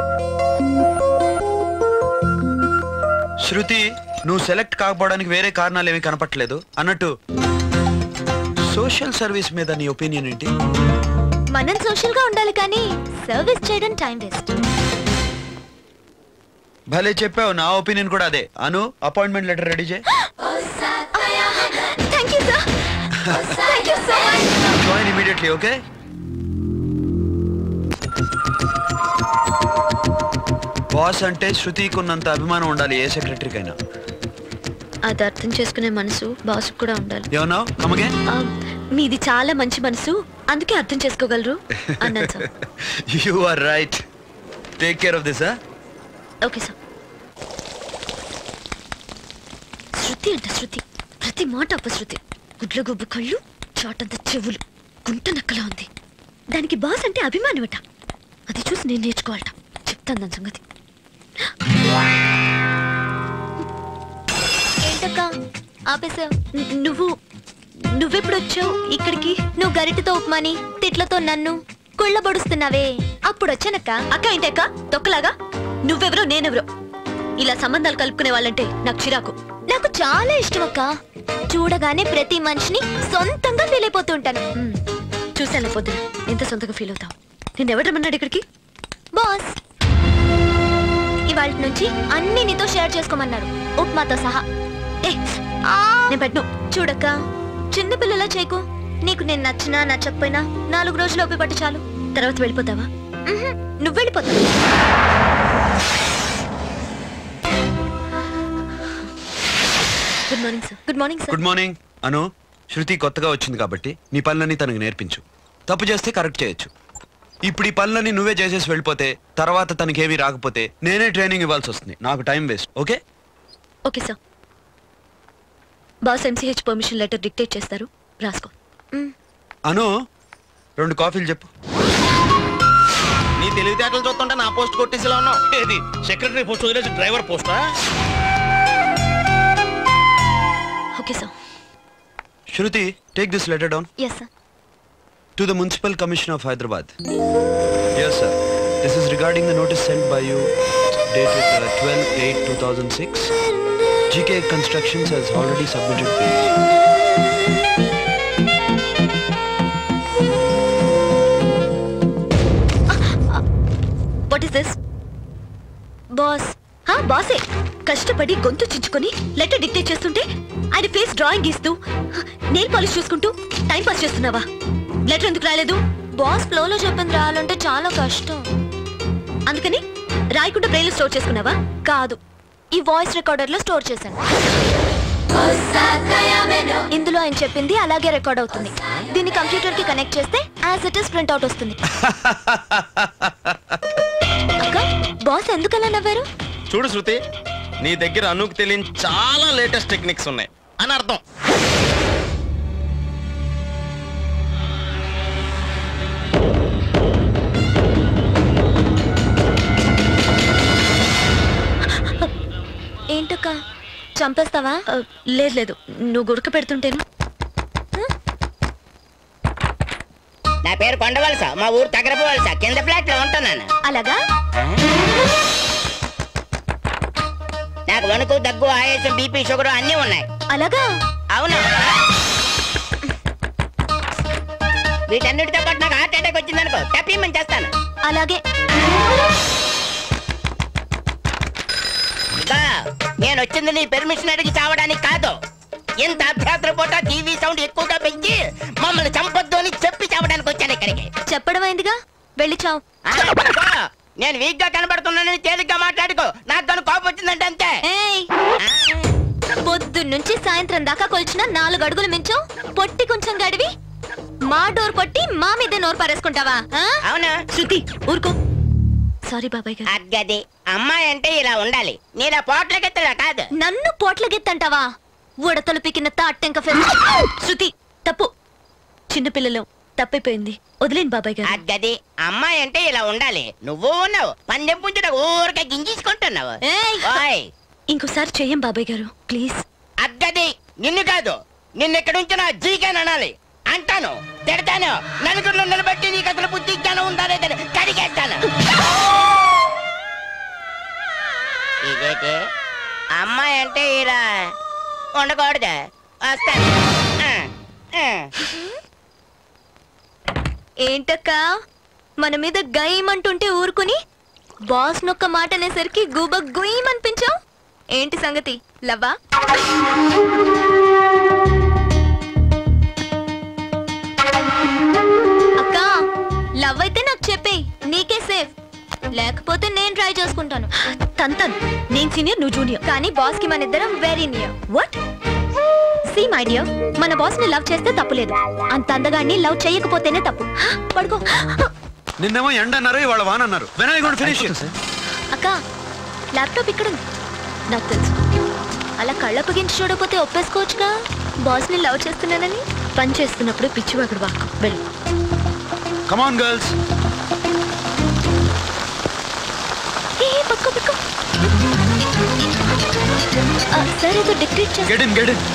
శృతి నువ్వు సెలెక్ట్ కాకపోవడానికి వేరే కారణాలు ఏమీ కనపట్లేదు అన్నట్టు సోషల్ సర్వీస్ మీద నీ ఒపీనియన్ ఏంటి మనం సోషల్ గా ఉండాలి కానీ సర్వీస్ చేయడం టైం వేస్ట్ భలే చెప్పావు నా ఒపీనియన్ కూడా అదే అను అపాయింట్మెంట్ లెటర్ రెడీ చేయి thank you sir thank you so much join immediately okay boss అంటే శృతికి ఉన్నంత అభిమానం ఉండాలి ఏ సెక్రటరీకైనా అది అర్థం చేసుకునే మనసు బాస్ కూడా ఉండాలి ఏమన్నావు కమగే ఆ, మీది చాలా మంచి మనసు అందుకే అర్థం చేసుకోగలరు అన్నాను sir you are right take care of this okay sir Shruti అంట శృతి ప్రతి మాట అపశృతి గుడ్ల గుబ్బు కళ్ళు చాటంత చెవులు గుంట నక్కలా ఉంది దానికి బాస్ అంటే అభిమానమట అది చూసి నేను నేర్చుకోవాలట చెప్తాను దాని సంగతి ఏంటక్క ఆపేసావు నువ్వు నువ్వెప్పుడు వచ్చావు ఇక్కడికి నువ్వు గరిటతో ఉప్మాని తిట్లతో నన్ను కుళ్ళబడుస్తున్నావే అప్పుడు వచ్చానక్క అక్క ఏంటక్క తొక్కలాగా నువ్వెవరో నేనెవరో ఇలా సంబంధాలు కలుపుకునే వాళ్ళంటే నాకు చిరాకు నాకు చాలా ఇష్టం అక్క చూడగానే ప్రతి మనిషిని సొంతంగా ఫీల్ అయిపోతూ ఉంటాను చూసాను పొద్దున ఎంత సొంతగా ఫీల్ అవుతావు నేను ఎవరు రమ్మన్నాడు ఇక్కడికి బాస్ ఇవాళ నుంచి అన్ని నీతో షేర్ చేసుకోమన్నారు ఉప్మాతో సహా ఏ నేను పెట్టను చూడక్క చిన్నపిల్లలా చేయకు నీకు నేను నచ్చినా నచ్చకపోయినా నాలుగు రోజులు ఒప్పి పట్టు చాలు తర్వాత వెళ్ళిపోతావా మ్హూ, నువ్వు వెళ్ళిపోతావు good morning sir good morning sir good morning Anu Shruti కొత్తగా వచ్చింది కాబట్టి నీ పనులన్నీ తనకు నేర్పించు తప్పు చేస్తే కరెక్ట్ చేయొచ్చు ఇప్పుడు ఈ పనులన్నీ నువ్వే చేసేసి వెళ్ళిపోతే తర్వాత తనకేమీ రాకపోతే నేనే ట్రైనింగ్ ఇవ్వాల్సి వస్తుంది నాకు time waste okay okay sir boss MCH permission letter dictate చేస్తారు రాసుకో అను రెండు కాఫీలు చెప్పు నీ తెలివితేటలు చూస్తుంటే నా పోస్ట్ కొట్టేసిలా ఉన్నావు ఏది సెక్రటరీ పోస్ట్ వదిలేసి డ్రైవర్ పోస్టా okay sir Shruti take this letter down yes sir to the Municipal Commission of Hyderabad. Yes, sir. This is regarding the notice sent by you dated uh, 12-8-2006. GK Constructions has already submitted bill. What is this boss హా బాసే కష్టపడి గొంతు చించుకొని letter dictate చేస్తుంటే ఆయన face drawing గీస్తూ nail polish చూసుకుంటూ time pass చేస్తున్నావా లెటర్ ఎందుకు రాలేదు బాస్ ఫ్లోలో చెప్పింది రాయాలంటే చాలా కష్టం అందుకని రాయకుండా బ్రెయిన్ స్టోర్ చేసుకున్నావా కాదు ఈ వాయిస్ రికార్డర్ లో స్టోర్ చేశాను ఇందులో ఆయన చెప్పింది అలాగే రికార్డ్ అవుతుంది దీన్ని కంప్యూటర్ కి కనెక్ట్ చేస్తే as it is print out వస్తుంది అక్క బాస్ ఎందుకలా నవ్వారు చూడు శృతి నీ దగ్గర అనుకు తెలియని చాలా లేటెస్ట్ టెక్నిక్స్ ఉన్నాయి అని అర్థం ఏంటక్క చంపేస్తావా లేదు లేదు నువ్వు గురక పెడుతుంటేను నా పేరు కొండవలస మా ఊరు తగరపు వలస కింద ఫ్లాట్ లో ఉంటున్నాను అలాగా నాకు వణుకు దగ్గు ఆయాసం బీపీ షుగర్ అన్నీ ఉన్నాయి అలాగా అవును వీటన్నిటితో పాటు నాకు హార్ట్ అటాక్ వచ్చిందనుకో తప్పిమని చేస్తాను అలాగే ఇంకా నేను వచ్చింది నీ పెర్మిషన్ అడిగి చావడానికి కాదు ఇంత అర్ధరాత్రి పూట టీవీ సౌండ్ ఎక్కువగా పెంచి మమ్మల్ని చంపొద్దు అని చెప్పి చావడానికి వచ్చాను ఇక్కడికి చెప్పడం అయిందిగా వెళ్ళి చావు ఆ, ఇదిగో, నేను వీక్ గా కనబడుతున్నానని తేలిగ్గా మాట్లాడుకో నాకు దాని కోపం వచ్చిందంటే అంతే ఏయ్ పొద్దున్న నుంచి సాయంత్రం దాకా కొలిచిన నాలుగు అడుగులు మించు పొట్టి కొంచెం గడివి మా డోర్ కొట్టి మా మీద నోరు పారేసుకుంటావా ఆ? అవునా శృతి ఊరుకో సారీ బాబాయ్ గారు అగ్గది అమ్మాయి అంటే ఇలా ఉండాలి నీలా పోట్లకెత్తలా కాదు నన్ను పోట్లగెత్తంటావా ఉడతలు పికిన తాట్టెంక ఫెస్ట్ శృతి తప్పు చిన్నపిల్లలు తప్పైపోయింది వదిలేండి బాబాయ్ గారు అగ్గది అమ్మాయి అంటే ఇలా ఉండాలి నువ్వు ఉన్నావు పందెం పుంజుట ఊరికే గింజేసుకుంటున్నావు ఓయ్ ఇంకోసారి చెయ్యం బాబాయ్ గారు ప్లీజ్ అగ్గది నిన్ను కాదు నిన్ను ఇక్కడ ఉంచిన జీకేన్ అనాలి అంటాను తిడతాను నలుగురిలో నిలబెట్టి నీకు అసలు బుద్ధి జ్ఞానం ఉందా లేదని కడిగేస్తాను ఇదేంటి అమ్మాయి అంటే ఇలా ఉండకూడదు వస్తాను ఆ, ఆ. ఏంటక్క మన మీద గయమంటుంటే ఊరుకుని బాస్ నొక్క మాట అనేసరికి గూబ గుయ్యమనిపించావు ఏంటి సంగతి లవ్వా లవ్ అయితే నాకు చెప్పేయ్ నీకే సేఫ్ లేకపోతే నేను ట్రై చేసుకుంటాను తంతన్ నేను సీనియర్ నువ్వు జూనియర్ కానీ బాస్ కి మన ఇద్దరం very near what see my dear మన బాస్ ని లవ్ చేస్తే తప్పులేదు అంత అందగాన్ని లవ్ చేయకపోతేనే తప్పు పడుకో నిన్నేమో ఎండ అన్నారు ఇవాళ వాన అన్నారు వెన్ ఐ గోట్ ఫినిష్ అక్క ల్యాప్టాప్ ఇక్కడ ఉంది నాకు తెలుసు అలా కళ్ళప్పగించి చూడకపోతే ఒప్పేసుకోవచ్చుగా బాస్ ని లవ్ చేస్తున్నానని పని చేస్తున్నప్పుడు పిచ్చి అక్కడ వాక్ వెళ్ళు కమాన్ గర్ల్స్ ఏ పక్కో పక్కో సార్ ఏదో డిక్టేట్ చేస్తా get in get in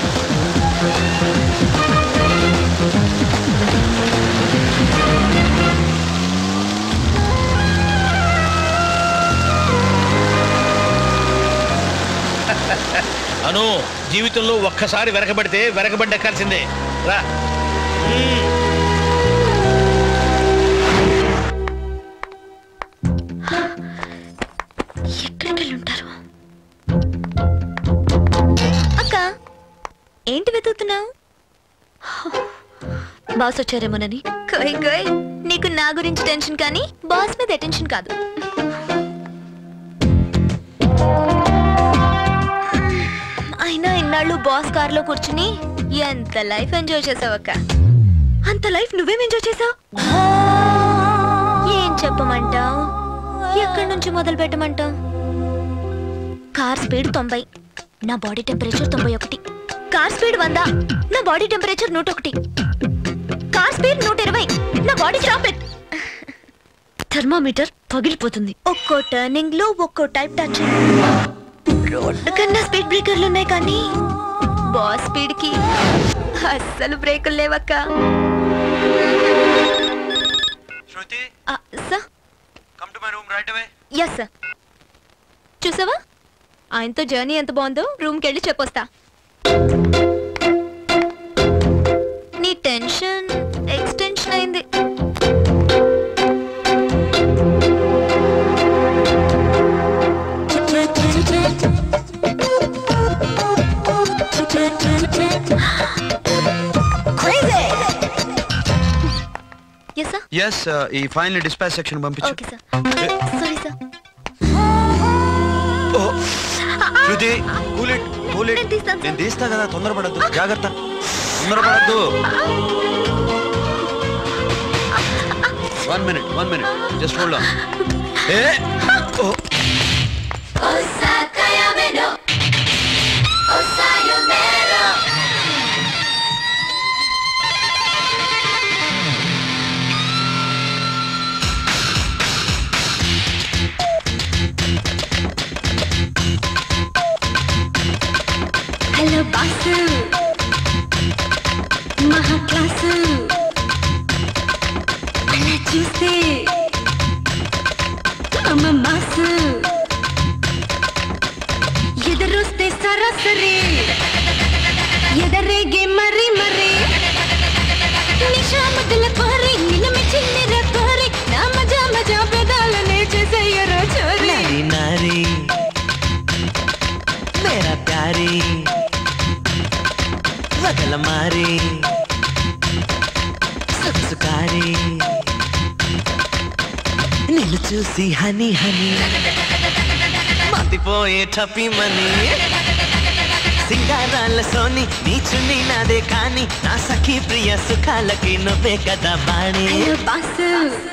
Anu జీవితంలో ఒక్కసారి వెనకబడితే వెనకబడ్డెక్కాల్సిందే రా ఎక్కడికి వెళ్ళి ఉంటారు అక్క ఏంటి వెతుకుతున్నావు బాస్ వచ్చారేమోనని కోయ్ కోయ్ నీకు నా గురించి టెన్షన్ కానీ బాస్ మీద టెన్షన్ కాదు అయినా ఇన్నాళ్ళు బాస్ కార్లో కూర్చుని ఎంత లైఫ్ ఎంజాయ్ చేసావక్క అంత లైఫ్ నువ్వేం ఎంజాయ్ చేసావు ఏం చెప్పమంటావు ఎక్కడి నుంచి మొదలు పెట్టమంటావు కార్ స్పీడ్ తొంభై నా బాడీ టెంపరేచర్ తొంభై ఒకటి కార్ స్పీడ్ వంద నా బాడీ టెంపరేచర్ నూట ఒకటి కార్ స్పీడ్ నూట ఇరవై నా బాడీ చాపెట్ థర్మామీటర్ పగిలిపోతుంది ఒక్కో టర్నింగ్ లో ఒక్కో టైప్ టచ్ రోడ్డు కన్నా స్పీడ్ బ్రేకర్లు ఉన్నాయి కానీ బాస్ స్పీడ్ కి అస్సలు బ్రేకులు లేవక్క sir come to my room right away yes sir చూసావా ఆయనతో జర్నీ ఎంత బాగుందో రూమ్కి వెళ్ళి చెప్పొస్తా నీ టెన్షన్ ఎక్స్టెన్షన్ అయింది ఎస్ సార్ ఎస్ ఈ ఫైనల్ డిస్పాచ్ సెక్షన్ పంపించు okay sir sorry sir Shruti cool it cool it నేను తీస్తా కదా తొందరపడద్దు జాగ్రత్త తొందరపడద్దు one minute one minute just hold on A oh hello boss మహా క్లాసు అలా చూస్తే అమ్మ మాసు ఎదురొస్తే సరాసరి ఎదరేగే మరి మరి నిషామతుల కోరి నిలమి చిన్నెర కోరి నా మజా మజా పెదాలనే చేసేయరా చోరీ नारी नारी मेरा प्यारी వగల మారి సొగసుకారి నిన్ను చూసి హనీ హనీ మతిపోయే టపి మనీ సింగారాల సోని నీ చున్ని నాదే కాని నా సఖీ ప్రియ సుఖాలకి నువ్వే కదా బాణి hello boss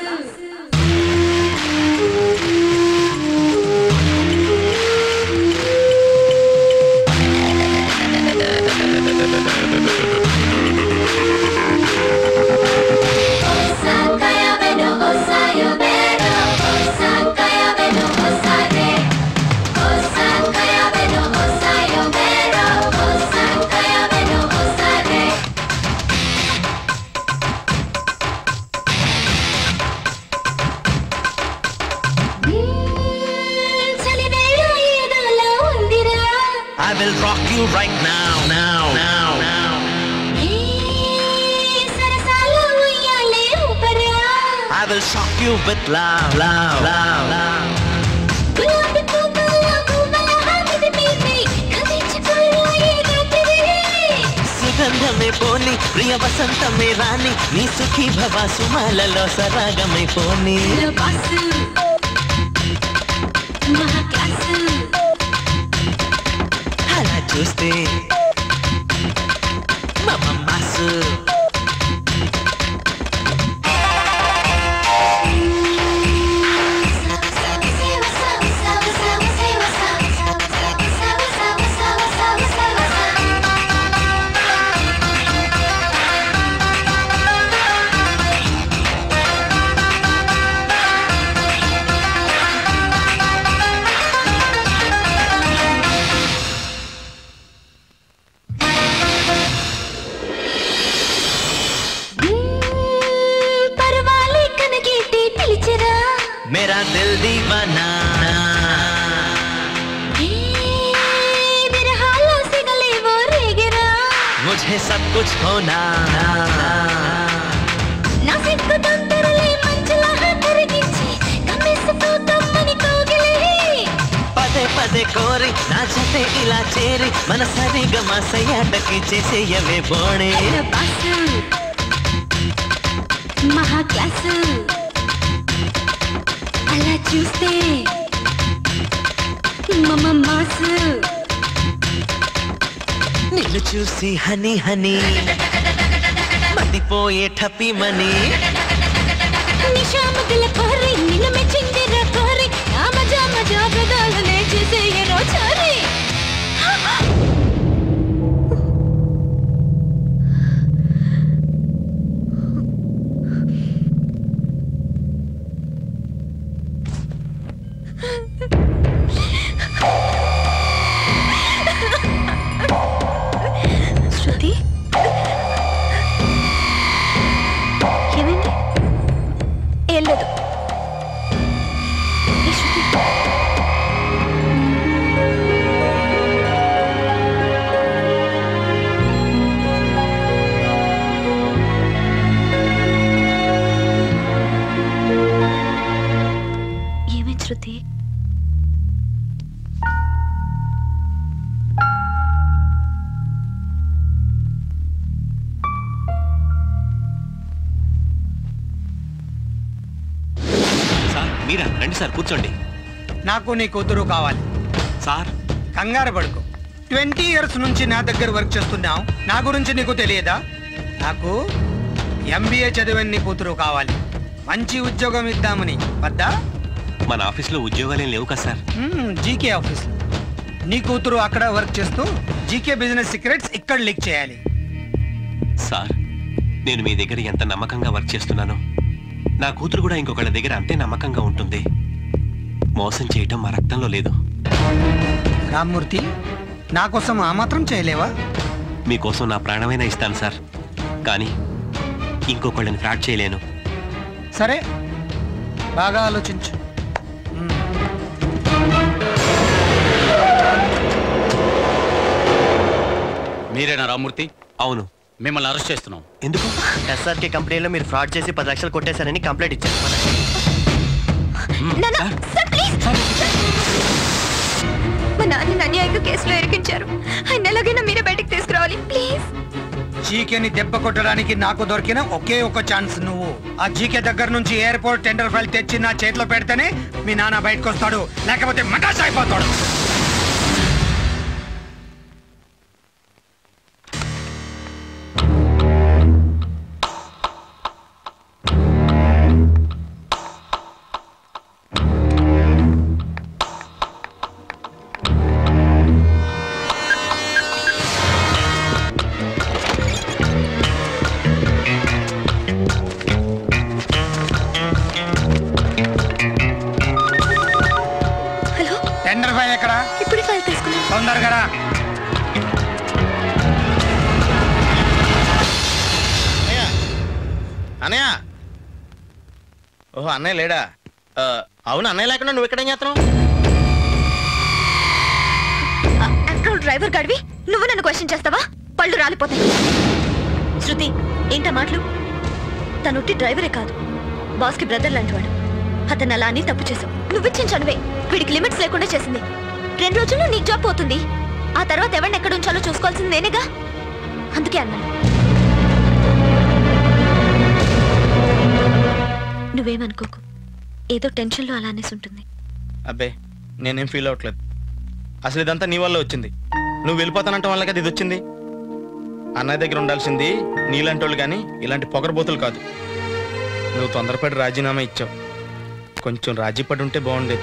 I will rock you right now, now, now, now. I will shock you with love, love, love, love. సుగంధమే పోని ప్రియ వసంతమే రాని నీ సుఖీ భవ సుమాలలో సరాగమై పోని అలా చూస్తే మమ మాసు పర్వాలే కనగేటి పిలిచరా मेरा दिल दीवाना విరహాల సిగలేవో రేగరా मुझे सब कुछ होना నా సిగ్గు తొందరలే మంచులా కరిగించి కమ్మేసుకో తమ్మని కోగిలే పదే పదే కోరి నా జతే ఇలా చేరి మన సరిగమ సయ్యాటకి చేసేయవే బోణే బాసు మహా క్లాసు అలా చూస్తే మమ మాసు నిన్ను చూసి హనీ హనీ మతిపోయే టపి మనీ నిషామతుల కోరి నిన్ను మెచ్చిందిర కోరి నా మజా మజా ప్రదాలనే చేసేయరో చారి శృతి ఏమైంది ఏం లేదు ఏ శృతి ఏమైంది శృతి సార్ మీరా రండి సార్ కూర్చోండి నాకు నీ కూతురు కావాలి సార్ కంగారు పడుకో ట్వంటీ ఇయర్స్ నుంచి నా దగ్గర వర్క్ చేస్తున్నావు నా గురించి నీకు తెలియదా నాకు ఎంబీఏ చదివిన నీ కూతురు కావాలి మంచి ఉద్యోగం ఇద్దామని వద్దా మన ఆఫీస్లో ఉద్యోగాలేం లేవు కదా సార్ జీకే ఆఫీస్ నీ కూతురు అక్కడ వర్క్ చేస్తూ జీకే బిజినెస్ సీక్రెట్స్ ఇక్కడ లీక్ చేయాలి సార్ నేను మీ దగ్గర ఎంత నమ్మకంగా వర్క్ చేస్తున్నానో నా కూతురు కూడా ఇంకొకళ్ళ దగ్గర అంతే నమ్మకంగా ఉంటుంది మోసం చేయటం మా రక్తంలో లేదు రామ్మూర్తి నా కోసం ఆ మాత్రం చేయలేవా మీకోసం నా ప్రాణమైనా ఇస్తాను సార్ కానీ ఇంకొకళ్ళని ఫ్రాడ్ చేయలేను సరే బాగా ఆలోచించు మీరేనా రామ్మూర్తి అవును మిమ్మల్ని అరెస్ట్ చేస్తున్నాం ఎందుకు ఎస్ఆర్కే కంపెనీలో మీరు ఫ్రాడ్ చేసి పది లక్షలు కొట్టేశారని కంప్లైంట్ ఇచ్చారు నాన్న సార్ ప్లీజ్ మా నాన్న అన్యాయంగా కేసులో ఇరికించారు ఆయన ఎలాగైనా మీరే బయటకు తీసుకురావాలి ప్లీజ్ జీకేని దెబ్బ కొట్టడానికి నాకు దొరికిన ఒకే ఒక ఛాన్స్ నువ్వు ఆ జీకే దగ్గర నుంచి ఎయిర్పోర్ట్ టెండర్ ఫైల్ తెచ్చి నా చేతిలో పెడితేనే మీ నాన్న బయటకు వస్తాడు లేకపోతే మటాస్ అయిపోతాడు హలో టెండర్ ఫైల్ ఎక్కడ ఇప్పుడే ఫైల్ తీసుకున్నాను తొందరగా రా. అన్నయ్య ఓహో అన్నయ్య లేడా ఆ, అవును అన్నయ్య లేకుండా నువ్వు ఎక్కడేం చేస్తున్నావు అంకుల్ డ్రైవర్ గడివి నువ్వు నన్ను క్వశ్చన్ చేస్తావా పళ్ళు రాలిపోతాయి శృతి ఏంటా మాటలు తనుట్టి డ్రైవరే కాదు బాస్కి బ్రదర్ లాంటివాడు అతను అలా అని తప్పు చేసావు నువ్విచ్చిన చనువే వీడికి లిమిట్స్ లేకుండా చేసింది రెండు రోజుల్లో నీకు జాబ్ పోతుంది ఆ తర్వాత ఎవరిని ఎక్కడ ఉంచాలో చూసుకోవాల్సింది నేనేగా అందుకే అన్నాను నువ్వేమనుకోకు ఏదో టెన్షన్లో అలా అనేసి ఉంటుంది అబ్బే నేనేం ఫీల్ అవ్వట్లేదు అసలు ఇదంతా నీ వల్ల వచ్చింది నువ్వు వెళ్ళిపోతానంట వల్ల కదా ఇది వచ్చింది అన్నయ్య దగ్గర ఉండాల్సింది నీలాంటి వాళ్ళు కానీ ఇలాంటి పొగరబోతులు కాదు నువ్వు తొందరపడి రాజీనామా ఇచ్చావు కొంచెం రాజీ పడి ఉంటే బాగుండేది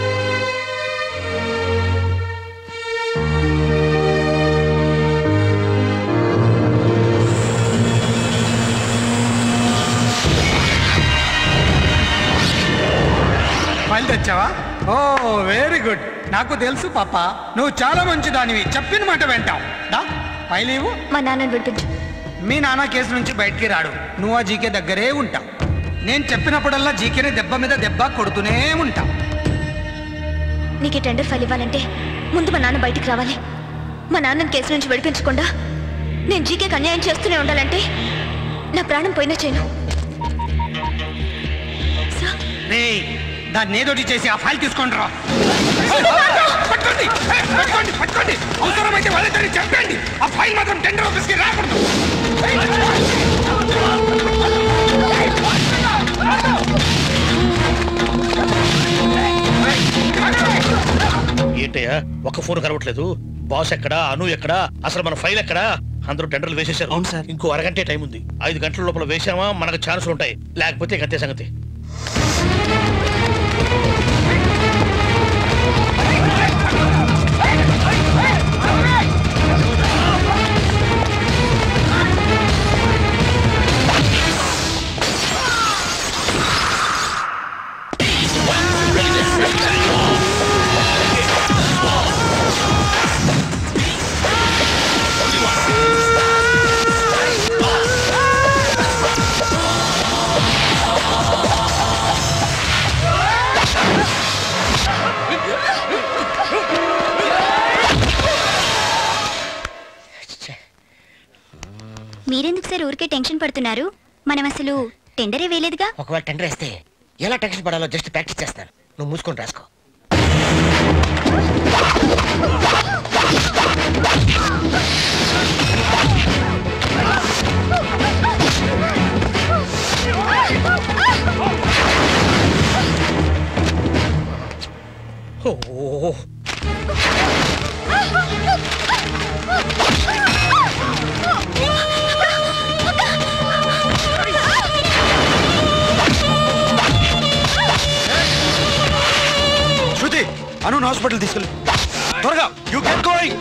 ఫైల్ తెచ్చావా ఓ వెరీ గుడ్ నాకు తెలుసు పాప నువ్వు చాలా మంచిదానివి చెప్పిన మాట వింటావు దా ఫైల్ ఇవ్వు మా నాన్నని విడిపించు మీ నాన్న కేసు నుంచి బయటికి రాడు నువ్వు ఆ జీకే దగ్గరే ఉంటావు నేను చెప్పినప్పుడల్లా జీకేని దెబ్బ మీద దెబ్బ కొడుతూనే ఉంటావు నీకు ఈ టెండర్ ఫైల్ ఇవ్వాలంటే ముందు మా నాన్న బయటికి రావాలి మా నాన్నని కేసు నుంచి విడిపించకుండా నేను జీకేకి అన్యాయం చేస్తూనే ఉండాలంటే నా ప్రాణం పోయినా చేయను రేయ్ దాన్ని ఏదోటి చేసి ఆ ఫైల్ తీసుకొని రా పట్టుకోండి ఏయ్, పట్టుకోండి పట్టుకోండి అవసరమైతే వాళ్ళని చెప్పండి ఆ ఫైల్ మాత్రం టెండర్ ఆఫీస్కి రాకూడదు ఏంటయ్యా ఒక్క ఫోన్ కలవట్లేదు బాస్ ఎక్కడా అను ఎక్కడా అసలు మన ఫైల్ ఎక్కడా అందరూ టెండర్లు వేసేశారు అవును సార్ ఇంకో అరగంటే టైం ఉంది ఐదు గంటల లోపల వేసామా మనకు ఛాన్సులు ఉంటాయి లేకపోతే ఇక అంతే సంగతి మీరెందుకు సార్ ఊరికే టెన్షన్ పడుతున్నారు మనం అసలు టెండరే వేయలేదుగా ఒకవేళ టెండర్ వేస్తే ఎలా టెన్షన్ పడాలో జస్ట్ ప్రాక్టీస్ చేస్తాను నువ్వు మూసుకొని రాసుకో ఓ శృతి అను హాస్పిటల్ తీసుకెళ్ళి త్వరగా you can going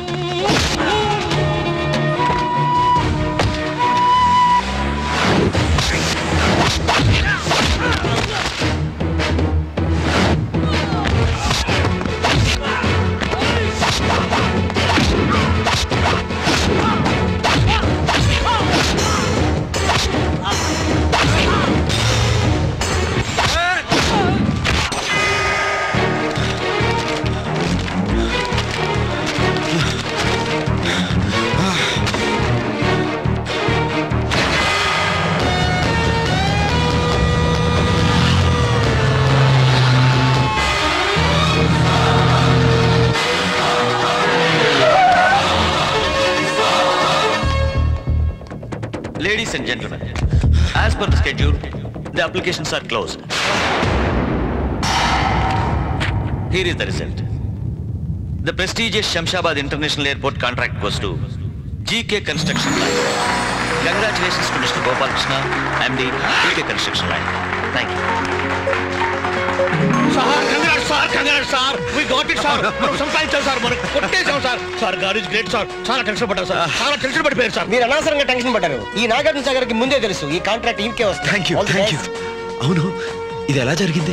Ladies and gentlemen, as per the schedule, the applications are closed. Here is the result. The prestigious Shamshabad International Airport contract goes to GK Construction Line. Congratulations to Mr. Gopal Krishna, MD, GK Construction Line. Thank you. Sir congrat sir congrat sir we got it sir మనం సంపాదించాం sir మనం కొట్టేసాం sir sir god is great sir చాలా tension పడ్డారు sir చాలా tension పడిపోయారు sir మీరు అనవసరంగా టెన్షన్ పడ్డారు ఈ నాగార్జున సాగర్ కి ముందే తెలుసు ఈ కాంట్రాక్ట్ ఇంకే వస్తుంది థ్యాంక్ యూ థ్యాంక్ యూ అవును ఇది ఎలా జరిగింది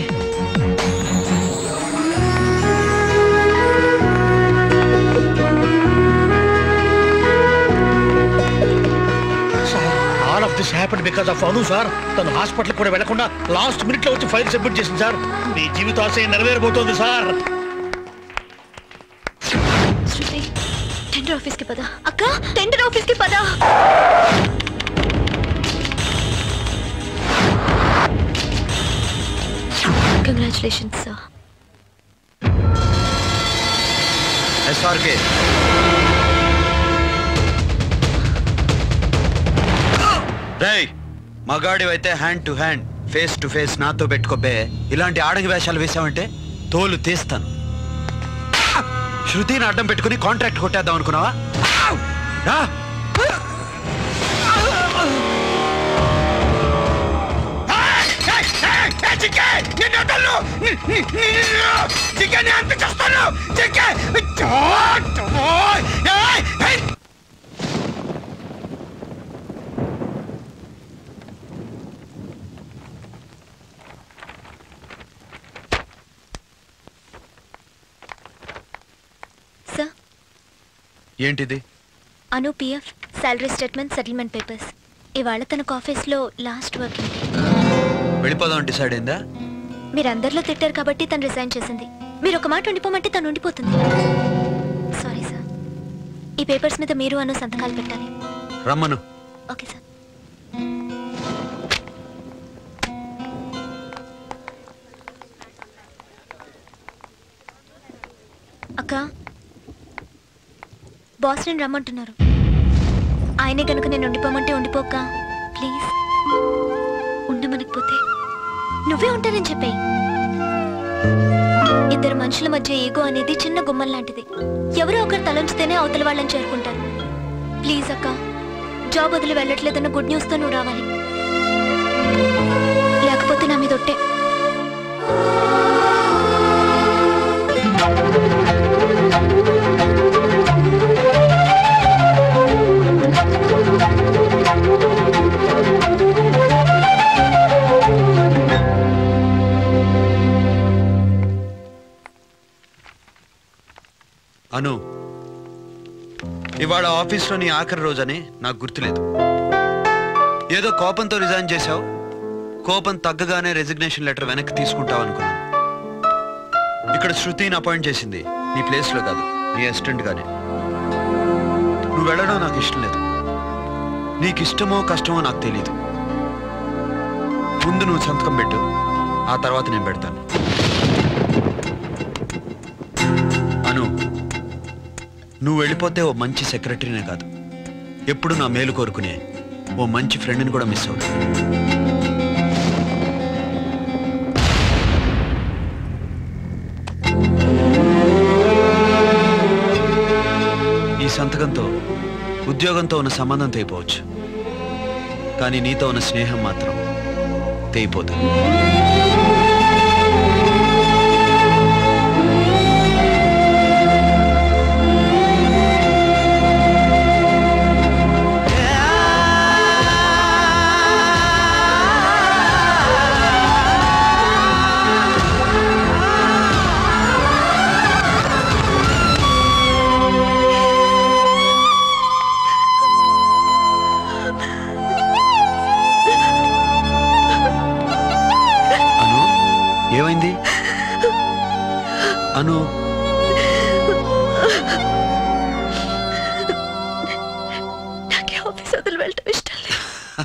sir all of this happen because of Anu sir తను హాస్పిటల్ కూడా వెళ్లకుండా లాస్ట్ మినిట్ లో వచ్చి ఫైల్ సబ్మిట్ చేసింది సార్ మీ జీవితాశయం నెరవేరబోతోంది సార్ శృతి టెండర్ ఆఫీస్కి పద అక్క టెండర్ ఆఫీస్కి పద కంగ్రాచులేషన్స్ సార్ ఎస్ఆర్కే రేయ్ మగాడివైతే hand to hand face to face నాతో పెట్టుకోబే ఇలాంటి ఆడగి వేషాలు వేసావంటే తోలు తీస్తాను శృతిని అడ్డం పెట్టుకుని కాంట్రాక్ట్ కొట్టేద్దాం అనుకున్నావా రా చికెన్ ఎంత చేస్తాను చికెన్ సార్ ఏంటిది Anu PF salary statement settlement papers ఇవాళ తనకు ఆఫీస్లో లాస్ట్ వర్కింగ్ డే వెళ్ళిపోదాం డిసైడ్ అయిందా మీరు అందరిలో తిట్టారు కాబట్టి తను రిజైన్ చేసింది మీరు ఒక మాట ఉండిపోమంటే తను ఉండిపోతుంది సారీ సార్ ఈ పేపర్స్ మీద మీరు అను సంతకాలు పెట్టాలి రమ్మను ఓకే సార్ అక్క బాస్ నేను రమ్మంటున్నారు ఆయనే కనుక నేను ఉండిపోమంటే ఉండిపోక ప్లీజ్ ఉండమనకపోతే నువ్వే ఉంటానని చెప్పే ఇద్దరు మనుషుల మధ్య ఈగో అనేది చిన్న గుమ్మం లాంటిది ఎవరో ఒకరు తలంచితేనే అవతల వాళ్ళని చేరుకుంటారు ప్లీజ్ అక్క జాబ్ వదిలి వెళ్ళట్లేదన్న గుడ్ న్యూస్తో నువ్వు రావాలి లేకపోతే నా మీద ఒట్టే అను ఇవాళ ఆఫీస్లో నీ ఆఖరి రోజని నాకు గుర్తులేదు ఏదో కోపంతో రిజైన్ చేశావు కోపం తగ్గగానే రెసిగ్నేషన్ లెటర్ వెనక్కి తీసుకుంటావు అనుకున్నాను ఇక్కడ శృతిని అపాయింట్ చేసింది నీ ప్లేస్లో కాదు నీ అసిస్టెంట్ గానే నువ్వు వెళ్ళడం నాకు ఇష్టం లేదు నీకు ఇష్టమో కష్టమో నాకు తెలియదు ముందు నువ్వు సంతకం పెట్టు ఆ తర్వాత నేను పెడతాను అను నువ్వు వెళ్ళిపోతే ఓ మంచి సెక్రటరీనే కాదు ఎప్పుడు నా మేలు కోరుకునే ఓ మంచి ఫ్రెండ్ని కూడా మిస్ అవుతాను ఈ సంతకంతో ఉద్యోగంతో ఉన్న సంబంధం తెగిపోవచ్చు కానీ నీతో ఉన్న స్నేహం మాత్రం తెగిపోదు అను ఏమైంది అను నాకే ఆఫీస్ వదిలి వెళ్ళటం ఇష్టం లేదు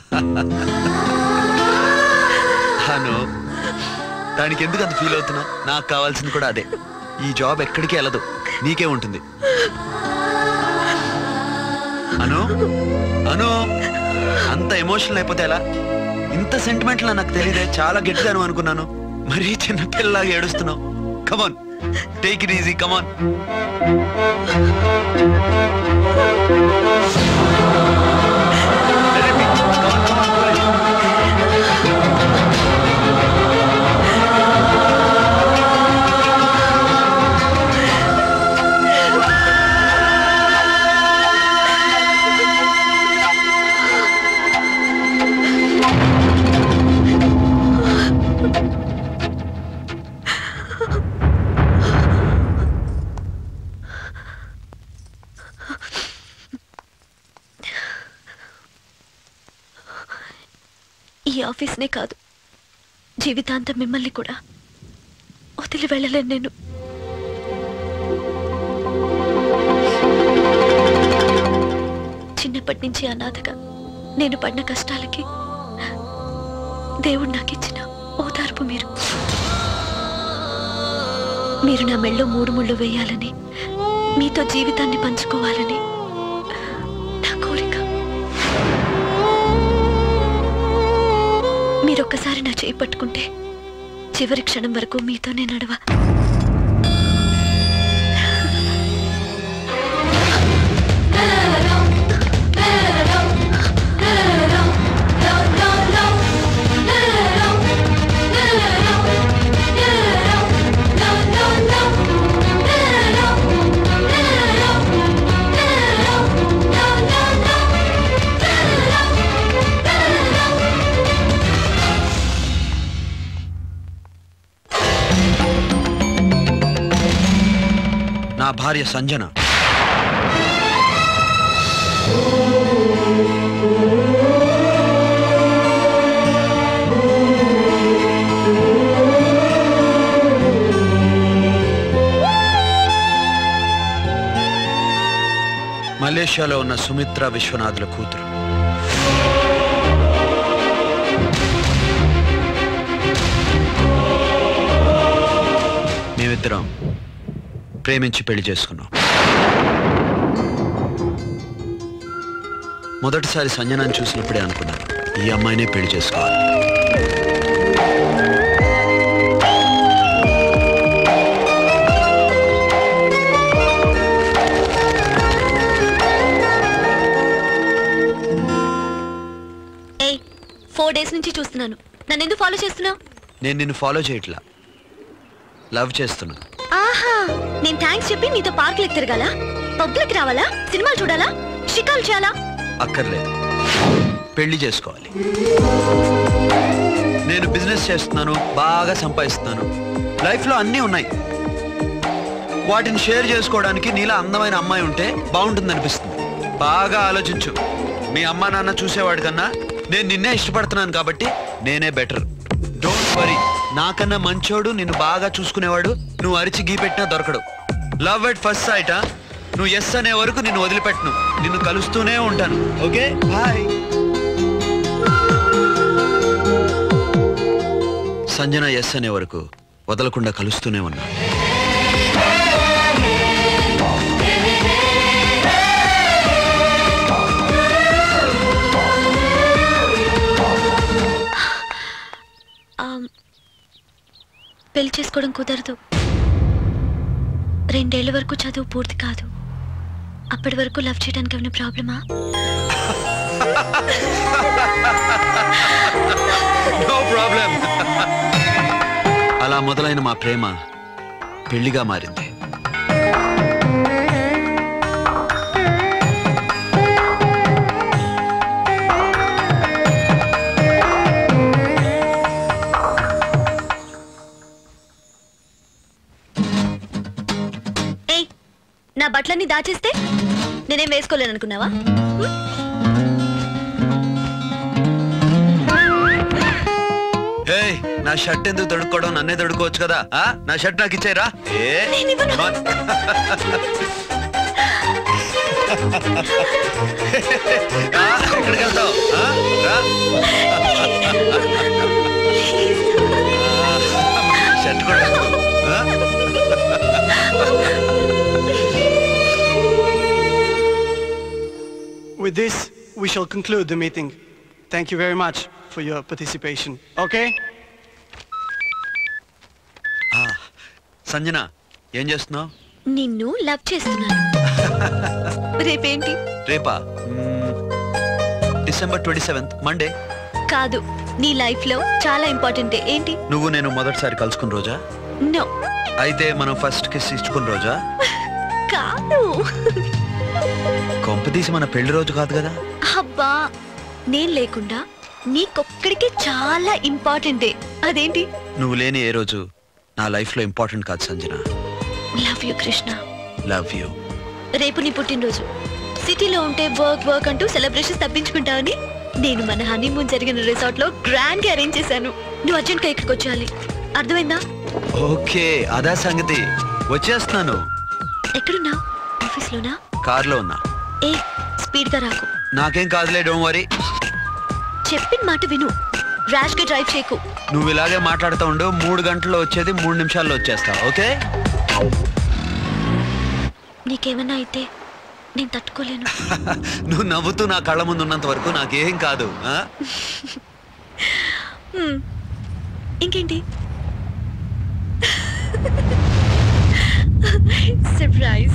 అను దానికి ఎందుకు అంత ఫీల్ అవుతున్నావు నాకు కావాల్సింది కూడా అదే ఈ జాబ్ ఎక్కడికి వెళ్ళదు నీకే ఉంటుంది అను అను అంత ఎమోషనల్ అయిపోతే ఎలా ఇంత సెంటిమెంట్ నాకు తెలియదే చాలా గట్టిగాను అనుకున్నాను మరీ చిన్న పిల్లలాగా ఏడుస్తున్నావు come on take it easy come on ఈ ఆఫీస్నే కాదు జీవితాంతం మిమ్మల్ని కూడా వదిలి వెళ్ళలేను నేను చిన్నప్పటి నుంచి అనాథగా నేను పడిన కష్టాలకి దేవుడు నాకు ఇచ్చిన ఓదార్పు మీరు మీరు నా మెళ్ళో మూడు ముళ్ళు వేయాలని మీతో జీవితాన్ని పంచుకోవాలని నా కోరిక మీరు ఒక్కసారి నా చేయి పట్టుకుంటే చివరి క్షణం వరకు మీతోనే నడవ నా భార్య సంజన మలేషియాలో ఉన్న సుమిత్ర విశ్వనాథుల కూతురు మేమిద్దరం ప్రేమించి పెళ్లి చేసుకున్నాం మొదటిసారి సంజనాన్ని చూసినప్పుడే అనుకున్నాను ఈ అమ్మాయినే పెళ్లి చేసుకోవాలి ఏయ్ ఫోర్ డేస్ నుంచి చూస్తున్నాను నన్ను ఎందుకు ఫాలో చేస్తున్నావు నేను నిన్ను ఫాలో చేయట్లా లవ్ చేస్తున్నా ఆహా నేను థ్యాంక్స్ చెప్పి నీతో పార్క్ తిరగాల పబ్లిక్ రావాలా సినిమాలు చూడాలా షికాలు చేయాలా అక్కర్లేదు పెళ్లి చేసుకోవాలి నేను బిజినెస్ చేస్తున్నాను బాగా సంపాదిస్తున్నాను లైఫ్లో అన్నీ ఉన్నాయి వాటిని షేర్ చేసుకోవడానికి నీలా అందమైన అమ్మాయి ఉంటే బాగుంటుంది అనిపిస్తుంది బాగా ఆలోచించు మీ అమ్మా నాన్న చూసేవాడి కన్నా నేను నిన్నే ఇష్టపడుతున్నాను కాబట్టి నేనే బెటర్ డోంట్ వరీ నాకన్నా మంచోడు నిన్ను బాగా చూసుకునేవాడు నువ్వు అరిచి గీ పెట్టినా దొరకడు లవ్ ఎట్ ఫస్ట్ సైట్ నువ్వు ఎస్ అనే వరకు నిన్ను వదిలిపెట్టను నిన్ను కలుస్తూనే ఉంటాను ఓకే బాయ్ సంజన ఎస్ అనే వరకు వదలకుండా కలుస్తూనే ఉన్నా ఆమ్, పెళ్లి చేసుకోవడం కుదరదు రెండేళ్ల వరకు చదువు పూర్తి కాదు అప్పటి వరకు లవ్ చేయడానికి ఏమైనా ప్రాబ్లమా నో ప్రాబ్లం అలా మొదలైన మా ప్రేమ పెళ్లిగా మారింది ఏయ్ నా బట్టలన్నీ దాచేస్తే నేనేం వేసుకోలేను అనుకున్నావా ఏయ్ నా షర్ట్ ఎందుకు తడుక్కోవడం నన్నే తడుకోవచ్చు కదా ఆ నా షర్ట్ నాకు ఇచ్చారా ఏ మన- ఆ, ఎక్కడికి వెళ్తావు ఆ, రా. ఆ, షర్ట్ కూడా ఆ? With this, we shall conclude the meeting. Thank you very much for your participation. Okay? ఆ, సంజన ఏం చేస్తున్నావు నిన్ను లవ్ చేస్తున్నాను రేపేంటి రేపా మ్మ్, డిసెంబర్ ట్వంటీ సెవెంత్ మండే కాదు నీ లైఫ్ లో చాలా ఇంపార్టెంట్ ఏంటి నువ్వు నేను మొదటిసారి కలుసుకున్న రోజా నో అయితే మనం ఫస్ట్ కిస్ ఇచ్చుకున్న రోజా కాదు కొంపదీసి మన పెళ్లి రోజు కాదు కదా అబ్బా నేను లేకుండా నీకొక్కడికే చాలా ఇంపార్టెంటే అదేంటి నువ్వు లేని ఏ రోజు నా లైఫ్ లో ఇంపార్టెంట్ కాదు Sanjana love you Krishna love you రేపు నీ పుట్టినరోజు సిటీలో ఉంటే వర్క్ వర్క్ అంటూ సెలబ్రేషన్స్ తప్పించుకుంటావని నేను మన హనీమూన్ జరిగిన రిసార్ట్ లో గ్రాండ్ గా అరేంజ్ చేశాను నువ్వు అర్జెంట్ గా ఇక్కడికి వచ్చేయాలి అర్థమైందా ఓకే అదా సంగతి వచ్చేస్తున్నాను ఎక్కడున్నావు ఆఫీస్ లోనా కార్లో ఉన్నా ఏ స్పీడ్ గా రాకు నాకేం కాదులే డోంట్ వరీ చెప్పిన మాట విను ర్యాష్ గా డ్రైవ్ చేయకు నువ్వు ఇలాగే మాట్లాడుతూ ఉండు మూడు గంటల్లో వచ్చేది మూడు నిమిషాల్లో వచ్చేస్తా ఓకే నీకేమన్నా అయితే నేను తట్టుకోలేను నువ్వు నవ్వుతూ నా కళ్ళ ముందు ఉన్నంత వరకు నాకేం కాదు ఆ? హ్మ్. ఇంకేంటి సర్ప్రైజ్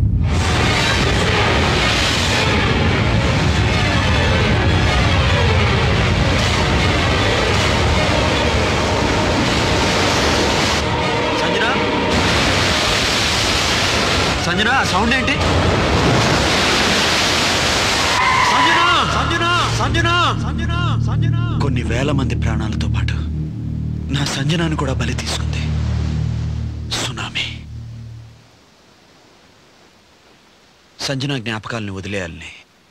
సంజన సంజన ఆ సౌండ్ ఏంటి సంజన సంజన సంజన సంజన సంజన కొన్ని వేల మంది ప్రాణాలతో పాటు నా సంజనాను కూడా బలి తీసుకుంది సునామీ సంజన జ్ఞాపకాలని వదిలేయాలని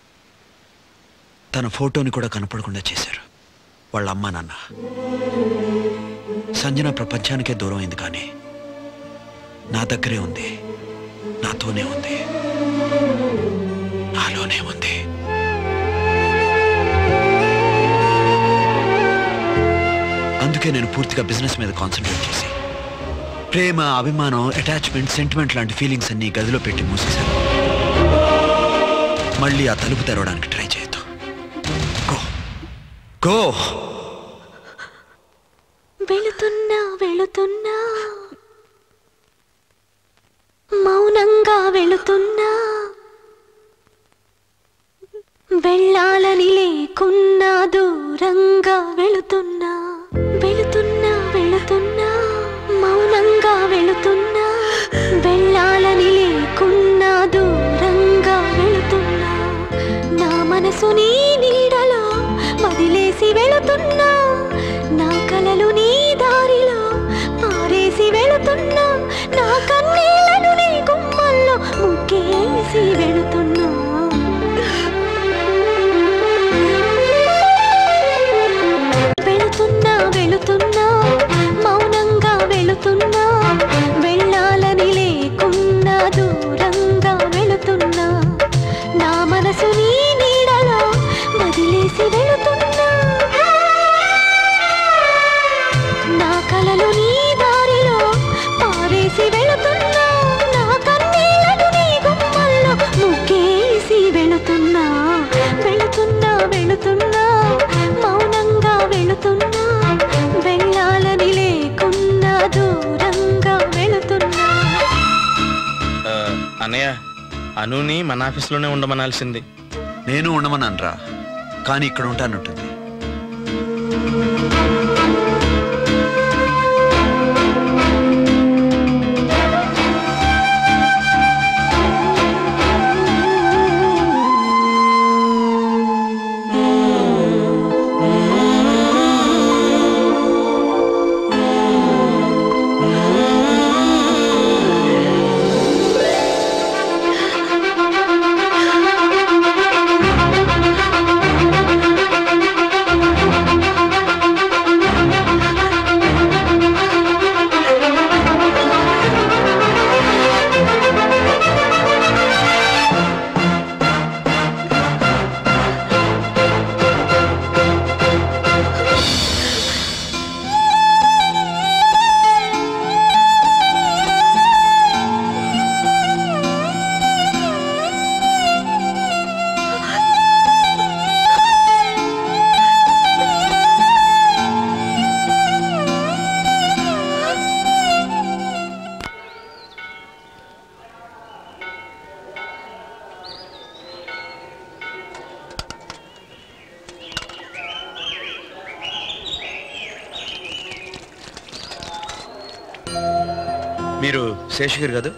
తన ఫోటోని కూడా కనపడకుండా చేశారు వాళ్ళ అమ్మా నాన్న సంజన ప్రపంచానికే దూరం అయింది కానీ నా దగ్గరే ఉంది నాతోనే ఉంది నాలోనే ఉంది అందుకే నేను పూర్తిగా బిజినెస్ మీద కాన్సన్ట్రేట్ చేసి ప్రేమ అభిమానం అటాచ్మెంట్ సెంటిమెంట్ లాంటి ఫీలింగ్స్ అన్ని గదిలో పెట్టి మూసేశాను మళ్ళీ ఆ తలుపు తెరవడానికి ట్రై చేయొద్దు గో గో వెళుతున్నా వెళుతున్నా మౌనంగా వెళుతున్నా వెళ్ళాలని లేకున్నా దూరంగా వెళుతున్నా వెళుతున్నా వెళుతున్నా మౌనంగా వెళుతున్నా వెళ్ళాలని లేకున్నా దూరంగా వెళుతున్నా నా మనసు నీ నీడలో వదిలేసి వెళుతున్నా నా కలలు నీ దారిలో పారేసి వెళుతున్నా నా కన్నీళ్లను నీ గుమ్మల్లో ముగ్గేసి వెళుతున్నా వెళుతున్నా వెళుతున్నా మౌనంగా వెళుతున్నా వెళ్ళాలని లేకున్నా దూరంగా వెళుతున్నా నా మనసు నీ నీడలో వదిలేసి వెళుతున్నా నా కలలు నీ దారిలో పారేసి వెళుతున్నా నా కన్నీళ్లను నీ గుమ్మల్లో ముగ్గేసి వెళుతున్నా వెళుతున్నా వెళుతున్నా మౌనంగా వెళుతున్నా వెళ్ళాలని లేకున్నా దూరంగా వెళుతున్నా ఆ, అన్నయ్య అనుని మన ఆఫీస్లోనే ఉండమనాల్సింది నేను ఉండమన్నానరా కానీ ఇక్కడ ఉంటానంటుంది మీరు శేషగిరి కదా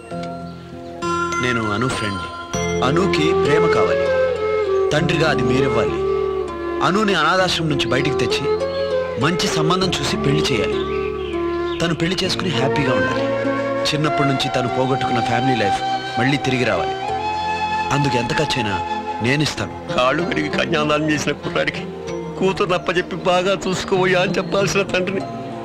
నేను అను ఫ్రెండ్ అనుకి ప్రేమ కావాలి తండ్రిగా అది మీరివ్వాలి అనుని అనాథాశ్రమం నుంచి బయటికి తెచ్చి మంచి సంబంధం చూసి పెళ్లి చేయాలి తను పెళ్లి చేసుకుని హ్యాపీగా ఉండాలి చిన్నప్పటి నుంచి తను పోగొట్టుకున్న ఫ్యామిలీ లైఫ్ మళ్ళీ తిరిగి రావాలి అందుకు ఎంత ఖర్చైనా నేనిస్తాను కాళ్ళు విరిగి కన్యాదానం చేసిన కుర్రాడికి కూతురు నప్పచెప్పి బాగా చూసుకోబోయా అని చెప్పాల్సిన తండ్రిని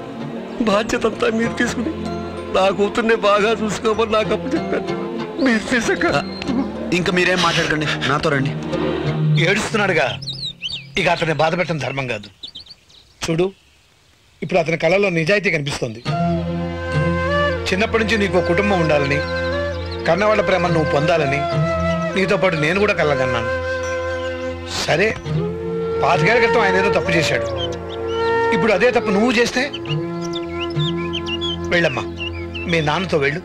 బాధ్యత అంతా మీరు తీసుకుని నా కూతుర్ని బాగా చూసుకోమని నాకు అప్పు చెప్పారు మీరు తీసుక ఇంకా మీరేం మాట్లాడకండి నాతో రండి ఏడుస్తున్నాడుగా ఇక అతన్ని బాధ పెట్టడం ధర్మం కాదు చూడు ఇప్పుడు అతని కళలో నిజాయితీ కనిపిస్తుంది చిన్నప్పటి నుంచి నీకు ఒక కుటుంబం ఉండాలని కన్నవాళ్ళ ప్రేమ నువ్వు పొందాలని నీతో పాటు నేను కూడా కలగన్నాను సరే పాతికేళ్ల క్రితం ఆయన ఏదో తప్పు చేశాడు ఇప్పుడు అదే తప్పు నువ్వు చేస్తే వెళ్ళమ్మా మీ నాన్నతో వెళ్ళు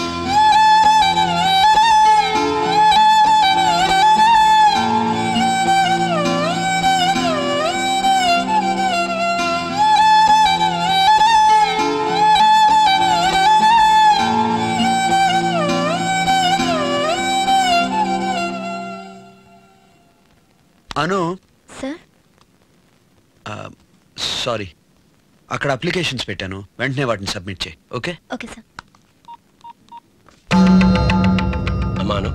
అను సార్ సారీ అక్కడ అప్లికేషన్స్ పెట్టాను వెంటనే వాటిని సబ్మిట్ చేయి ఓకే ఓకే సార్ అమ్మాను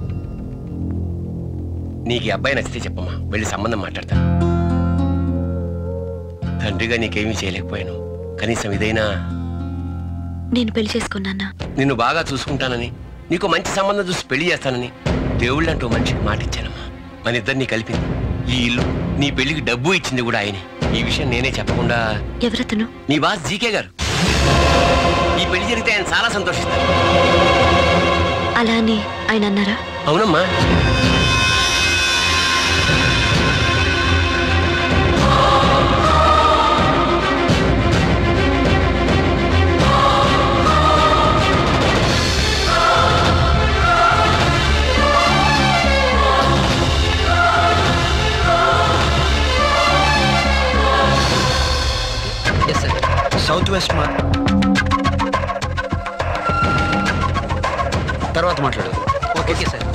నీకు ఈ అబ్బాయి నచ్చితే చెప్పమ్మా వెళ్ళి సంబంధం మాట్లాడతాను తండ్రిగా నీకేమీ చేయలేకపోయాను కనీసం ఇదైనా నేను పెళ్లి చేసుకున్నానా నిన్ను బాగా చూసుకుంటానని నీకు మంచి సంబంధం చూసి పెళ్లి చేస్తానని దేవుళ్ళంటూ మనిషికి మాట ఇచ్చానమ్మా మన ఇద్దరిని కలిపింది ఈ ఇల్లు నీ పెళ్లికి డబ్బు ఇచ్చింది కూడా ఆయనే ఈ విషయం నేనే చెప్పకుండా ఎవరతను మీ బాస్ జీకే గారు ఈ పెళ్లి జరిగితే ఆయన చాలా సంతోషిస్తారు అలా అని ఆయన అన్నారా అవునమ్మా సౌత్ వెస్ట్ మా తర్వాత మాట్లాడు ఓకే సార్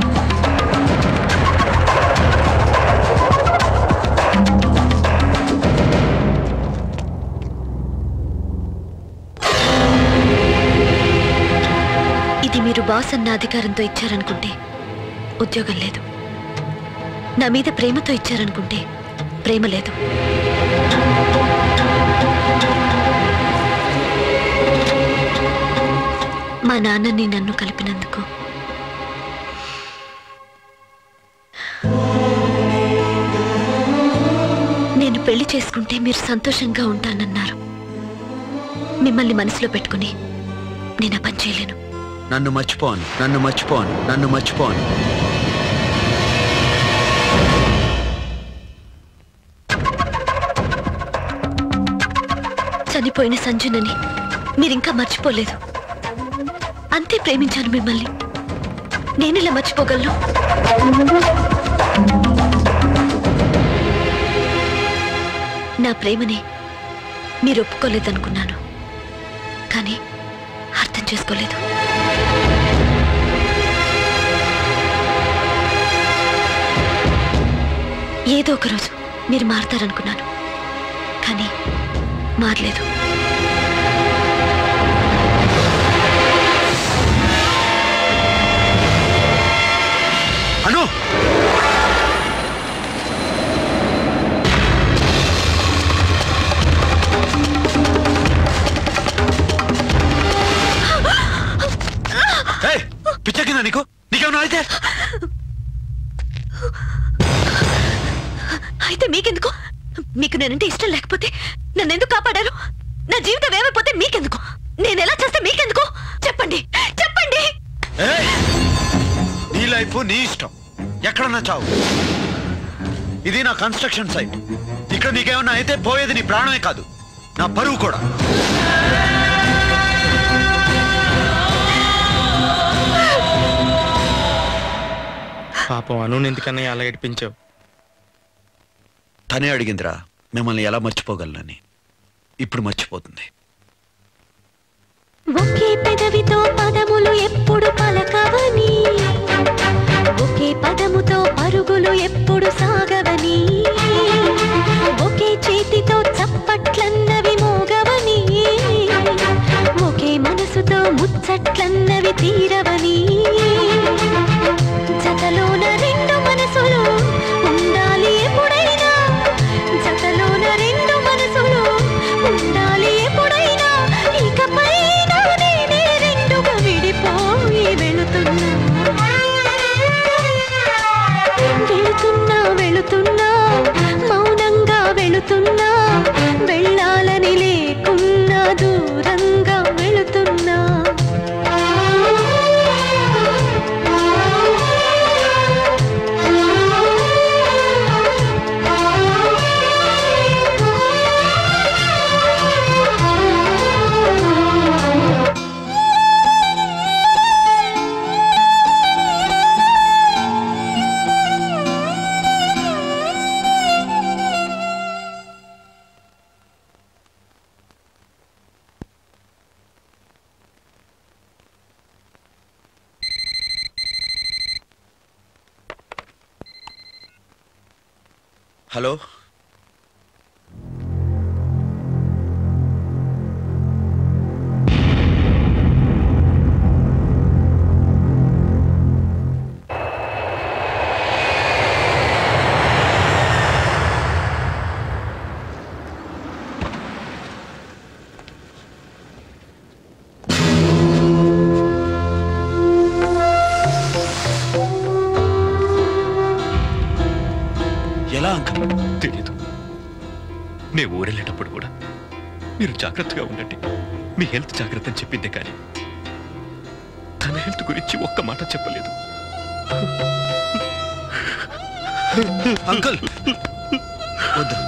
ఇది మీరు బాస్ అన్న అధికారంతో ఇచ్చారనుకుంటే ఉద్యోగం లేదు నా మీద ప్రేమతో ఇచ్చారనుకుంటే ప్రేమ లేదు మా నాన్నని నన్ను కలిపినందుకు నేను పెళ్లి చేసుకుంటే మీరు సంతోషంగా ఉంటానన్నారు మిమ్మల్ని మనసులో పెట్టుకుని నేను ఆ పని చేయలేను నన్ను మర్చిపోను నన్ను మర్చిపోను నన్ను మర్చిపోను చనిపోయిన సంజునని మీరింకా మర్చిపోలేదు అంతే ప్రేమించాను మిమ్మల్ని నేనిలా మర్చిపోగలను నా ప్రేమని మీరు ఒప్పుకోలేదనుకున్నాను కానీ అర్థం చేసుకోలేదు ఏదో ఒక రోజు మీరు మారతారనుకున్నాను కానీ మారలేదు అను ఏయ్, పిచ్చెక్కిందా నీకు నీకేమన్నా అయితే అయితే మీకెందుకు మీకు నేనంటే ఇష్టం లేకపోతే నన్ను ఎందుకు కాపాడారు నా జీవితం ఏమైపోతే మీకెందుకు నేను ఎలా చేస్తే మీకెందుకు చెప్పండి చెప్పండి ఏయ్, నీ లైఫ్ నీ ఇష్టం ఎక్కడన్నా చావు ఇది నా కన్స్ట్రక్షన్ సైట్ ఇక్కడ నీకేమన్నా అయితే పోయేది నీ ప్రాణమే కాదు నా పరువు కూడా పాపం అను ఎందుకన్నా అలా ఏడిపించావు తనే అడిగిందిరా మిమ్మల్ని ఎలా మర్చిపోగలనని ఇప్పుడు మర్చిపోతుంది ఒకే పెదవితో పదములు ఎప్పుడు పలకవని ఒకే పదముతో పరుగులు ఎప్పుడు సాగవని ఒకే చేతితో చప్పట్లన్నవి మోగవని ఒకే మనసుతో ముచ్చట్లన్నవి తీరవని జతలోన రెండు మనసులు ఉండాలి ఎప్పుడైనా జతలోన రెండు మనసులు ఉండాలి ఎప్పుడైనా ఇకపై నేనే రెండుగా విడిపోయి వెళుతున్నా వెళుతున్నా వెళుతున్నా మౌనంగా వెళుతున్నా వెళ్ళాలని లేకున్నా దూరంగా వెళుతున్నా హలో ఎలా అంకల్ తెలీదు నేను ఊరెళ్ళేటప్పుడు కూడా మీరు జాగ్రత్తగా ఉండండి మీ హెల్త్ జాగ్రత్త అని చెప్పిందే కానీ తన హెల్త్ గురించి ఒక్క మాట చెప్పలేదు అంకుల్ వద్దు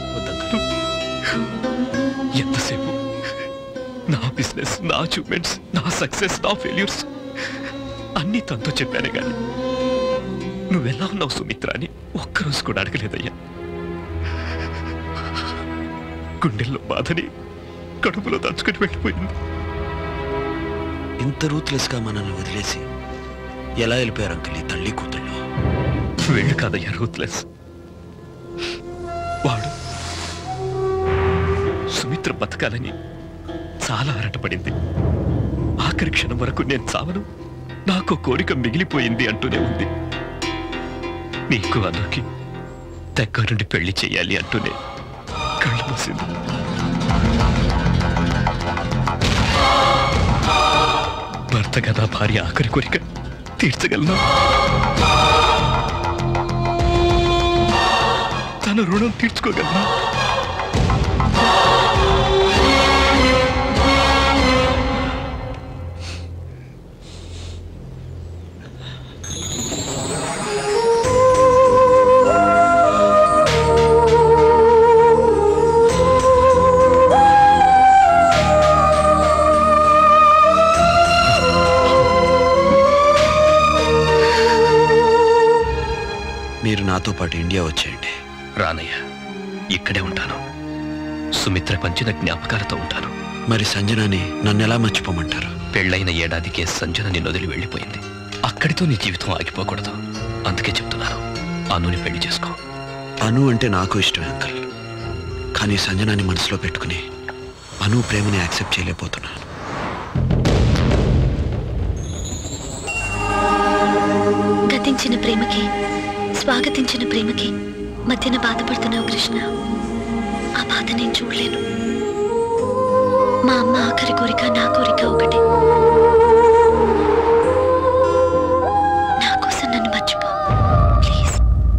ఎంతసేపు నా బిజినెస్ నా అచీవ్మెంట్స్ నా సక్సెస్ నా ఫెయిల్యూర్స్ అన్నీ తనతో చెప్పానే కానీ నువ్వెలా ఉన్నావు సుమిత్ర అని ఒక్కరోజు కూడా అడగలేదయ్యా గుండెల్లో బాధని కడుపులో దంచుకుని వెళ్ళిపోయింది ఇంత రూత్లెస్ గా మనల్ని వదిలేసి ఎలా వెళ్ళిపోయారు అంకుల్ ఈ తల్లి కూతుళ్ళు వెళ్ళు కాదయ్యా రూత్లెస్ వాడు సుమిత్ర బతకాలని చాలా ఆరాటపడింది ఆఖరి క్షణం వరకు నేను చావను నాకు కోరిక మిగిలిపోయింది అంటూనే ఉంది నీకు అనుకి దగ్గర నుండి పెళ్లి చేయాలి అంటూనే కళ్ళు మూసింది భర్త కదా భార్య ఆఖరి కోరిక తీర్చగలనా తన రుణం తీర్చుకోగలనా మీరు నాతో పాటు ఇండియా వచ్చేయండి రానయ్య ఇక్కడే ఉంటాను సుమిత్ర పంచిన జ్ఞాపకాలతో ఉంటాను మరి సంజనాని నన్ను ఎలా మర్చిపోమంటారు పెళ్ళైన ఏడాదికే సంజన నిన్ను వదిలి వెళ్ళిపోయింది అక్కడితో నీ జీవితం ఆగిపోకూడదు అందుకే చెప్తున్నాను అనుని పెళ్లి చేసుకో అను అంటే నాకు ఇష్టమే అంకల్ కానీ సంజనాని మనసులో పెట్టుకుని అను ప్రేమని యాక్సెప్ట్ చేయలేకపోతున్నాను గతించిన ప్రేమకి స్వాగతించిన ప్రేమకి మధ్యన బాధపడుతున్నావు కృష్ణ ఆ బాధ నేను చూడలేను మా అమ్మ ఆఖరి కోరిక నా కోరిక ఒకటే నా కోసం నన్ను మర్చిపో ప్లీజ్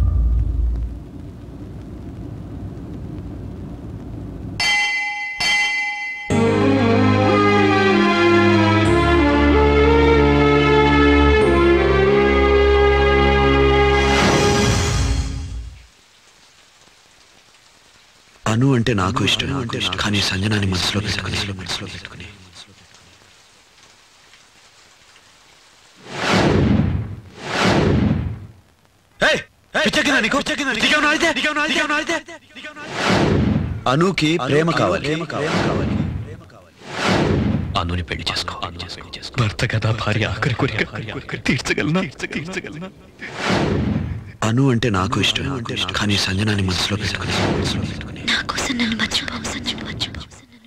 అను అంటే నాకు ఇష్టమే కానీ సంజనాని మనసులో పెట్టుకుని మనసులో పెట్టుకుని అనుకి ప్రేమ కావాలి అనుని పెళ్లి చేసుకో భర్త కదా భార్య ఆఖరి కోరిక తీర్చగలనా తీర్చగలనా అను అంటే నాకు ఇష్టమే కానీ సంజనాని మనసులో పెట్టుకుని మనసులో పెట్టుకుని నా కోసం నన్ను మర్చిపో సంజు మర్చిపో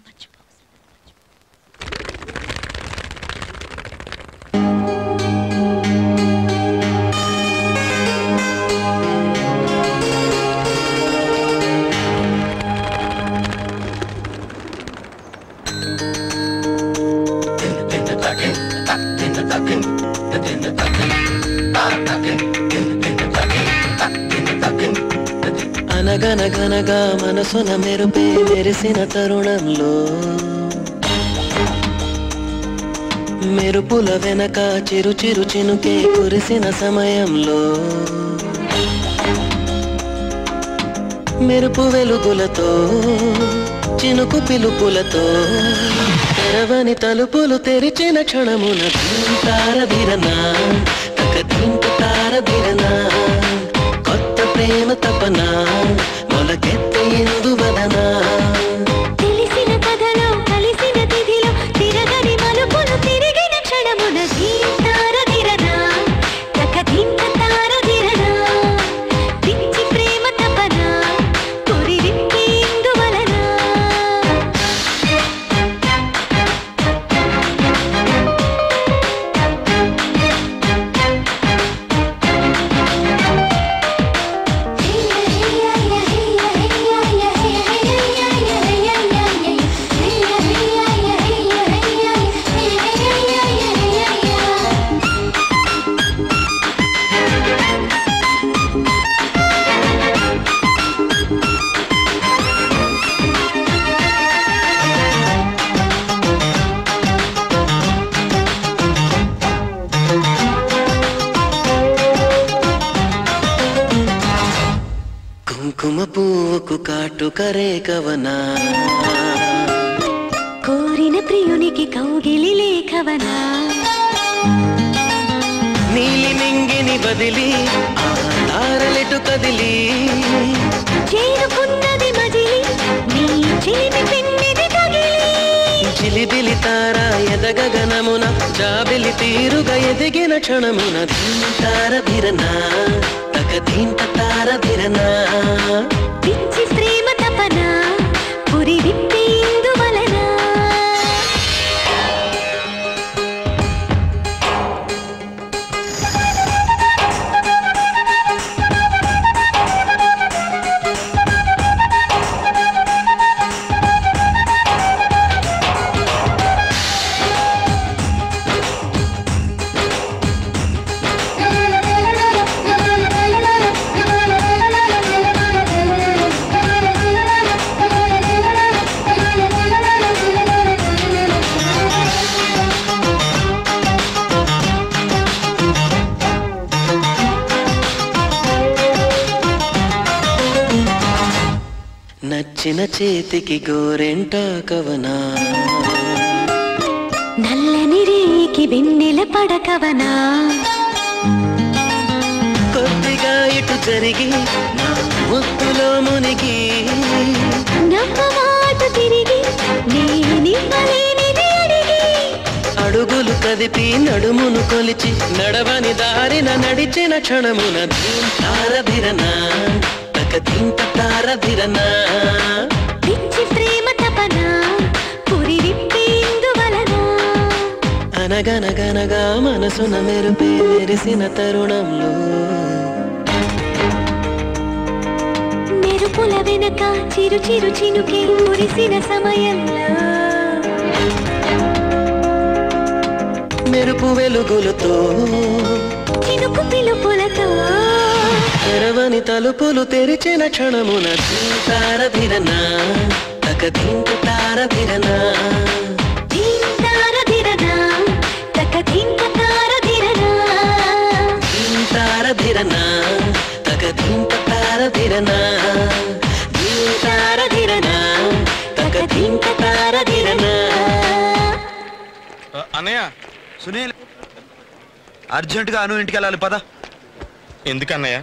అనగనగనగా మనసున మెరుపే మెరిసిన తరుణంలో మెరుపుల వెనక చిరు చిరు చినుకే కురిసిన సమయంలో మెరుపు వెలుగులతో చినుకు పిలుపులతో తెరవని తలుపులు తెరిచిన క్షణమున తారదిరనా తక దింపు తారదిరనా కొత్త ప్రేమ తపన మొలకెత్త ఎందువదనా తెలిసిన కథలో కలిసిన తిథిలో తిరగని మలుపులు తిరిగిన క్షణమున తారదిరనా తక దింత తారదిరనా పిచ్చి ప్రేమ తపన కుంకుమ పువ్వుకు కాటుకరే కవనా కోరిన ప్రియునికి కౌగిలి లేఖవనా నీలి మింగిని బదిలి ఆ తారలెటు కదిలి చేరుకున్నది మజిలి నీ చేతి పిన్నిది తగిలి చిలిబిలి తార ఎదగగనమున జాబిలి తీరుగా ఎదిగిన క్షణమున తార భిరనా తక దీంత తార భిరనా పిచ్చి ప్రేమ తపన పురి విప్పి ఇందువలన నచ్చిన చేతికి గోరెంట కవనా నల్లని రేకి వెన్నెల పడకవనా కొద్దిగా ఇటు జరిగి నా ముద్దులో మునిగి నవ్వమాట తిరిగి నేనివ్వలేనిది అడిగి అడుగులు కదిపి నడుమును కొలిచి నడవని దారిన నడిచిన క్షణమున తారభిరనా తక తింత తారభిరనా పిచ్చి ప్రేమ తపన పురి విప్పి ఇందువలన అనగనగనగా మనసున మెరుపే మెరిసిన తరుణంలో మెరుపుల వెనక చిరు చిరు చినుకే మురిసిన సమయంలో మెరుపు వెలుగులతో చినుకు పిలుపులతో తెరవని తలుపులు తెరిచిన క్షణమున తారభిరనా తక తింత తారభిరనా ధీంతారధిరనా తక ధింత తారధిరనా తారభిరనా తక తింత తారభిరనా తారభిరనా తక తింత తారభిరనా అన్నయ్య సునీల్ అర్జెంటుగా అను ఇంటికి వెళ్ళాలి పద ఎందుకన్నయ్య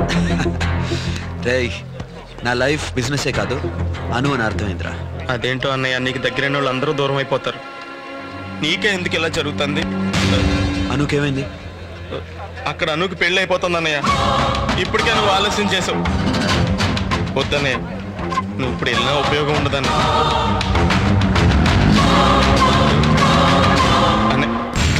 రేయ్ నా లైఫ్ బిజినెసే కాదు అను అని అర్థమైందిరా అదేంటో అన్నయ్య నీకు దగ్గరైన వాళ్ళు అందరూ దూరం అయిపోతారు నీకే ఎందుకు ఇలా జరుగుతుంది అనుకేమైంది అక్కడ అనుకు పెళ్ళి అయిపోతుంది అన్నయ్య ఇప్పటికే నువ్వు ఆలస్యం చేసావు వద్దన్నయ్య నువ్వు ఇప్పుడు వెళ్ళినా ఉపయోగం ఉండదన్న అన్నయ్య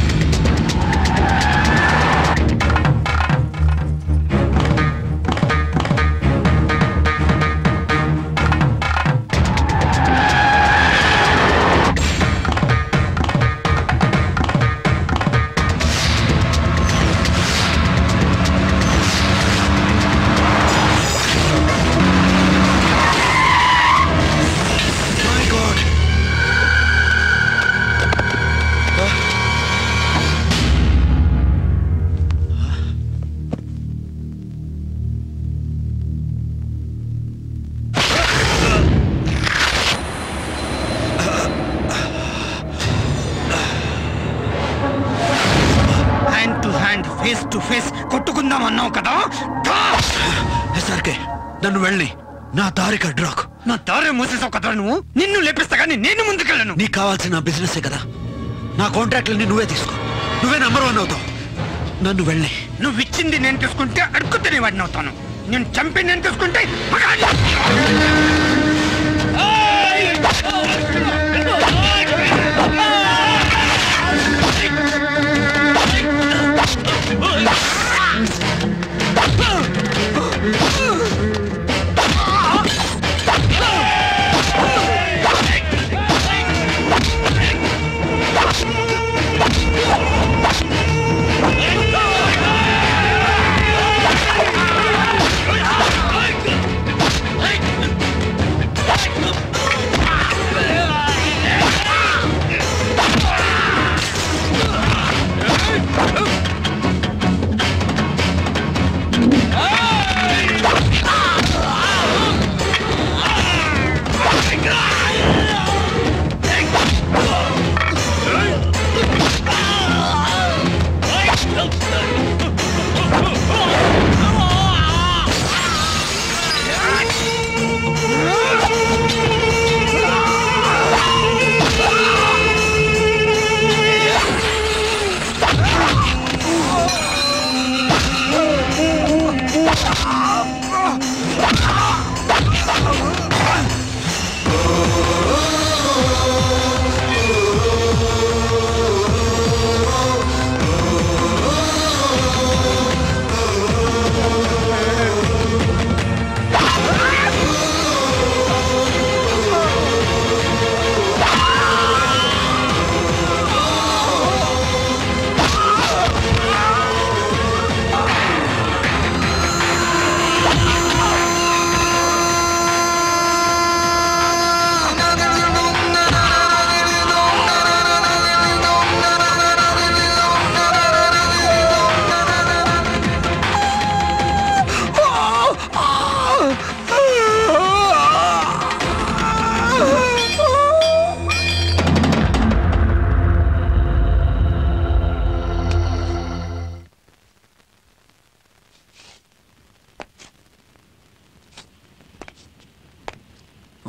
hand to hand face to face కొట్టుకుందాం అన్నావు కదా ఎస్ఆర్కే నన్ను వెళ్ళి నా దారి కడ్రాకు నా దారి మూసేసావు కదా నువ్వు నిన్ను లేపిస్తా కానీ నేను ముందుకెళ్ళను నీకు కావాల్సిన బిజినెసే కదా నా కాంట్రాక్ట్లని నువ్వే తీసుకో నువ్వే నంబర్ వన్ అవుతావు నన్ను వెళ్ళి నువ్వు ఇచ్చింది నేను తీసుకుంటే అడుక్కు తినేవాడిని అవుతాను నేను చంపి నేను తీసుకుంటే ఆ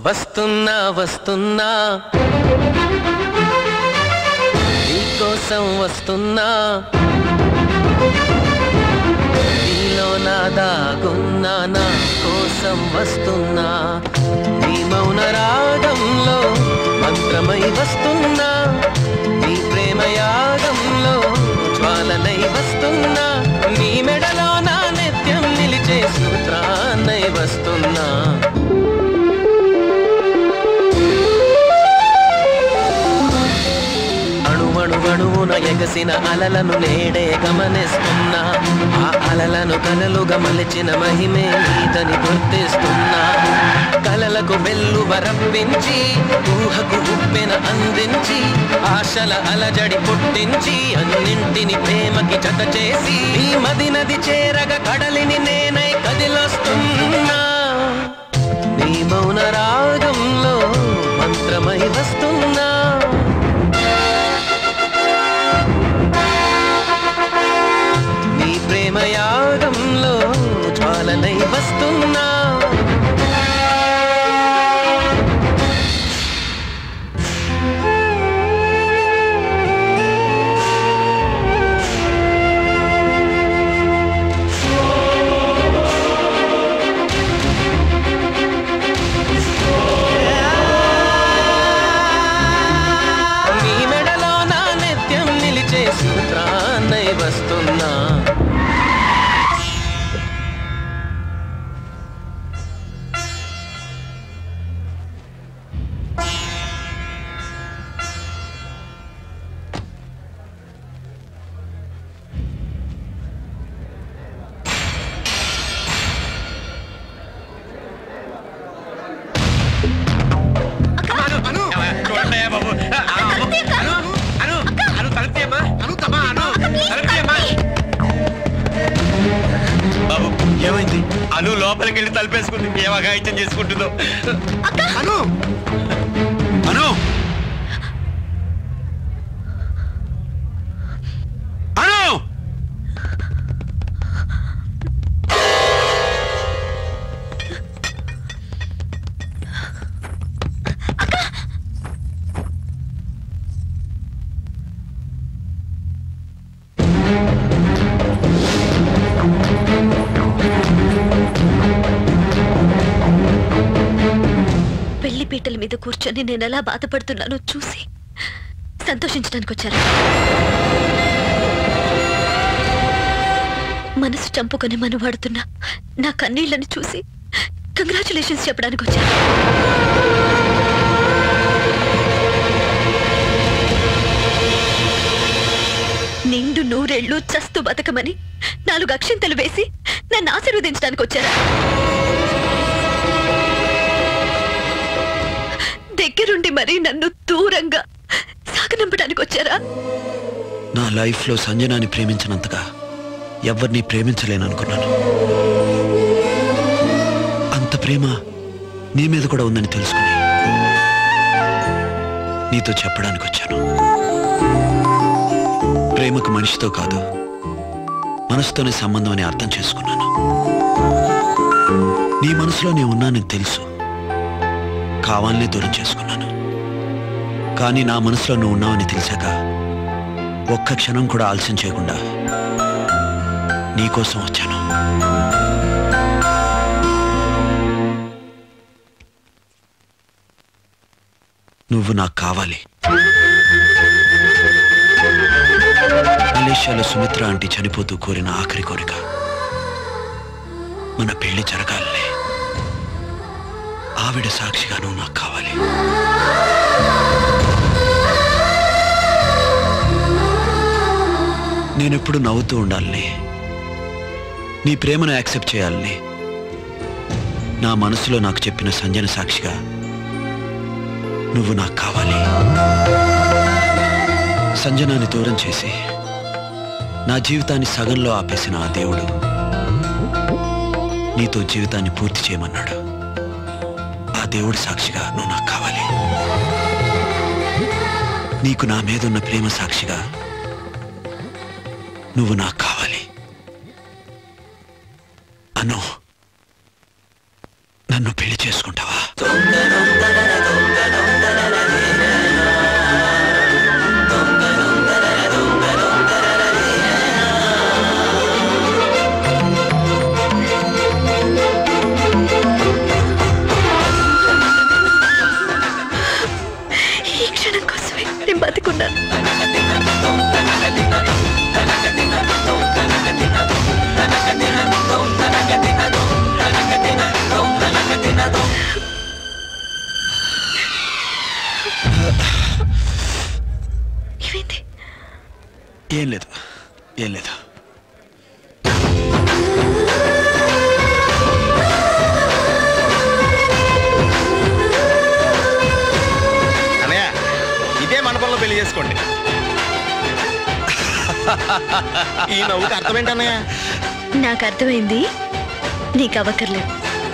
వస్తున్నా వస్తున్నా నీకోసం వస్తున్నా నీలో నా దాగున్నా నా కోసం వస్తున్నా నీ మౌన రాగంలో మంత్రమై వస్తున్నా నీ ప్రేమ యాగంలో జ్వాలనై వస్తున్నా నీ మెడలో నా నిత్యం నిలిచే సూత్రాన్నై వస్తున్నా అణువణువణువున ఎగసిన అలలను నేడే గమనిస్తున్నా ఆ అలలను కలలుగా మలిచిన మహిమే నీదని గుర్తిస్తున్నా కలలకు వెల్లు వరప్పించి ఊహకు ఉప్పెన అందించి ఆశల అలజడి పుట్టించి అన్నింటిని ప్రేమకి జత చేసి ఈ మది నది చేరగ కడలిని నేనై కదిలొస్తున్నా నీ మౌన రాగంలో మంత్రమై వస్తున్నా నీ ప్రేమ యాగంలో జ్వాలనై వస్తున్నా నీ మెడలో నా నిత్యం నిలిచే సూత్రాన్నై వస్తున్నా బాబు ఏమైంది అను లోపలికి వెళ్ళి తలుపేసుకుంది ఏం అఘాయిత్యం చేసుకుంటుందో అను అను అను పెళ్లి పీటల మీద కూర్చొని నేను ఎలా బాధపడుతున్నానో చూసి సంతోషించడానికి వచ్చారు మనసు చంపుకొని మనవాడుతున్న నా కన్నీళ్లను చూసి కంగ్రాచులేషన్స్ చెప్పడానికి వచ్చారు నిండు నూరేళ్లు చస్తూ బతకమని నాలుగు అక్షింతలు వేసి నన్ను ఆశీర్వదించడానికి వచ్చారా దగ్గరుండి మరీ నన్ను దూరంగా సాగనంపడానికి వచ్చారా నా లైఫ్లో సంజనాని ప్రేమించినంతగా ఎవరిని ప్రేమించలేననుకున్నాను అంత ప్రేమ నీ మీద కూడా ఉందని తెలుసుకుని నీతో చెప్పడానికి వచ్చాను ప్రేమకు మనిషితో కాదు మనసుతోనే సంబంధం అని అర్థం చేసుకున్నాను నీ మనసులో నేను ఉన్నానని తెలుసు కావాలనే దూరం చేసుకున్నాను కానీ నా మనసులో నువ్వు ఉన్నావని తెలిసాక ఒక్క క్షణం కూడా ఆలస్యం చేయకుండా నీకోసం వచ్చాను నువ్వు నాకు కావాలి మలేషియాలో సుమిత్ర ఆంటీ చనిపోతూ కోరిన ఆఖరి కోరిక మన పెళ్లి జరగాలనే ఆవిడ సాక్షిగా నువ్వు నాకు కావాలి నేనెప్పుడు నవ్వుతూ ఉండాలని నీ ప్రేమను యాక్సెప్ట్ చేయాలని నా మనసులో నాకు చెప్పిన సంజన సాక్షిగా నువ్వు నాకు కావాలి సంజనాన్ని దూరం చేసి నా జీవితాన్ని సగంలో ఆపేసిన ఆ దేవుడు నీతో జీవితాన్ని పూర్తి చేయమన్నాడు ఆ దేవుడి సాక్షిగా నువ్వు నాకు కావాలి నీకు నా మీదున్న ప్రేమ సాక్షిగా నువ్వు నాకు కావాలి అను నన్ను పెళ్లి చేసుకుంటావా ఈ క్షణం కోసమే నేను బతుకున్నాను ఏమైంది ఏం లేదు ఏం లేదు అన్నయ్య ఇదే మండపంలో పెళ్లి చేసుకోండి ఈ నవ్వుకి అర్థం ఏంటన్నయ్య నాకు అర్థమైంది నీకు అవ్వకర్లేదు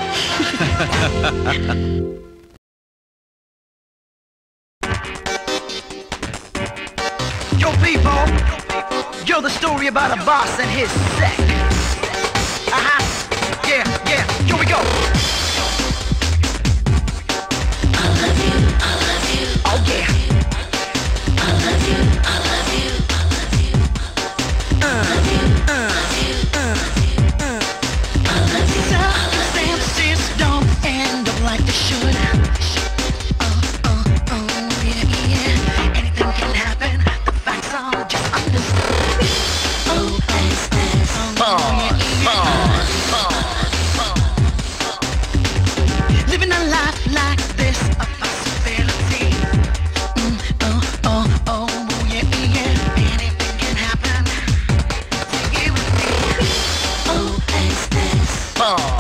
Yo, people, you're the story about a boss and his sect. Uh-huh. Yeah, yeah, here we go. Oh, yeah. Circumstances don't end up like they should. Oh, oh, oh, yeah, yeah. Anything can happen. The facts are just understood. Oh, S, S, oh, Living a life like this, a possibility. Mm, oh, oh, oh, yeah, yeah. Anything can happen. Take it with me. Oh, S, S,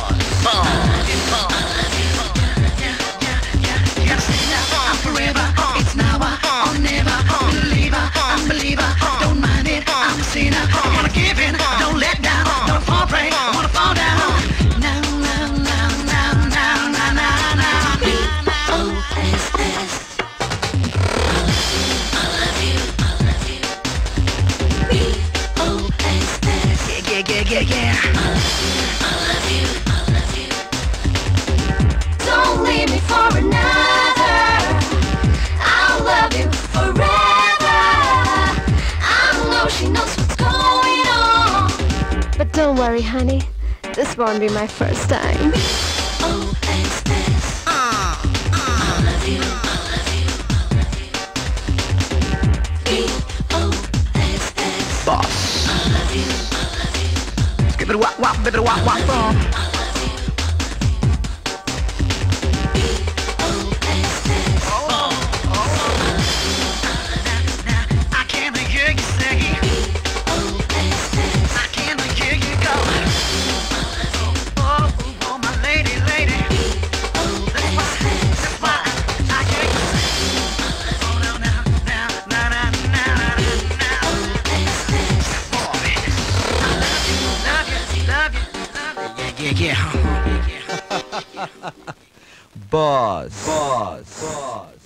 I'm forever, it's now or never. Believer, unbeliever, don't mind it, I'm a sinner. I wanna give in, don't let down, don't fall prey, I wanna fall down. No, no, no, no, no, no, no, no. B-O-S-S. B-O-S-S. Yeah, yeah, yeah, yeah, yeah. Don't leave me for another. I'll love you forever. I know she knows what's going on. But don't worry, honey. This won't be my first time. Boss. Skip it wop wop, skip it wop wop bum. I can't hear you say. I can't hear you go. Oh, oh, my lady, lady. That's why, that's why I hear you say. Oh, no, no, no, no, no, no, no, no. Yeah, yeah, yeah. Boss boss